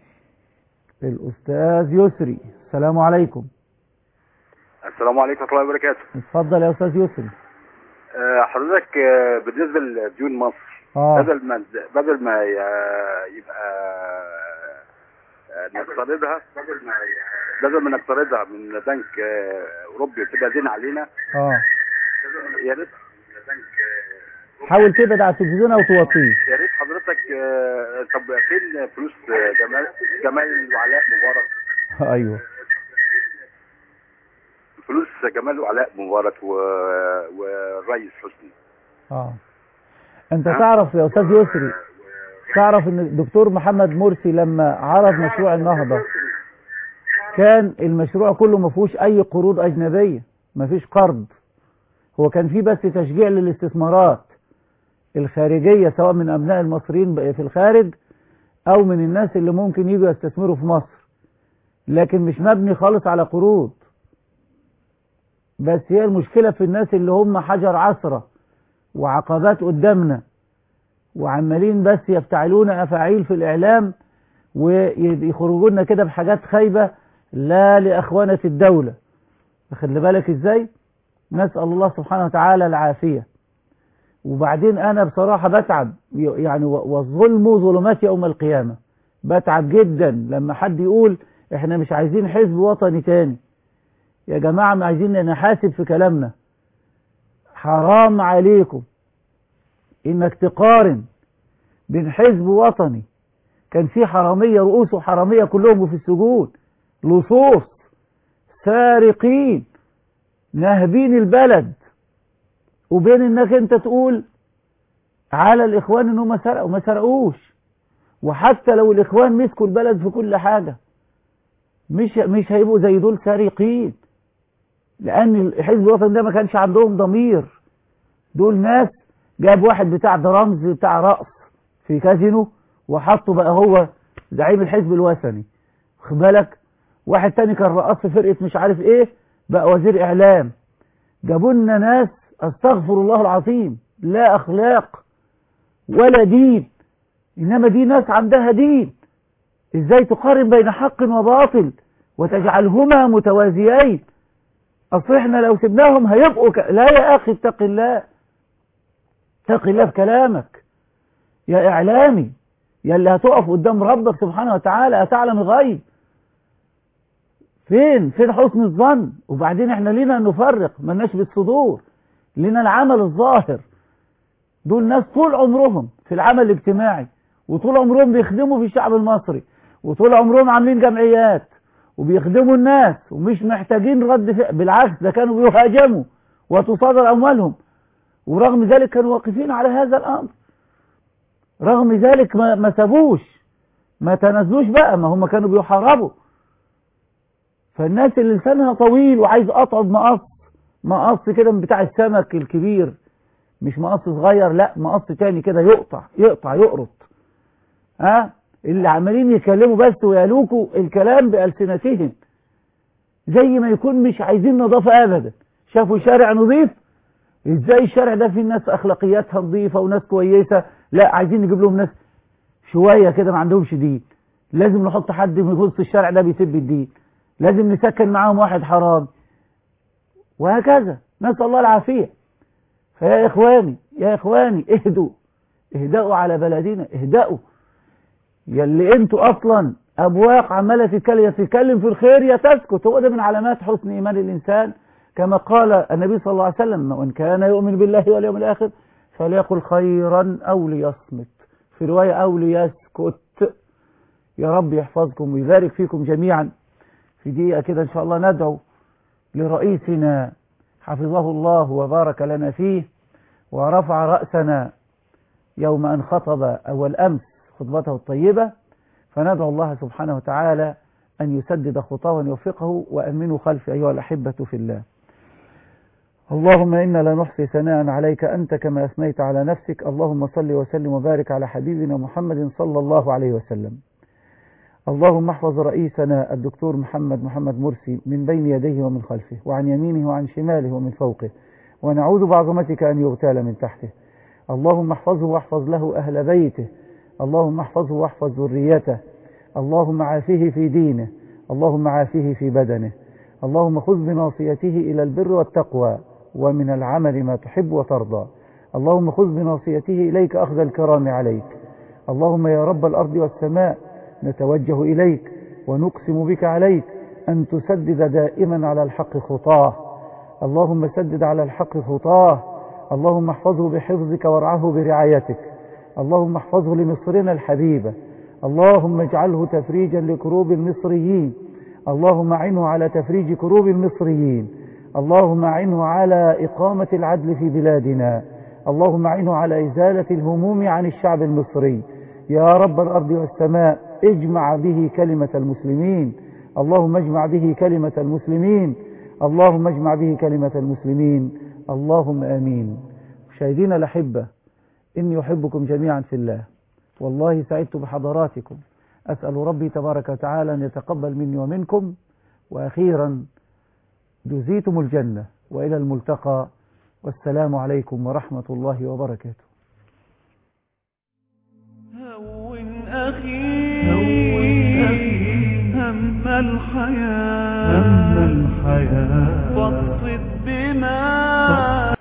الأستاذ يسري السلام عليكم السلام عليكم ورحمة الله وبركاته اتفضل يا أستاذ يسري آه، حضرتك آه، بالنسبة لديون مصر آه. بدل ما بدل ما ي- يبقى آه، نقترضها بدل ما نقترضها من بنك آه، أوروبي وتبقى دين علينا اه يا ريت حاول تبعد على التلفزيون أو توطيه يا ريت حضرتك آه، طب فين فلوس آه، جمال جمال وعلاء مبارك أيوه فلوس جمال وعلاء مبارك و... والرئيس حسني اه انت تعرف يا استاذ يسري تعرف ان الدكتور محمد مرسي لما عرض مشروع النهضة كان المشروع كله ما فيهوش اي قروض اجنبية ما فيش قرض هو كان فيه بس تشجيع للاستثمارات الخارجية سواء من ابناء المصريين في الخارج او من الناس اللي ممكن يجوا يستثمروا في مصر لكن مش مبني خالص على قروض بس هي المشكلة في الناس اللي هم حجر عثرة وعقبات قدامنا وعمالين بس يفتعلون أفاعيل في الإعلام ويخرجوا لنا كده بحاجات خايبة لا لأخوانة الدولة خلي بالك إزاي نسأل الله سبحانه وتعالى العافية وبعدين أنا بصراحة بتعب يعني والظلم ظلمات يوم القيامة بتعب جدا لما حد يقول احنا مش عايزين حزب وطني تاني يا جماعة ما عايزين نحاسب في كلامنا حرام عليكم انك تقارن بين حزب وطني كان في حرامية رؤوس حرامية كلهم في السجون لصوص سارقين ناهبين البلد وبين انك انت تقول على الاخوان انهم سرقوا ما سرقوش وحتى لو الاخوان مسكوا البلد في كل حاجة مش مش هيبقوا زي دول سارقين لان الحزب الوطني ده ما كانش عندهم ضمير دول ناس جاب واحد بتاع درامز بتاع رقص في كازينو وحطه بقى هو زعيم الحزب الوثني واخد بالك واحد تاني كان رقص في فرقه مش عارف ايه بقى وزير اعلام جابوا لنا ناس استغفر الله العظيم لا اخلاق ولا دين انما دي ناس عندها دين ازاي تقارن بين حق وباطل وتجعلهما متوازيين اصل احنا لو سبناهم هيبقوا ك... لا يا اخي اتق الله اتق الله في كلامك يا اعلامي يا اللي هتقف قدام ربك سبحانه وتعالى هتعلم الغيب فين فين حسن الظن وبعدين احنا لينا نفرق ملناش بالصدور لينا العمل الظاهر دول ناس طول عمرهم في العمل الاجتماعي وطول عمرهم بيخدموا في الشعب المصري وطول عمرهم عاملين جمعيات وبيخدموا الناس ومش محتاجين رد فعل بالعكس ده كانوا بيهاجموا وتصادر اموالهم ورغم ذلك كانوا واقفين على هذا الامر رغم ذلك ما, ما سابوش ما تنازلوش بقى ما هم كانوا بيحاربوا فالناس اللي لسانها طويل وعايز قطع بمقص مقص كده من بتاع السمك الكبير مش مقص صغير لا مقص تاني كده يقطع يقطع يقرط ها اللي عمالين يكلموا بس ويلوكوا الكلام بألسنتهم زي ما يكون مش عايزين نظافة أبدا شافوا شارع نظيف ازاي الشارع ده فيه ناس أخلاقياتها نظيفة وناس كويسة لا عايزين نجيب لهم ناس شوية كده ما عندهمش دين لازم نحط حد في وسط الشارع ده بيسب الدين لازم نسكن معاهم واحد حرام وهكذا نسأل الله العافية فيا إخواني يا إخواني اهدوا اهدأوا على بلدنا اهدأوا يلي انتوا اصلا ابواق عماله تتكلم تتكلم في الخير يا تسكت هو ده من علامات حسن ايمان الانسان كما قال النبي صلى الله عليه وسلم وان كان يؤمن بالله واليوم الاخر فليقل خيرا او ليصمت في روايه او ليسكت يا رب يحفظكم ويبارك فيكم جميعا في دقيقه كده ان شاء الله ندعو لرئيسنا حفظه الله وبارك لنا فيه ورفع راسنا يوم ان خطب اول امس خطبته الطيبة فندعو الله سبحانه وتعالى أن يسدد خطاه ويوفقه وأمنوا خلفي أيها الأحبة في الله اللهم إنا لا نحصي ثناء عليك أنت كما أثنيت على نفسك اللهم صل وسلم وبارك على حبيبنا محمد صلى الله عليه وسلم اللهم احفظ رئيسنا الدكتور محمد محمد مرسي من بين يديه ومن خلفه وعن يمينه وعن شماله ومن فوقه ونعوذ بعظمتك أن يغتال من تحته اللهم احفظه واحفظ له أهل بيته اللهم احفظه واحفظ ذريته اللهم عافيه في دينه اللهم عافيه في بدنه اللهم خذ بناصيته إلى البر والتقوى ومن العمل ما تحب وترضى اللهم خذ بناصيته إليك أخذ الكرام عليك اللهم يا رب الأرض والسماء نتوجه إليك ونقسم بك عليك أن تسدد دائما على الحق خطاه اللهم سدد على الحق خطاه اللهم احفظه بحفظك وارعه برعايتك اللهم احفظه لمصرنا الحبيبة اللهم اجعله تفريجا لكروب المصريين اللهم اعنه على تفريج كروب المصريين اللهم اعنه على إقامة العدل في بلادنا اللهم اعنه على إزالة الهموم عن الشعب المصري يا رب الأرض والسماء اجمع به كلمة المسلمين اللهم اجمع به كلمة المسلمين اللهم اجمع به كلمة المسلمين اللهم آمين مشاهدينا الأحبة إني أحبكم جميعا في الله والله سعدت بحضراتكم أسأل ربي تبارك وتعالى أن يتقبل مني ومنكم وأخيرا جزيتم الجنة وإلى الملتقى والسلام عليكم ورحمة الله وبركاته هون أخي هون أخي هم الحياة هم الحياة فاقصد بما